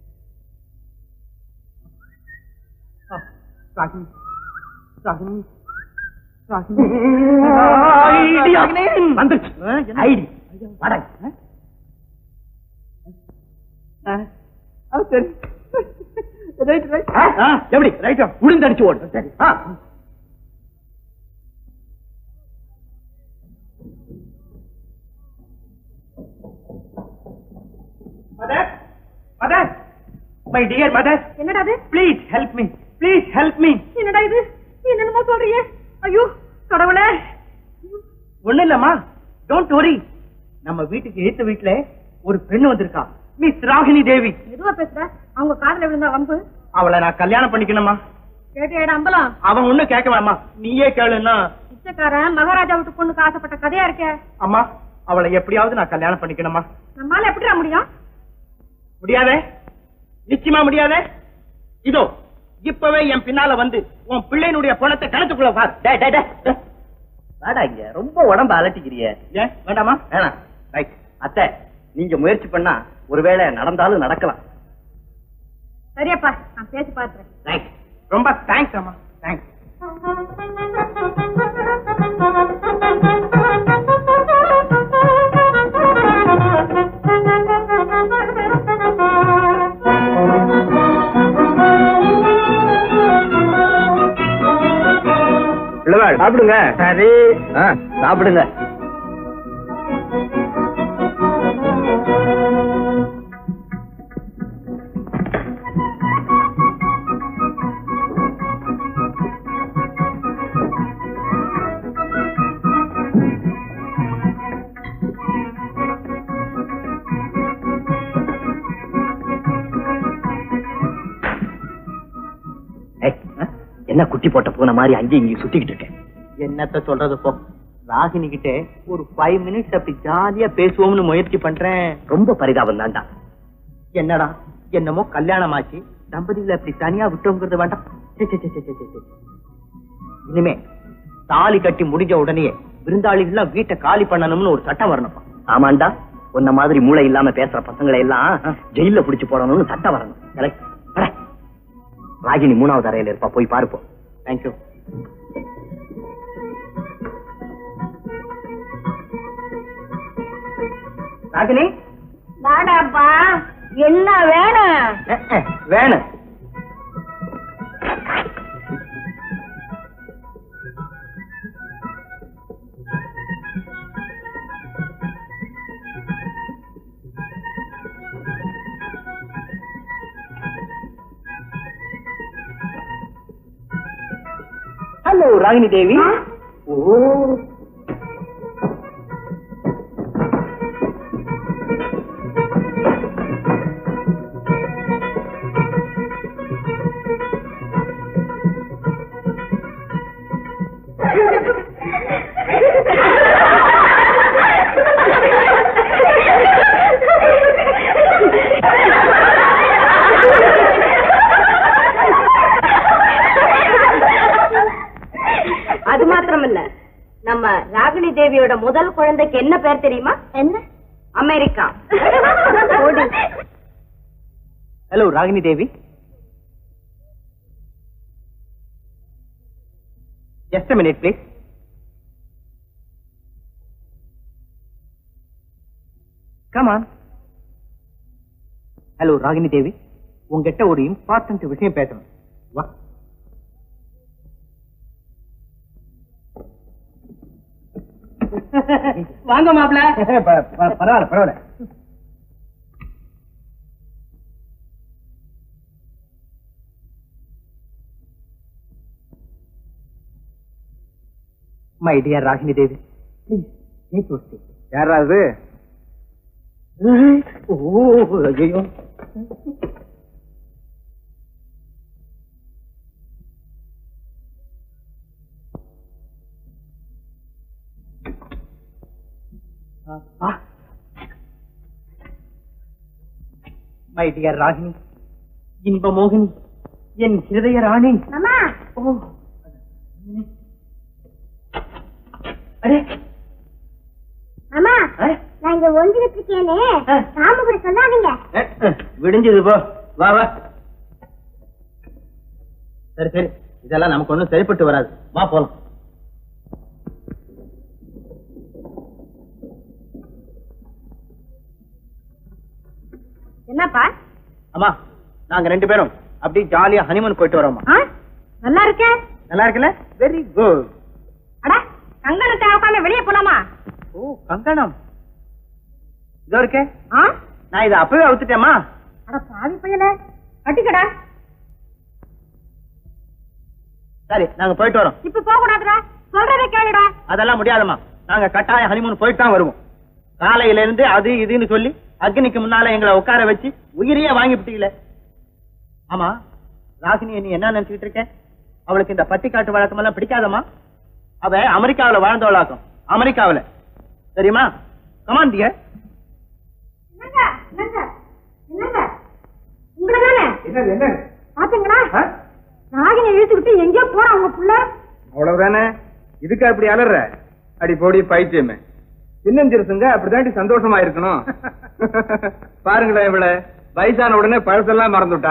ராகினி ராகினி ராகினி ஐடியா ராகினி. வந்துருச்சு ஆ, என்ன? ஐடி வடை ஆ, ஆ, சரி ரைட் ரைட் ஆ, எப்படி ரைட்டா உளுந்தடிச்சு ஓடு சரி ஆ. Mother mother my dear mother என்னடா இது please help me please help me என்னடா இது நீ என்னமோ சொல்றியே ஐயோ கடவுளே ஒண்ணு இல்லம்மா டோன்ட் வரி நம்ம வீட்டுக்கு எதிர்த்த வீட்டுல ஒரு பெண்ணு வந்திருக்கா மிஸ் ராகினி தேவி மெதுவா பேசுற அவங்க காதுல விழுந்தா வம்பு அவளை நான் கல்யாணம் பண்ணிக்கணுமா கேட்டியாடா அம்பலம் அவன் ஒண்ணும் கேட்க வேணாமா நீயே கேளுன்னா பிச்சைக்காரன் மகாராஜா வீட்டு பொண்ணுக்கு ஆசைப்பட்ட கதையா இருக்கே அம்மா அவளை எப்படியாவது நான் கல்யாணம் பண்ணிக்கணுமா நம்மால எப்படிடா முடியும் முடியாதே நிச்சயமா முடியாதே இதோ இப்பவே என் பின்னால வந்து உன் பிள்ளையினுடைய பணத்தை கணத்துக்குள்ள பார் டேய், டேய், டேய். வாடா இங்க ரொம்ப உடம்ப அலட்டிக்கிறிய ஏன் வேண்டாமா வேணாம் ரைட் அத்தை நீங்க முயற்சி பண்ணா ஒருவேளை நடந்தாலும் நடக்கலாம் சரியப்பா நான் பேசி பாத்துறேன் ரைட் ரொம்ப தேங்க்ஸ் அம்மா தேங்க்ஸ் பிள்ளைவாள் சாப்பிடுங்க சரி சாப்பிடுங்க என்ன குட்டி போட்ட பூனை மாதிரி அங்கேயும் இங்கேயும் சுத்திக்கிட்டு இருக்கேன் என்னத்த சொல்றது போ ராகினி கிட்ட ஒரு ஃபைவ் மினிட்ஸ் அப்படி ஜாலியா பேசுவோம்னு முயற்சி பண்றேன் ரொம்ப பரிதாபம் தான்டா என்னடா என்னமோ கல்யாணம் ஆச்சு தம்பதிகளை அப்படி தனியா விட்டோங்கிறது வேண்டாம் சே, சே, சே, சே, சே, சே, சே. இனிமே தாலி கட்டி முடிஞ்ச உடனே விருந்தாளிகள்லாம் வீட்டை காலி பண்ணணும்னு ஒரு சட்டம் வரணும்ப்பா ஆமாண்டா உன்ன மாதிரி மூளை இல்லாம பேசுற பசங்களை எல்லாம் ஜெயில புடிச்சு போடணும்னு சட்டம் வரணும் கரெக்ட். அட. ராகினி மூணாவது அறையில இருப்பா போய் பாருப்போம் தேங்க்யூ ராகினி வாடாப்பா என்ன வேணும் அஹ், அஹ், வேணும் ஹலோ ராகினி தேவி ஓ அது மாத்திரம் இல்ல நம்ம ராகினி தேவியோட முதல் குழந்தைக்கு என்ன பேர் தெரியுமா என்ன அமெரிக்கா ஓடு. Hello Ragini Devi just minute please come on hello Ragini Devi உங்ககிட்ட ஒரு இம்பார்ட்டன்ட் விஷயம் பேசணும் வா வாங்க மாப்பிள பரவாயில்ல பரவாயில்ல my dear Ragini Devi please take your seat யாராவது ஓ ஐயோ மை டியர் ராகினி இன்ப மோகினி என் ஹிருதய ராணி அம்மா ஓ அடே அம்மா ஆ? நான் இங்க ஒஞ்சிட்டு இருக்கேனே ராமு கூட சொல்லாதீங்க அஹ், அஹ், விடிஞ்சது போ வா வா சரி சரி இதெல்லாம் நமக்கு ஒண்ணும் சரிப்பட்டு வராது வா போலாம் என்னப்பா அம்மா நாங்க ரெண்டு பேரும் அப்படியே ஜாலியா ஹனிமூன் போயிட்டு வரோம்மா ஆ? நல்லா இருக்க நல்லா இருக்குல்ல வெரி குட் அட கங்கணத்தை உட்காந்து வெளியே போலாமா ஓ கங்கணம் இதோ இருக்கே ஆ? நான் இதை அப்பவே அவுத்துட்டேம்மா அட பாவி பையனே கட்டிக்கடா சரி நாங்க போயிட்டு வரோம் இப்ப போக கூடாதுடா சொல்றதை கேளுடா அதெல்லாம் முடியாதம்மா நாங்க கட்டாயம் ஹனிமூன் போயிட்டு தான் வருவோம் காலையில இருந்து அது இதுன்னு சொல்லி அக்னிக்கு முன்னால எங்களை உட்கார வச்சு உயிரையே வாங்கி விட்டீங்களே ஆமா ராகினி நீ என்ன நினைச்சுக்கிட்டு இருக்க அவளுக்கு இந்த பட்டிக்காட்டு வழக்கம் எல்லாம் பிடிக்காதம்மா அவ அமெரிக்காவுல வாழ்ந்தவளாக்கும் அமெரிக்காவுல தெரியுமா கமான் டியர் என்னங்க என்னங்க என்னங்க உங்களை தானே என்னது என்ன பாத்தீங்களா ஆ? ராகினி இழுத்துக்கிட்டு எங்கேயோ போறான் உங்க புள்ள அவ்வளவுதானே இதுக்கு அப்படி அலற அடி போடி பைத்தியமே சின்னஞ்சிறுசுங்க அப்படிதாண்டி சந்தோஷமா இருக்கணும் பாருங்களேன் இவள வயசான உடனே பழசெல்லாம் மறந்துட்டா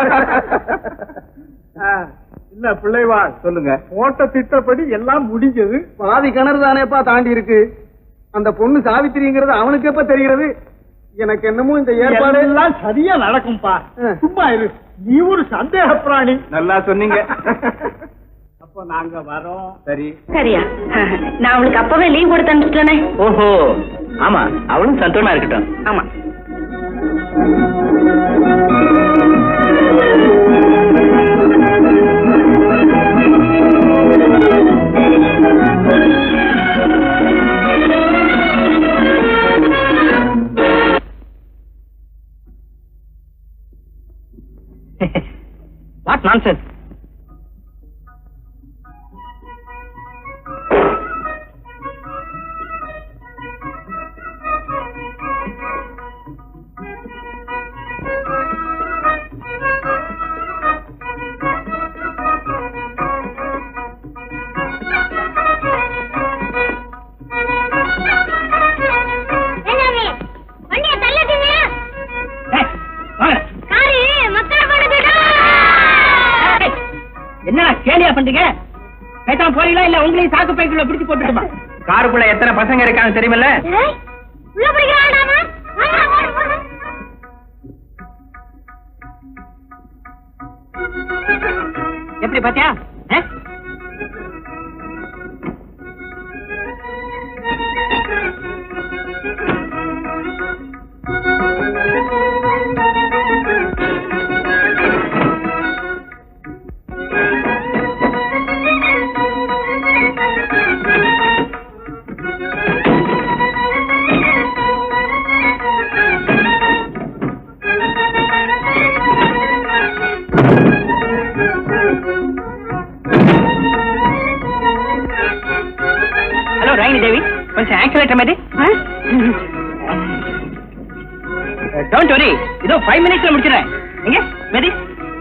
இல்ல பிள்ளைவா சொல்லுங்க போட்ட திட்டப்படி எல்லாம் முடிஞ்சது பாதி கிணறு தானேப்பா தாண்டி இருக்கு அந்த பொண்ணு சாவித்திரிங்கிறது அவனுக்கு எப்ப தெரிகிறது எனக்கு என்னமோ இந்த ஏற்பாடு எல்லாம் சரியா நடக்கும்பா ஆ. சும்மா இரு நீ ஒரு சந்தேக பிராணி நல்லா சொன்னீங்க அப்ப நாங்க வரோம் சரி சரியா நான் அவளுக்கு அப்பவே லீவ் கொடுத்து அனுப்பிச்சிட்டேனே ஓஹோ ஆமா அவளும் சந்தோஷமா இருக்கட்டும் ஆமா வாட் நான்சென்ஸ் பேசாம போறீங்களா இல்ல உங்களையும் சாக்கு பைக்குள்ள பிடிச்சு போட்டுட்டுமா காருக்குள்ள எத்தனை பசங்க இருக்காங்க தெரியுமில்ல ஏய், உள்ள பிடிக்கிறாடாமா எப்படி பாத்தியா ஆ? ஹலோ ராயினி தேவி கொஞ்சம் ஆக்சிலேட்டர் மாதிரி டோன்ட் வரி இதோ ஃபைவ் மினிட்ஸ்ல முடிச்சிடுறேன் எங்க மெதி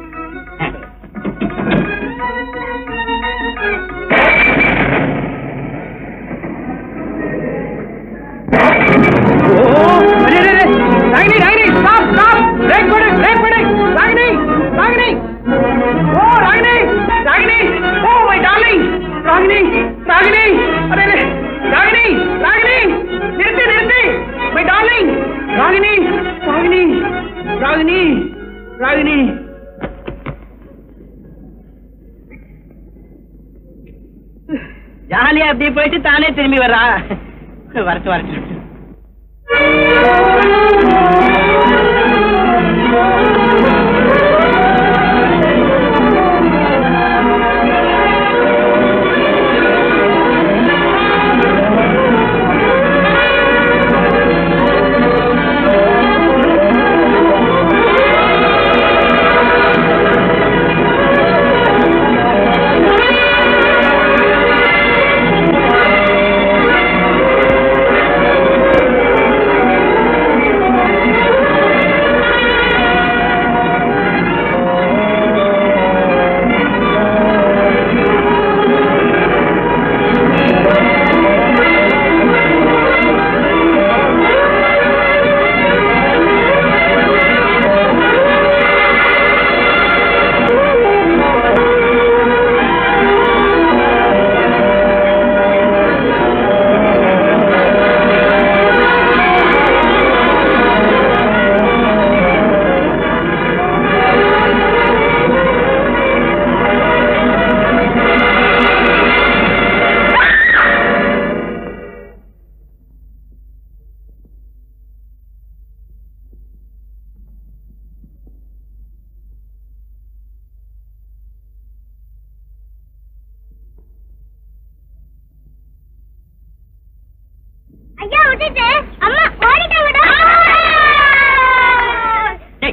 Ragini Ragini stop stop brake போடு பிரேக் போடு Ragini Ragini oh Ragini Ragini oh my darling Ragini Ragini அரே அரே. ராகினி ராகினி நிறுத்து நிறுத்து மை டார்லிங் ராகினி ராகினி ராகினி ராகினி ஜாலியா அப்படியே போயிட்டு தானே திரும்பி வர்றா வரட்டு வரட்டு ஐயா விட்டுட்டு அம்மா ஓடிட்டாங்கடா ஏய்.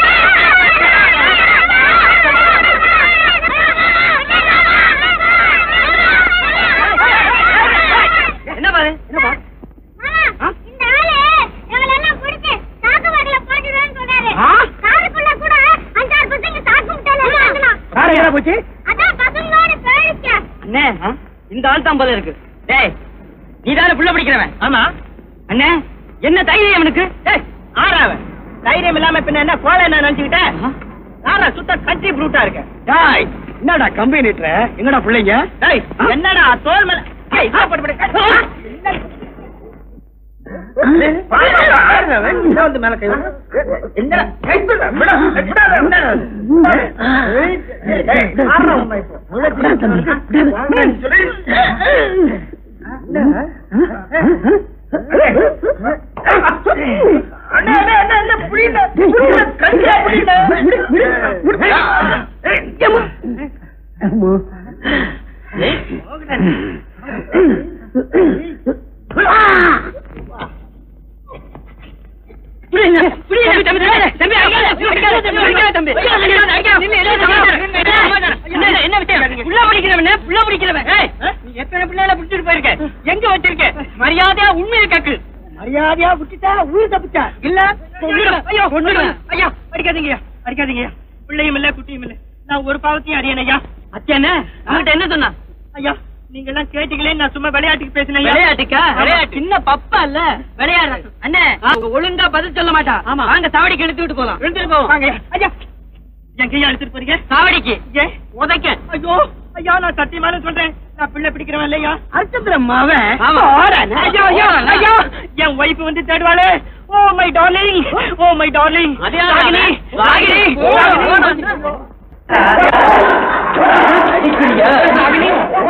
என்ன பாரு என்ன பாரு மாமா, இந்த ஆளு எங்களை எல்லாம் பிடிச்சு சாக்கு வாக்குல போட்டுடுவேன்னு சொன்னாரு. ஆ? காருக்குள்ள கூட அஞ்சாறு பசங்க சாப்பிட்டுட்டாலே வாங்கலாம். கார் என்ன போச்சு அதான் பசங்களோட பேருக்கு. அண்ணே இந்த ஆள் தான் போல இருக்கு டேய் நீ தானே புள்ள பிடிக்கிறவன் ஆமா அண்ணே என்ன தைரியம் அவனுக்கு டேய் ஆறாவன் தைரியம் இல்லாம பின்ன என்ன கோலை என்ன நினைச்சுக்கிட்ட யாரா சுத்த கட்சி ப்ரூட்டா இருக்க டேய் என்னடா கம்பி நீட்டுற எங்கடா பிள்ளைங்க டேய் என்னடா தோல் மேல டேய் இதோ போட்டு போடு. என்ன வந்து மேல கை வைக்க? என்னடா? கை விடுடா, விடா, விடாத, விடாத. டேய், ஆடுறா உன்னை இப்போ. அண்ணே, அண்ணே, அண்ணே, அண்ணே, புரியல, புரியல, கஞ்சா புரியல. ஏய், மோகனன். புரியல, புரியல, தம்பி, தம்பி, தம்பி, அடிக்காத, அடிக்காத, தம்பி, அடிக்காத, தம்பி. அடிக்காத, அடிக்காத, நில்லு, நில்லு, சமாதானம், சமாதானம். என்ன, என்ன விஷயம்? புள்ள பிடிக்கிறவனே, புள்ள பிடிக்கிறவன். ஏய், நீ எத்தனை பிள்ளைகளை பிடிச்சிட்டு போயிருக்க? எங்க வச்சிருக்க? மரியாதையா உண்மையை கேக்கு. மரியாதையா விட்டுட்டா உயிர் தப்பிச்சா இல்ல கொன்னுடுவேன். ஐயோ கொன்னுடுவேன். ஐயா அடிக்காதீங்க அடிக்காதீங்க பிள்ளையும் இல்ல குட்டியும் இல்ல நான் ஒரு பாவத்தையும் அறியேன் ஐயா அத்தியானே அவன்கிட்ட என்ன சொன்னா ஐயா நீங்க எல்லாம் கேட்டீங்களே நான் சும்மா விளையாட்டுக்கு பேசினேன் விளையாட்டுக்கா விளையாட்டு சின்ன பப்பா இல்ல விளையாடு அண்ணே அவங்க ஒழுங்கா பதில் சொல்ல மாட்டா ஆமா வாங்க சாவடிக்கு எடுத்து விட்டு போலாம் எடுத்துட்டு போவோம் வாங்க ஐயா என் கையா எடுத்துட்டு போறீங்க சாவடிக்கு ஏ உதைக்க ஐயோ ஐயா நான் சத்தியமான சொல்றேன் நான் பிள்ளை பிடிக்கிறவன் இல்லையா அர்ச்சந்திரம் அவன் ஐயா ஐயா ஐயா என் ஒய்ஃப் வந்து தேடுவாளே oh my darling oh my darling Ragini Ragini Ragini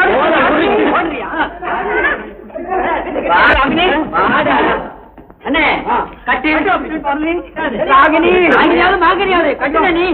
அண்ணே கட்டி ராகினி ராகினியாவது மாகனியாவது கட்டுன நீ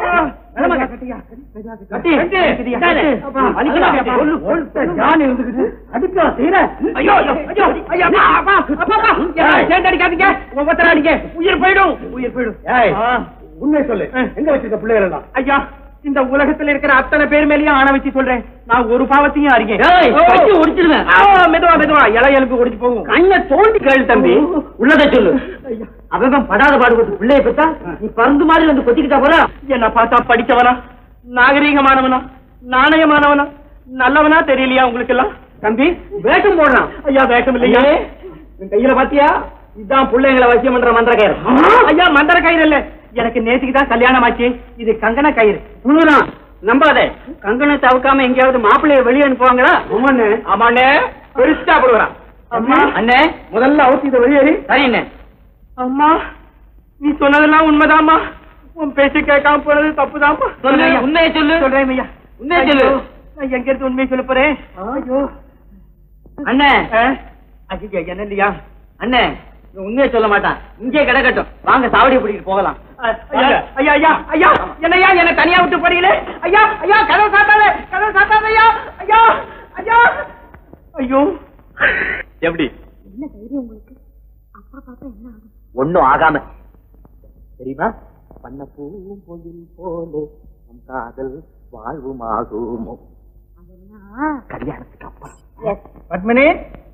ஐயோ ஐயோ ஐயோ ஐயா அப்பா அப்பா அப்பா சேர்ந்து அடிக்காதீங்க ஒவ்வொருத்தரா அடிங்க உயிர் போயிடும் உயிர் போயிடும் உண்மை சொல்லு எங்க வச்சிருக்க பிள்ளைகள் எல்லாம் ஐயா இந்த உலகத்துல இருக்கிற அத்தனை பேர் மேலயும் ஆணை வச்சு சொல்றேன் நான் ஒரு பாவத்தையும் அறிக்கேன் ஏய், கட்டி ஒடிச்சிடுவேன். மெதுவா மெதுவா இலை எலும்பு ஒடிச்சு போகும் கண்ணை தோண்டி கேளு தம்பி உள்ளதை சொல்லு அவன் படாத பாடுபட்டு பிள்ளைய பெத்தா நீ பருந்து மாதிரி வந்து கொத்திக்கிட்டா போல என்ன பார்த்தா படிச்சவனா நாகரீகமானவனா நாணயமானவனா நல்லவனா தெரியலையா உங்களுக்கு எல்லாம் தம்பி வேஷம் போடுறான் ஐயா வேஷம் இல்லையா என் கையில பாத்தியா இதான் பிள்ளைங்களை வசியம் பண்ற மந்திரக்கயிறு ஐயா மந்திர கயிறு இல்ல எனக்கு நேத்துக்கு தான் கல்யாணம் ஆச்சு இது கங்கண கயிறு உண்மைதான் நம்பாதே கங்கணத்தை அவுக்காம எங்கேயாவது மாப்பிள்ளைய வெளியே அனுப்புவாங்களா ஆமாண்ணே ஆமாண்ணே பெருசா போடுறான் அம்மா அண்ணே முதல்ல அவுத்தி இதை வெளியேறி சரி அண்ணே அம்மா நீ சொன்னதெல்லாம் உண்மைதாம்மா உன் பேச்சு கேட்காம போறது தப்புதாம்மா சொல்லு, உண்மையை சொல்லு. சொல்றேன் ஐயா உண்மையை சொல்லு. ஐயோ, நான் எங்க இருந்து உண்மையை சொல்ல போறேன் ஐயோ அண்ணே ஆ? ஐயோ என்ன இல்லையா அண்ணே இவன் உண்மையை சொல்ல மாட்டான் இங்கே கிடக்கட்டும் வாங்க சாவடி பிடிக்கிட்டு போகலாம் ஐயா ஐயா ஐயா ஐயா என்னையா என்ன தனியா விட்டு போறீங்களே ஐயா ஐயா கதவு சாத்தாத கதவு சாத்தாத ஐயா ஐயா ஐயா ஐயோ எப்படி என்ன தைரியம் உங்களுக்கு அப்பா பார்த்தா என்ன ஆகும் ஒண்ணும் ஆகாம தெரியுமா பண்ண பூவும் பொழில் போலே நம் காதல் வாழ்வுமாகுமோ அதெல்லாம் கல்யாணத்துக்கு அப்புறம் பத்மினி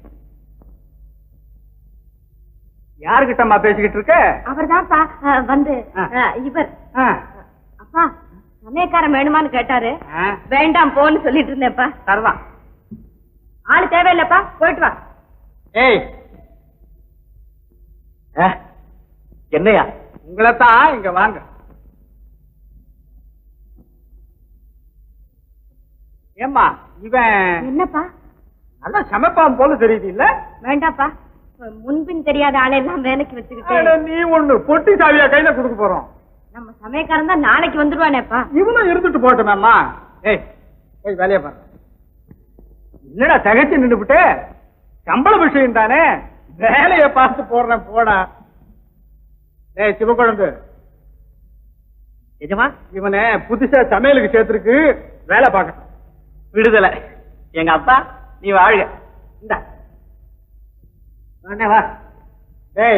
யாருகிட்டம்மா பேசிக்கிட்டு இருக்க அவர்தான்ப்பா அஹ், வந்து அஹ், இவர் ஆ, அப்பா சமயக்காரன் வேணுமான்னு கேட்டாரு ஆ, வேண்டாம் போன்னு சொல்லிட்டு இருந்தேன்ப்பா சரிதான் ஆளு தேவையில்லப்பா போயிட்டு வா ஏய் ஆ, என்னையா உங்களைத்தான் இங்க வாங்க ஏம்மா இவன் என்னப்பா நல்லா சமைப்பான் போல தெரியுது இல்ல வேண்டாப்பா முன்பின் தெரியாத ஆளையெல்லாம் வேலைக்கு வச்சுக்கிட்டு அட, நீ ஒண்ணு பொட்டி சாவியா கையில கொடுக்க போறோம் நம்ம சமயக்காரன் தான் நாளைக்கு வந்துருவானேப்பா இவனும் இருந்துட்டு போட்டோமேம்மா ஏய் ஏய் வேலையை பாரு என்னடா தகச்சு நின்னுபிட்டு சம்பள விஷயம் தானே வேலைய பார்த்து போடுறேன் போடா ஏய் சிவக்குழந்து எஜமா இவனை புதுசா சமையலுக்கு சேர்த்துருக்கு வேலை பார்க்கணும் விடுதலை எங்க அப்பா நீ வாழ்க இந்தா அண்ணே வா டேய்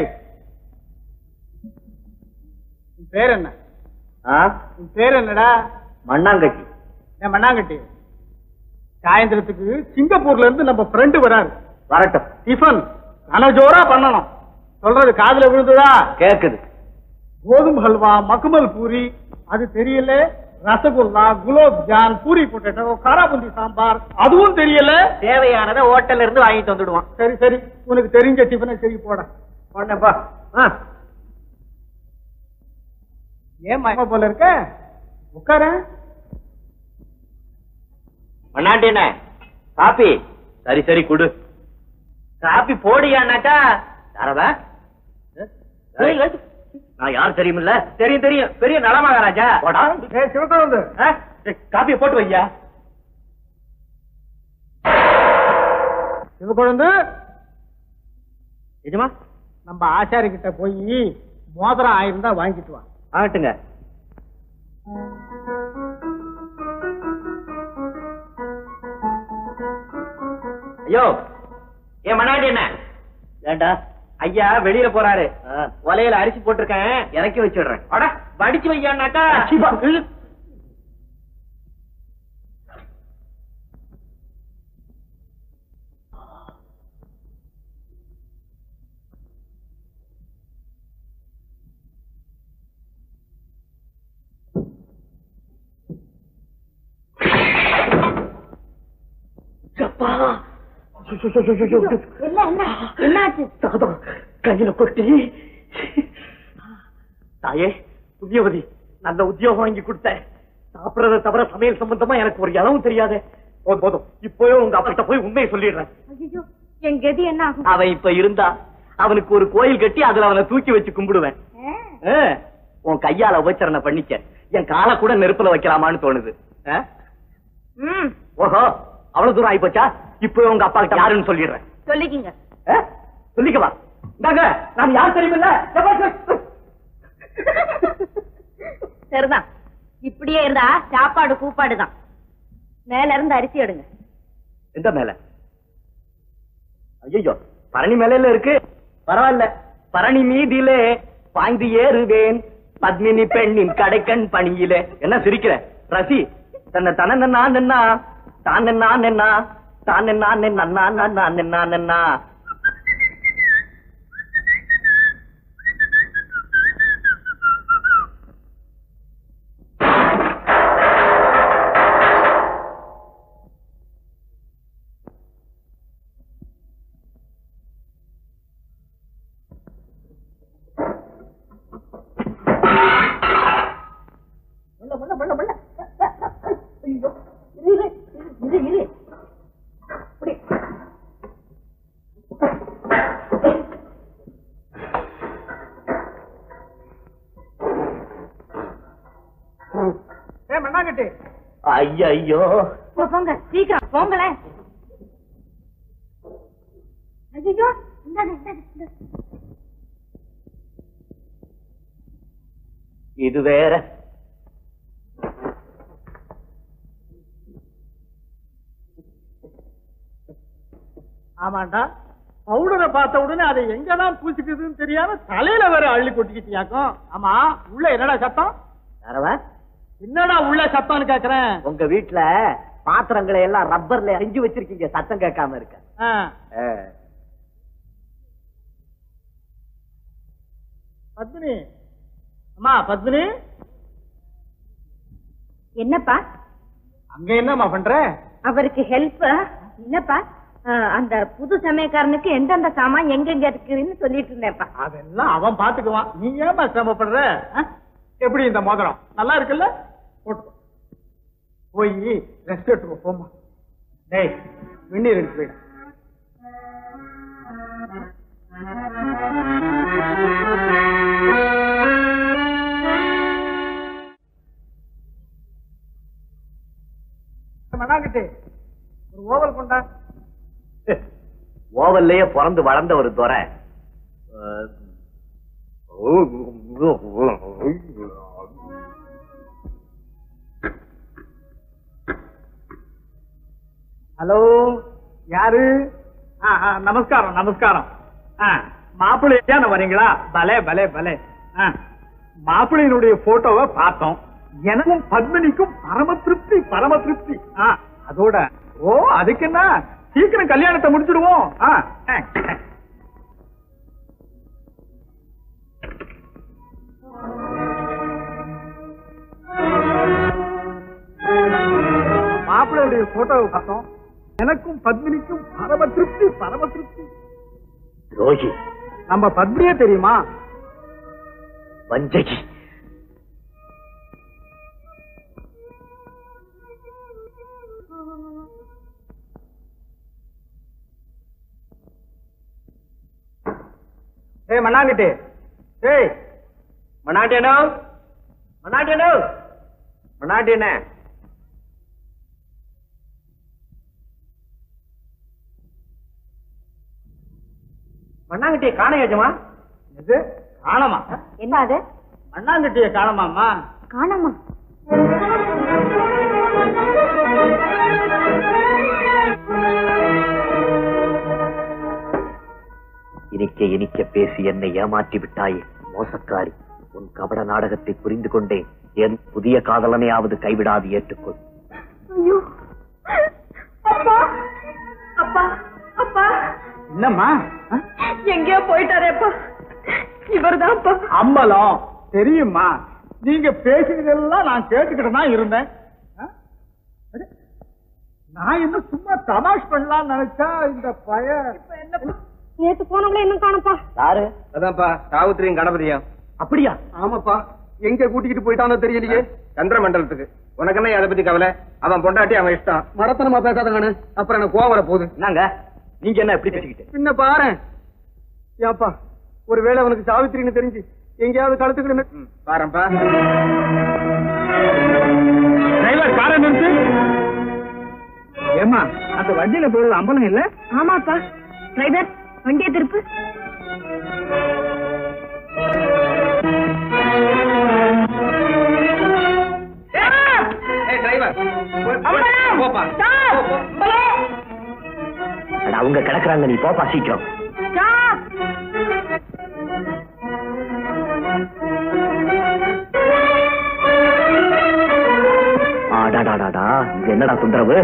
உன் பேர் என்ன ஆ, உன் பேர் என்னடா மண்ணாங்கட்டி என் மண்ணாங்கட்டி சாயந்தரத்துக்கு சிங்கப்பூர்ல இருந்து நம்ம ஃப்ரெண்டு வராரு வரட்டும் டிஃபன் அனஜோரா பண்ணணும் சொல்றது காதுல விழுந்துதா கேக்குது கோதுமை ஹல்வா மக்குமல் பூரி அது தெரியல ரசகுல்லா குலோப் ஜான் பூரி பொட்டேட்டோ காராபுந்தி சாம்பார் அதுவும் தெரியல தேவையானதை ஹோட்டல்ல இருந்து வாங்கிட்டு வந்துடுவான் சரி சரி உனக்கு தெரிஞ்ச டிஃபனை சரி போட போனப்பா ஏன் மயமா போல இருக்க உட்கார மண்ணாண்டி என்ன காப்பி சரி சரி குடு காப்பி போடியானாக்கா யாரவ நான் யார் தெரியுமில்ல தெரியும் தெரியும் பெரிய நலமகாராஜா போடா ஏய் சிவகுழந்து காப்பியை போட்டு வையா சிவகுழந்து எஜமா நம்ம ஆச்சாரி கிட்ட போய் மோதிரம் ஆயிருந்தா வாங்கிட்டு வா ஆகட்டுங்க ஐயோ ஏன் மண்ணாண்டி என்ன ஏண்டா ஐயா வெளியில போறாரு ஒலையில அரிசி போட்டிருக்கேன் இறக்கி வச்சிடுறேன் அட வடிச்சு வையான்னாக்கா என்ன என்ன என்னாச்சு சாதம் கையில கொட்டி தாயே புண்ணியவதி நல்ல உத்தியோகம் வாங்கி கொடுத்த சாப்பிடறத தவிர சமையல் சம்பந்தமா எனக்கு ஒரு இளவும் தெரியாதே போதும் போதும் இப்போவே உங்க அப்பா போய் உண்மையை சொல்லிடுறேன் ஐயோ என் கதி என்ன ஆகும் அவன் இப்ப இருந்தா அவனுக்கு ஒரு கோயில் கட்டி அதுல அவனை தூக்கி வச்சு கும்பிடுவேன் ஆ, உன் கையால உபச்சரணை பண்ணிக்க என் காலை கூட நெருப்புல வைக்கலாமான்னு தோணுது ஆ? ம் ஓஹோ அவ்வளவு தூரம் ஆயிப்போச்சா இப்போ உங்க அப்பா கிட்ட யாருன்னு சொல்லிடுறேன் சொல்லிக்கிங்க ஆ? சொல்லிக்கவா இந்தாங்க நான் யார் தெரியுமில்ல சரிதான் இப்படியே இருந்தா சாப்பாடு கூப்பாடு தான் மேல இருந்து அரிசி எடுங்க எந்த மேல ஐயோ பரணி மேல இருக்கு பரவாயில்ல பரணி மீதிலே பாய்ந்து ஏறுவேன் பத்மினி பெண்ணின் கடைக்கண் பணியிலே என்ன சிரிக்கிற ரசி தன்னை தன நன்னா நின்னா தான் நின்னா நின்னா தான் நின்னா நின்னா நன்னா நின்னா நின்னா ஏ மண்ணாங்கட்டி ஐயோ போ, போங்க சீக்கிரம் போங்களேன் ஐயோ இந்தாங்க இந்தாங்க இந்தாங்க. இது வேற ஆமாண்டா பவுடரை பார்த்த உடனே அதை எங்கதான் பூசிக்குதுன்னு தெரியாம தலையில வேற அள்ளி கொட்டிக்கிட்டியாக்கும் ஆமா உள்ள என்னடா சத்தம் யாரவா என்னடா உள்ள சத்தம்னு கேக்குறேன் உங்க வீட்டுல பாத்திரங்களை எல்லாம் ரப்பர்ல அரிஞ்சு வச்சிருக்கீங்க சத்தம் கேட்காம இருக்க ஆ, ஆ. பத்மினி அம்மா பத்மினி என்னப்பா அங்க என்னம்மா பண்ற அவருக்கு ஹெல்ப் இல்லப்பா அஹ், அந்த புது சமயக்காரனுக்கு எந்தெந்த சாமான் எங்கெங்க இருக்குன்னு சொல்லிட்டு இருந்தேன்ப்பா அதெல்லாம் அவன் பாத்துக்குவான் நீ ஏமா சிரமப்படுற ஆ? எப்படி இந்த மோதிரம் நல்லா இருக்குல்ல போட்டு போய் ரெஸ்ட் எடுத்துக்கோ போமா டேய் வெந்நீர் எடுத்து போயிடு மண்ணாங்கட்டி ஒரு ஓவல் கொண்டா ஓவல்லையே பிறந்து வளர்ந்த ஒரு துறை ஹலோ யாரு ஆ, ஆ, நமஸ்காரம் நமஸ்காரம் ஆ, மாப்பிள்ளையா வரீங்களா பலே பலே பலே ஆ, மாப்பிள்ளையினுடைய போட்டோவை பார்த்தோம் எனக்கும் பத்மினிக்கும் பரம திருப்தி பரம திருப்தி ஆ, அதோட ஓ அதுக்கு என்ன சீக்கிரம் கல்யாணத்தை முடிச்சிடுவோம் ஆ, ஆ, ஆ. மாப்பிள்ளையுடைய போட்டோவை பார்த்தோம் எனக்கும் பத்மினிக்கும் பரம திருப்தி பரம திருப்தி துரோகி நம்ம பத்மினியே தெரியுமா வஞ்சகி ஏய் மண்ணாங்கிட்டு ஏய் மண்ணாட்டியனோ மண்ணாட்டியனோ மண்ணாட்டியனே மண்ணாங்கட்டிய காணையாச்சமா இது காணமா என்ன அது மண்ணாங்கட்டிய காணமாமா காணமா இனிக்க இனிக்க பேசி என்னை ஏமாற்றி விட்டாயே மோசக்காரி உன் கபட நாடகத்தை புரிந்து கொண்டேன் என் புதிய காதலனையாவது கைவிடாது ஏற்றுக்கொள் ஐயோ அப்பா அப்பா அப்பா என்னம்மா ஆ? எங்கேயோ போயிட்டாரேப்பா இவர்தான்ப்பா அம்பலம் தெரியுமா நீங்க பேசினதெல்லாம் நான் கேட்டுக்கிட்டு தான் இருந்தேன் ஆ? அடே, நான் என்ன சும்மா தமாஷ் பண்ணலாம்னு நினைச்சா இந்த பய நேத்து போனவங்களே இன்னும் காணப்பா யாரு அதான்ப்பா சாவித்திரியும் கணபதியும் அப்படியா ஆமாப்பா எங்க கூட்டிக்கிட்டு போயிட்டானோ தெரியலையே சந்திரமண்டலத்துக்கு உனக்கு என்ன அதை பத்தி கவலை அவன் பொண்டாட்டி அவன் இஷ்டம் மரத்தனமா பேசாதங்கண்ணு அப்புறம் எனக்கு கோவம் வர போகுது என்னங்க நீங்க என்ன எப்படி பேசிக்கிட்டு பின்ன பாரு ஏப்பா ஒருவேளை அவனுக்கு சாவித்திரின்னு தெரிஞ்சு எங்கேயாவது கழுத்துக்கிட்டு ம், பாரம்பா டிரைவர் காரை நிறுத்து ஏமா அந்த வண்டியில போறது அம்பலம் இல்ல ஆமாப்பா டிரைவர் வண்டியை திருப்பு ஏய் டிரைவர் போப்பா அட, அவங்க கிடக்குறாங்க நீ போப்பா சீக்கிரம் ஆடாடாடாடா இது என்னடா தொந்தரவு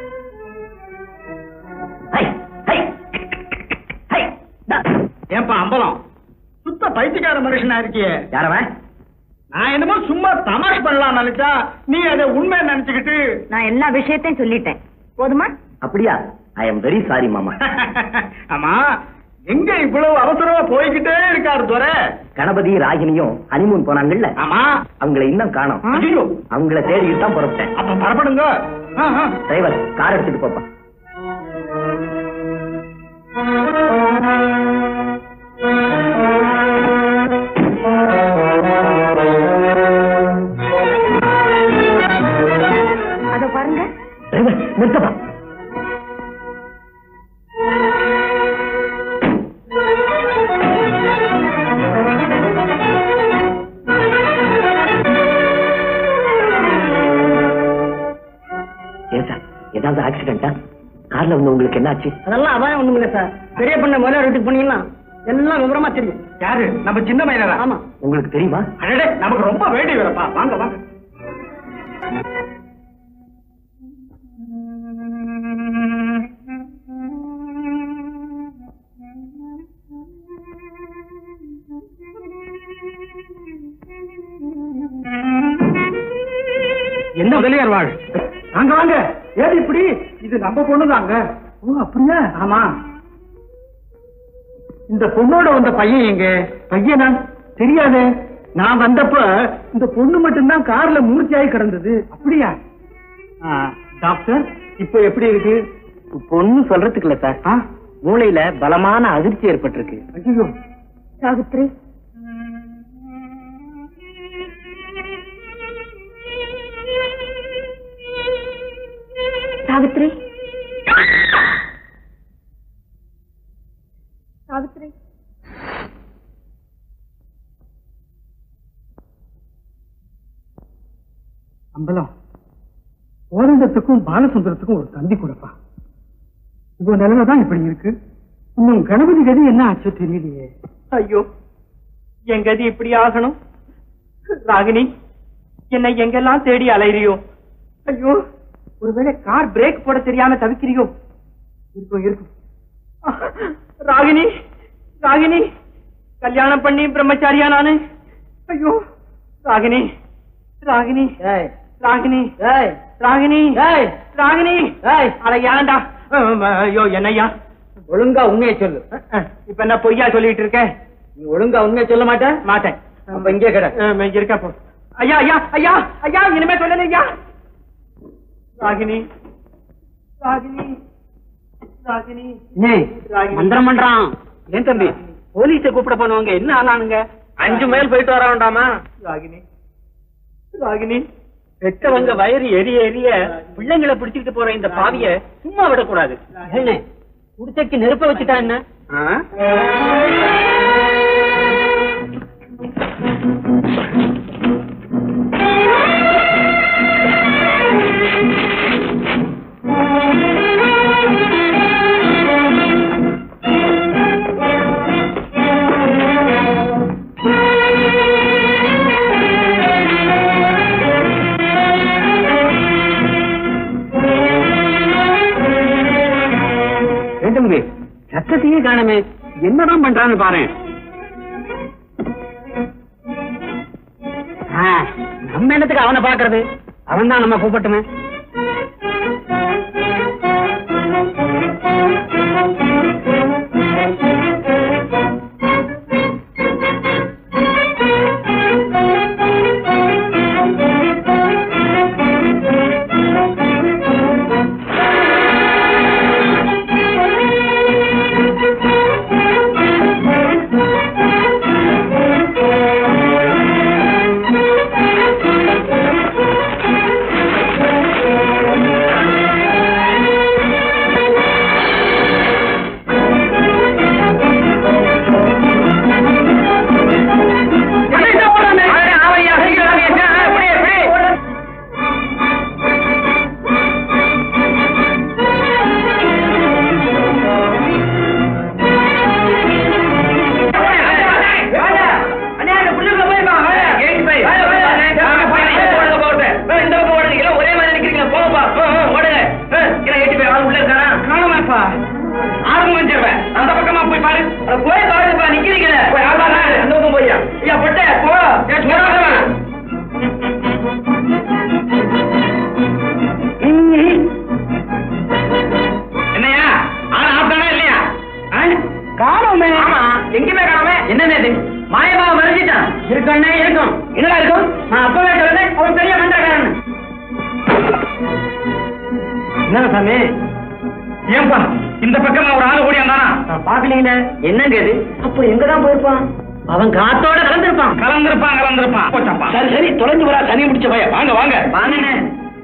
ஹை, ஹை, ஹை, டா. ஏன்பா அம்பலம் சுத்த பைத்தியக்கார மனுஷனா இருக்கியே யாரவன் நான் என்னமோ சும்மா தமாஷ் பண்ணலாம் நினைச்சா நீ அதை உண்மை நினைச்சுக்கிட்டு நான் எல்லா விஷயத்தையும் சொல்லிட்டேன் போதுமா அப்படியா ஐ எம் வெரி சாரி மாமா ஆமா எங்க இவ்வளவு அவசரமா போய்கிட்டே இருக்காரு துரை கணபதி ராகினியும் ஹனிமூன் போனாங்கல்ல ஆமா அவங்கள இன்னும் காணோம் ஐயோ அவங்கள தேடிட்டு தான் புறப்பட்டேன் அப்ப பரப்படுங்க ஆ, ஆ. டிரைவர் கார் எடுத்துட்டு போப்பா அத பாருங்க டிரைவர் நிறுத்தப்பா ஏன் சார் ஏதாவது ஆக்சிடென்டா கார்ல வந்து உங்களுக்கு என்னாச்சு அதெல்லாம் அபாயம் ஒண்ணும் இல்ல சார் பெரிய பண்ண முதல்ல வீட்டுக்கு போனீங்கன்னா எல்லாம் விவரமா தெரியும் யாரு நம்ம சின்ன மைனரா ஆமா உங்களுக்கு தெரியுமா அடடே நமக்கு ரொம்ப வேண்டி வரப்பா வாங்க வாங்க என்ன முதலியார் வாழ் வாங்க வாங்க ஏது இப்படி இது நம்ம பொண்ணுதாங்க ஓ அப்படியா ஆமா இந்த பொண்ணோட வந்த பையன் எங்க பையனா தெரியாதே நான் வந்தப்ப இந்த பொண்ணு மட்டும்தான் கார்ல மூர்ச்சியாகி கிடந்தது அப்படியா டாக்டர் இப்போ எப்படி இருக்கு பொண்ணு சொல்றதுக்கு இல்ல சார் மூளையில பலமான அதிர்ச்சி ஏற்பட்டிருக்கு ஐயோ சாவித்ரி சாவித்ரி சாவித்ரி அம்பலம் ஓரண்டத்துக்கும் பாலசுந்தரத்துக்கும் ஒரு தந்தி கொடுப்பா இப்போ நிலைமை தான் இப்படி இருக்கு இன்னும் கணபதி கதி என்ன ஆச்சோ தெரியலையே ஐயோ என் கதி இப்படி ஆகணும் ராகினி என்னை எங்கெல்லாம் தேடி அலைறியோ ஐயோ ஒருவேளை கார் பிரேக் போட தெரியாம தவிக்கிறியோ இருக்கும் இருக்கும் ராகினி ராகினி கல்யாணம் பண்ணி பிரம்மச்சாரியா நானு ஐயோ ராகினி ராகினி ராகினி ராகினி ராகினி அட ஏன்டா ஐயோ என்னய்யா ஒழுங்கா உண்மையை சொல்லு இப்ப என்ன பொய்யா சொல்லிட்டு இருக்க நீ ஒழுங்கா உண்மையை சொல்ல மாட்டேன் மாட்டேன் அப்ப இங்கே கிட அஹ், இருக்க போ ஐயா ஐயா ஐயா ஐயா இனிமே சொல்லல ஐயா ராகினி ராகினி ராகினி ராகினி. மந்திரம் பண்றான் ஏன் தம்பி போலீஸை கூப்பிட போனவங்க என்ன ஆனானுங்க அஞ்சு மைல் போயிட்டு வர வேண்டாமா ராகினி ராகினி பெற்றவங்க வயிறு எரிய எரிய பிள்ளைங்களை பிடிச்சிட்டு போற இந்த பாவிய சும்மா விடக்கூடாது என்ன குடிசைக்கு நெருப்ப வச்சுட்டா என்ன ஏன் தம்பி சத்தத்தையே காணமே என்னதான் பண்றான்னு பாரு நம்ம என்னத்துக்கு அவனை பாக்குறது அவன் தான் நம்ம கூப்பிட்டுமே இல்லப்பா ஆரம்பம் வச்சிருவேன் அந்த பக்கமா போய் பாரு அட போய் பாருப்பா நிக்கிறீங்களே போய் ஆளா அந்த பக்கம் போய்யா ஐயா பொட்டை போ என்னையா ஆள் ஆப்தானா இல்லையா காணோமே ஆமா எங்கேயுமே காணோமே என்னன்னு இது மாயமா மறைஞ்சிட்டான் இருக்கண்ணே இருக்கும் என்னடா இருக்கும் நான் அப்பவே சொல்லுறேன் அவன் பெரிய மந்திரக்காரன் என்ன சாமி ஏன்பா இந்த பக்கமா ஒரு ஆள் ஓடி வந்தானா பாக்கலீங்களே என்னங்க இது அப்ப எங்கதான் போயிருப்பான் அவன் காத்தோட கலந்திருப்பான் கலந்திருப்பான் கலந்திருப்பான் போச்சப்பா சரி சரி தொலைஞ்சு வரா சனி முடிச்ச பைய வாங்க வாங்க வாங்கண்ணே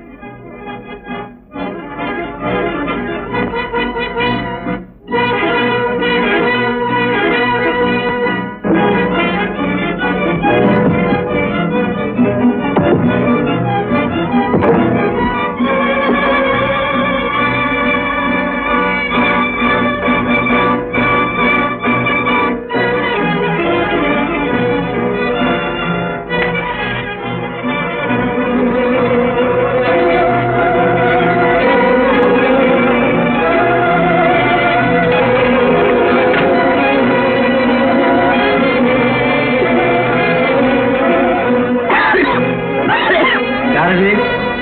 யாரது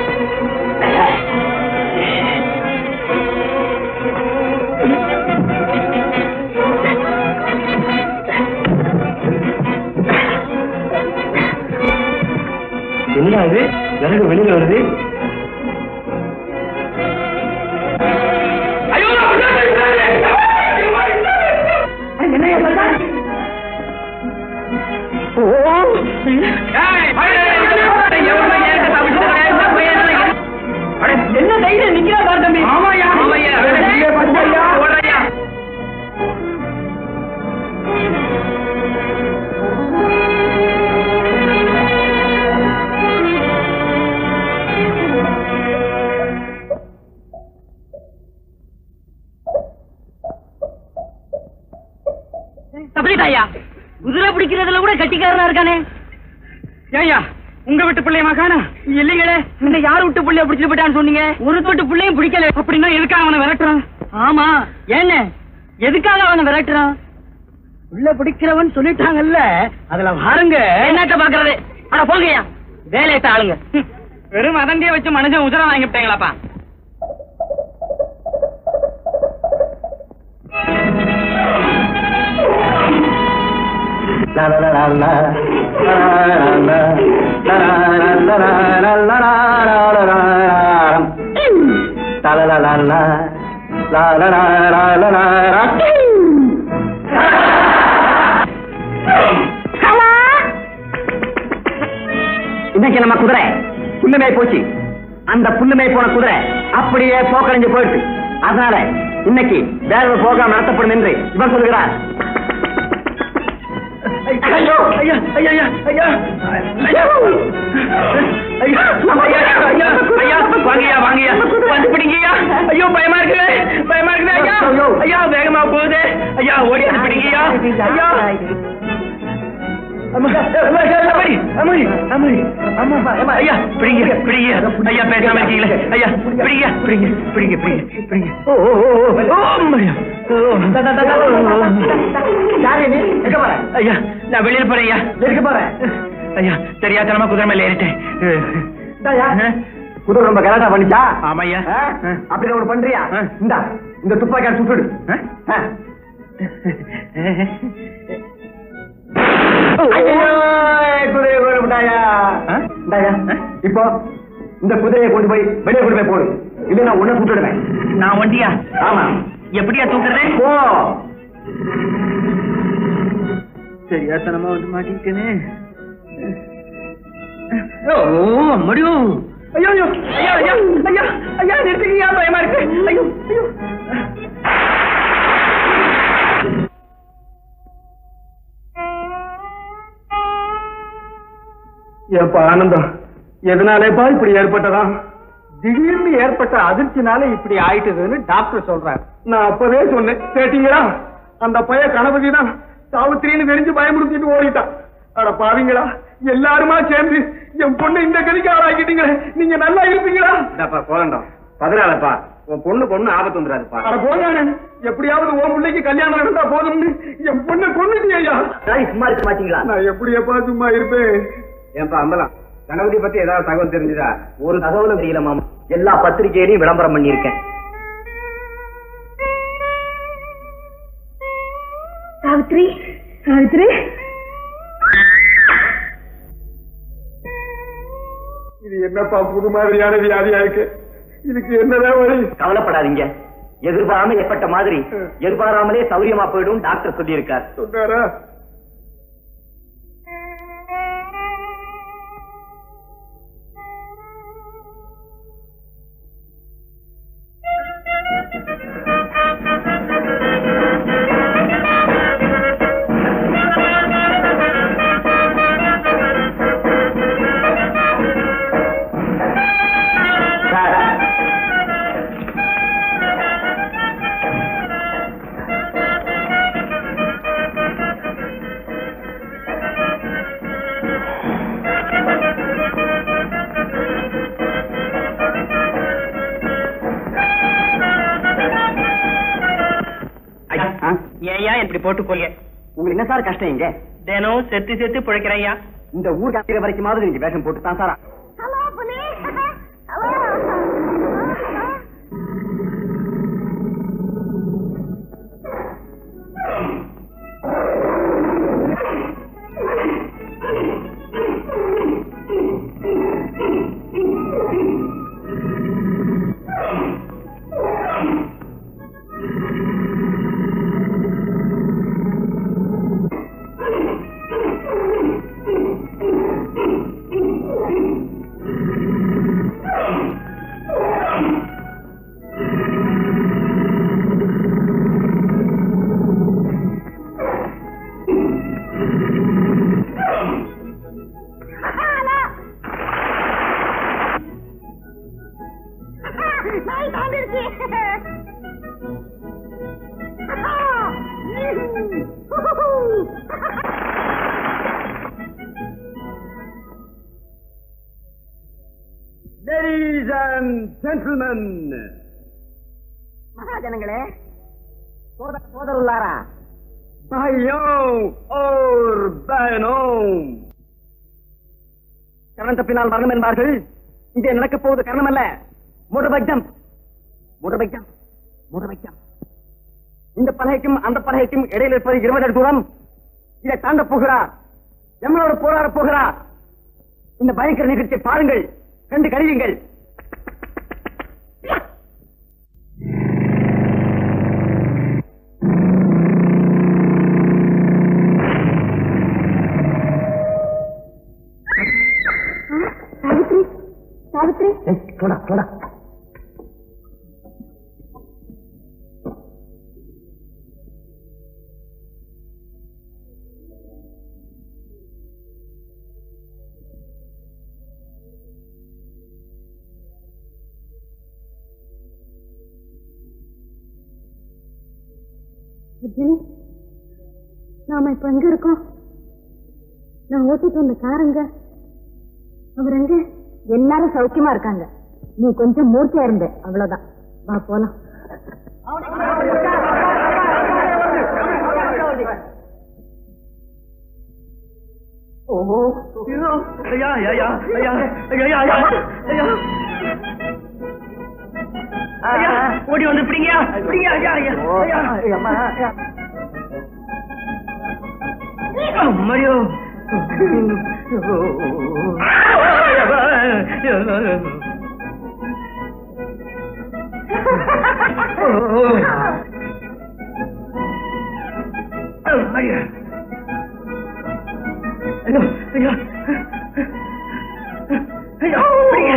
என்ன அது விறகு வெளியில வருது என்ன தைரியம் நிக்கிறா பாரு தம்பி ஆமாயா ஆமாயா தப்பிட்டாயா குதிரை பிடிக்கிறதுல கூட கட்டிக்காரனா இருக்கானே ஏய்யா உங்க வீட்டு பிள்ளையமா காணா இல்லைங்களே இந்த யார் விட்டு புள்ளைய பிடிச்சிட்டு போயிட்டான்னு சொன்னீங்க ஒரு விட்டு புள்ளையும் பிடிக்கல அப்படின்னா எதுக்காக அவனை விரட்டுறான் ஆமா என்ன எதுக்காக அவனை விரட்டுறான் உள்ள பிடிக்கிறவன் சொல்லிட்டாங்கல்ல அதுல வாருங்க என்னத்த பாக்குறது அட போங்கய்யா வேலையிட்ட ஆளுங்க வெறும் அதண்டிய வச்சு மனுஷன் உஜரம் வாங்கிவிட்டீங்களாப்பா இன்னைக்கு நம்ம குதிரை புல்லுமே போச்சு அந்த புல்லுமே போன குதிரை அப்படியே போக்கடைஞ்சு போயிடுச்சு அதனால இன்னைக்கு வேலை போகாம நடத்தப்படும் என்று இவர் சொல்கிறார் ஐயோ ஐயா ஐயா ஐயா ஐயா ஐயா ஐயா ஐயா ஐயா வாங்கய்யா வாங்கய்யா வந்து பிடிங்கய்யா ஐயோ பயமா இருக்குது பயமா இருக்குது ஐயா ஐயா வேகமா போகுது ஐயா ஓடி வந்து பிடிங்கய்யா ஐயா அம்மா, அம்மாடி, அம்மாடி, அம்மாடி, அம்மா, அம்மா, ஐயா, பிடிங்க, பிடிங்க. ஐயா, பேசாம இருக்கீங்களே. ஐயா, பிடிங்க, பிடிங்க, பிடிங்க, பிடிங்க, பிடிங்க. ஓ, ஓ, ஓ, ஓ, ஓ, அம்மாடியா. ஓ. ஐயா, நான் வெளியில போறேன் ஐயா. ஐயா, தெரியாதனமா குதிரை மேல ஏறிட்டேன் குதிரை ரொம்ப கலாட்டா பண்ணிச்சா ஆமாய்யா அப்படி ஒண்ணு பண்றியா இந்தா இந்த துப்பாக்கியார் சுட்டுடு ஆ. ஐயோ, குதிரையை கொண்டு விட்டாயா இந்தாயா, இப்போ இந்த குதிரையை கொண்டு போய் வெளியே கொண்டு போய் போடு இல்ல நான் உன்னை சுட்டுடுவேன் நான் ஒண்டியா ஆமா எப்படியா தூக்குறேன் போ தெரியாதனமா வந்து மாட்டிக்கிட்டேனே ஓ முடியும் ஐயோ ஐயோ ஐயா ஐயா ஐயா ஐயா நிறுத்துக்கியா பயமா இருக்கு ஐயோ ஐயோ ஏப்பா ஆனந்தம் எதனாலேப்பா இப்படி ஏற்பட்டதா திடீர்னு ஏற்பட்ட அதிர்ச்சினால இப்படி ஆயிட்டதுன்னு டாக்டர் சொல்றாரு நான் அப்பவே சொன்னேன் கேட்டீங்களா அந்த பைய கணபதி தான் சாவித்திரின்னு தெரிஞ்சு பயமுறுத்திட்டு ஓடிட்டான் அட பாவீங்களா எல்லாருமா சேர்ந்து என் பொண்ணு இந்த கதிக்கு ஆளாக்கிட்டீங்களே நீங்க நல்லா இருப்பீங்களா போகண்டோம் பதினாலப்பா உன் பொண்ணு பொண்ணு ஆபத்து வந்துடாதுப்பா அட போதானே எப்படியாவது உன் பிள்ளைக்கு கல்யாணம் நடந்தா போதும்னு என் பொண்ணை கொண்டுட்டியா தாய் சும்மா இருக்க மாட்டீங்களா நான் எப்படியப்பா சும்மா இருப்பேன் ஏன்பா அம்பலம் கணபதி பத்தி ஏதாவது தகவல் தெரிஞ்சுதா ஒரு தகவலும் தெரியல மாமா எல்லா பத்திரிகையிலையும் விளம்பரம் பண்ணியிருக்கேன் சாவித்ரி சாவித்ரி இது என்னப்பா புது மாதிரியான வியாதியா இருக்கு இதுக்கு என்னதான் வழி கவலைப்படாதீங்க எதிர்பாராம ஏற்பட்ட மாதிரி எதிர்பாராமலே சௌரியமா போயிடும் டாக்டர் சொல்லியிருக்கார் சொன்னாரா ஏயா இப்படி போட்டு கொள்க உங்களுக்கு என்ன சார் கஷ்டம் இங்க தினம் செத்து செத்து பிழைக்கிறையா இந்த ஊர் காக்கிற வரைக்குமாவது நீங்க வேஷம் போட்டு தான் சாரா Ladies and gentlemen, மகாஜனங்களே சோதருள்ளாரா भाइयों और बहनों கரணம் தப்பினால் மரணம் என்பார்கள் இங்கே நடக்கப் போவது கரணம் அல்ல முடபைக்கம் முடபைக்கம் முடபைக்கம் இந்த பலகைக்கும் அந்த பலகைக்கும் இடையில் இருப்பது இருபது அடி தூரம் இதை தாண்டப் போகிறார் எம்மனோடு போராடப் போகிறார் இந்த பயங்கர நிகழ்ச்சியை பாருங்கள் கண்டு கழியுங்கள் சாவித்ரி சாவித்ரி போடா போடா அர்ஜுனி நாம இப்ப எங்க இருக்கோம் நான் ஓட்டிட்டு வந்த காருங்க அவர் எங்க எல்லாரும் சௌக்கியமா இருக்காங்க நீ கொஞ்சம் மூர்த்தியா இருந்த அவ்வளவுதான் வா போலாம் ஓஹோ ஐயா ஐயா ஐயா ஐயா ஐயா ஐயா ஐயா ஐயா, ஓடி வந்து பிடிங்க பிடிங்க ஐயா ஐயா ஐயா அம்மையோ ஐயா ஐயோ ஐயா ஐயா பிடிங்க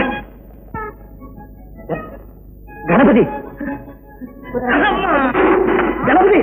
கணபதி கணபதி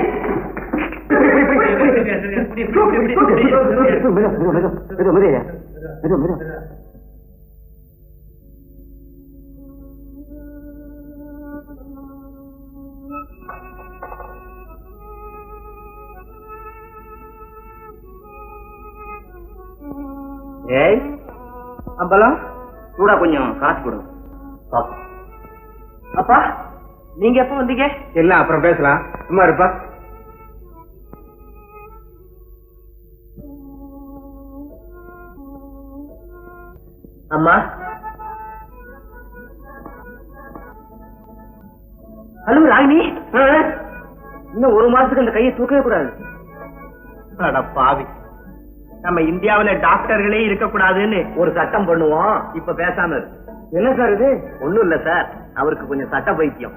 ஏய் அம்பலம் கூட கொஞ்சம் காசு கொடு அப்பா நீங்க எப்ப வந்தீங்க எல்லாம் அப்புறம் பேசலாம் சும்மா இருப்பா அம்மா ஹலோ ராகினி இன்னும் ஒரு மாசத்துக்கு அந்த கையை தூக்கவே கூடாது அட பாவி நம்ம இந்தியாவுல டாக்டர்களே இருக்க கூடாதுன்னு ஒரு சட்டம் பண்ணுவோம் இப்ப பேசாம இரு. என்ன சார் இது ஒண்ணும் இல்ல சார் அவருக்கு கொஞ்சம் சட்ட பைத்தியம்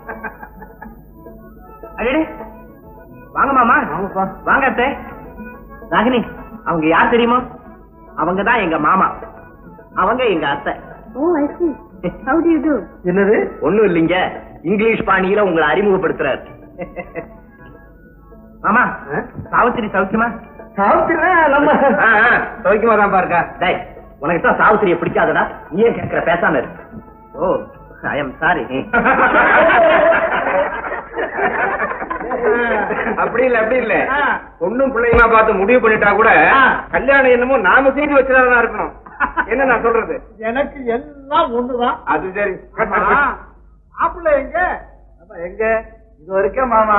அடே வாங்க மாமா வாங்க அத்தை ராகினி அவங்க யார் தெரியுமா அவங்க தான் எங்க மாமா அவங்க எங்க அத்தை ஓ ஐ see how do you do என்னது ஒண்ணும் இல்லைங்க இங்கிலீஷ் பாணியில உங்களை அறிமுகப்படுத்துறாரு மாமா சாவித்திரி சௌக்கியமா நம்ம சௌக்கியமா தான் பாருக்கா டேய் உனக்கு தான் சாவித்திரியை பிடிக்காதடா நீ ஏன் கேட்கிற பேசாம இரு ஓ ஐ எம் சாரி அப்படி இல்ல அப்படி இல்ல பொண்ணும் பிள்ளைங்களா பார்த்து முடிவு பண்ணிட்டா கூட கல்யாணம் என்னமோ நாம செய்து வச்சுதான் இருக்கணும் என்ன நான் சொல்றது எனக்கு எல்லாம் ஒண்ணுதான் அது சரி மாப்பிள்ளை எங்க அப்ப எங்க இது வரைக்கும் மாமா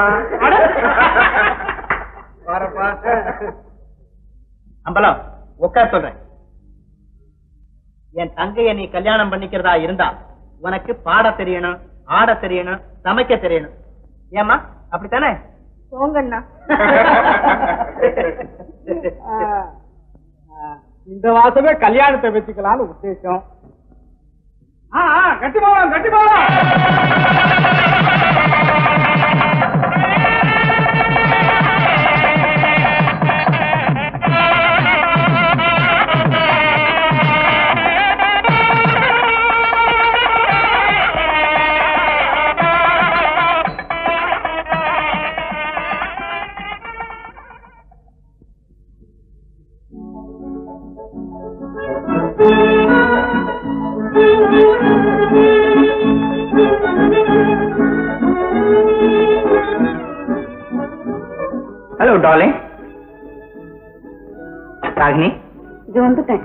பாருப்பா அம்பலம் உட்கார் சொல்றேன் என் தங்கைய நீ கல்யாணம் பண்ணிக்கிறதா இருந்தா உனக்கு பாட தெரியணும் ஆட தெரியணும் சமைக்க தெரியணும் ஏமா அப்படித்தானே போங்கண்ணா இந்த மாசமே கல்யாணத்தை வச்சுக்கலாம்னு உத்தேசம் ஆ, ஆ, கட்டி போலாம் கட்டி போலாம் ஹலோ டார்லிங் ராகினி இது வந்துட்டேன்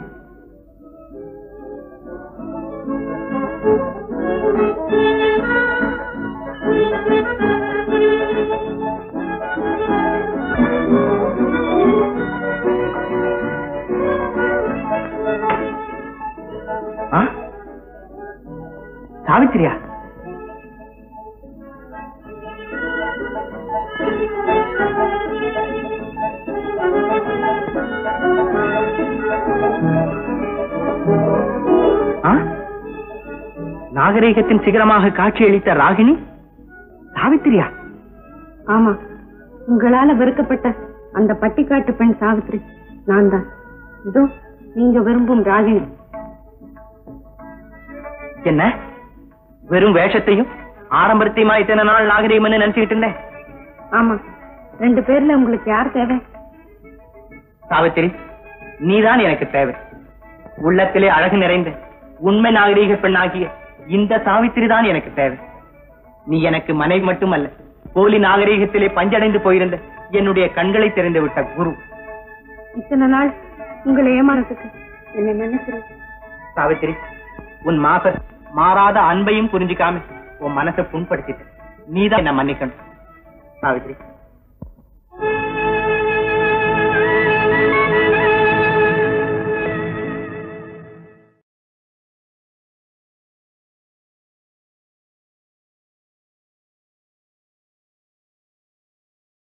ஆ? சாவித்திரியா ஆ? நாகரீகத்தின் சிகரமாக காட்சியளித்த ராகினி சாவித்திரியா ஆமா உங்களால வெறுக்கப்பட்ட அந்த பட்டிக்காட்டு பெண் சாவித்ரி நான் தான் இதோ நீங்க விரும்பும் ராகினி என்ன வெறும் வேஷத்தையும் ஆரம்பத்தையுமா இத்தனை நாள் நாகரீகம்னு நினைச்சுக்கிட்டு இருந்தேன் ஆமா ரெண்டு பேர்ல உங்களுக்கு யார் தேவை சாவித்திரி நீதான் எனக்கு தேவை உள்ளத்திலே அழகு நிறைந்த உண்மை நாகரீக பெண்ணாகிய இந்த சாவித்திரி தான் எனக்கு தேவை நீ எனக்கு மனைவி மட்டுமல்ல போலி நாகரீகத்திலே பஞ்சடைந்து போயிருந்த என்னுடைய கண்களை திறந்து விட்ட குரு இத்தனை நாள் உங்களை ஏமாறதுக்கு என்ன நினைக்கிறேன் சாவித்திரி உன் மாச மாறாத அன்பையும் புரிஞ்சுக்காம உன் மனசை புண்படுத்திட்ட நீதான் என்ன மன்னிக்கணும் சாவித்திரி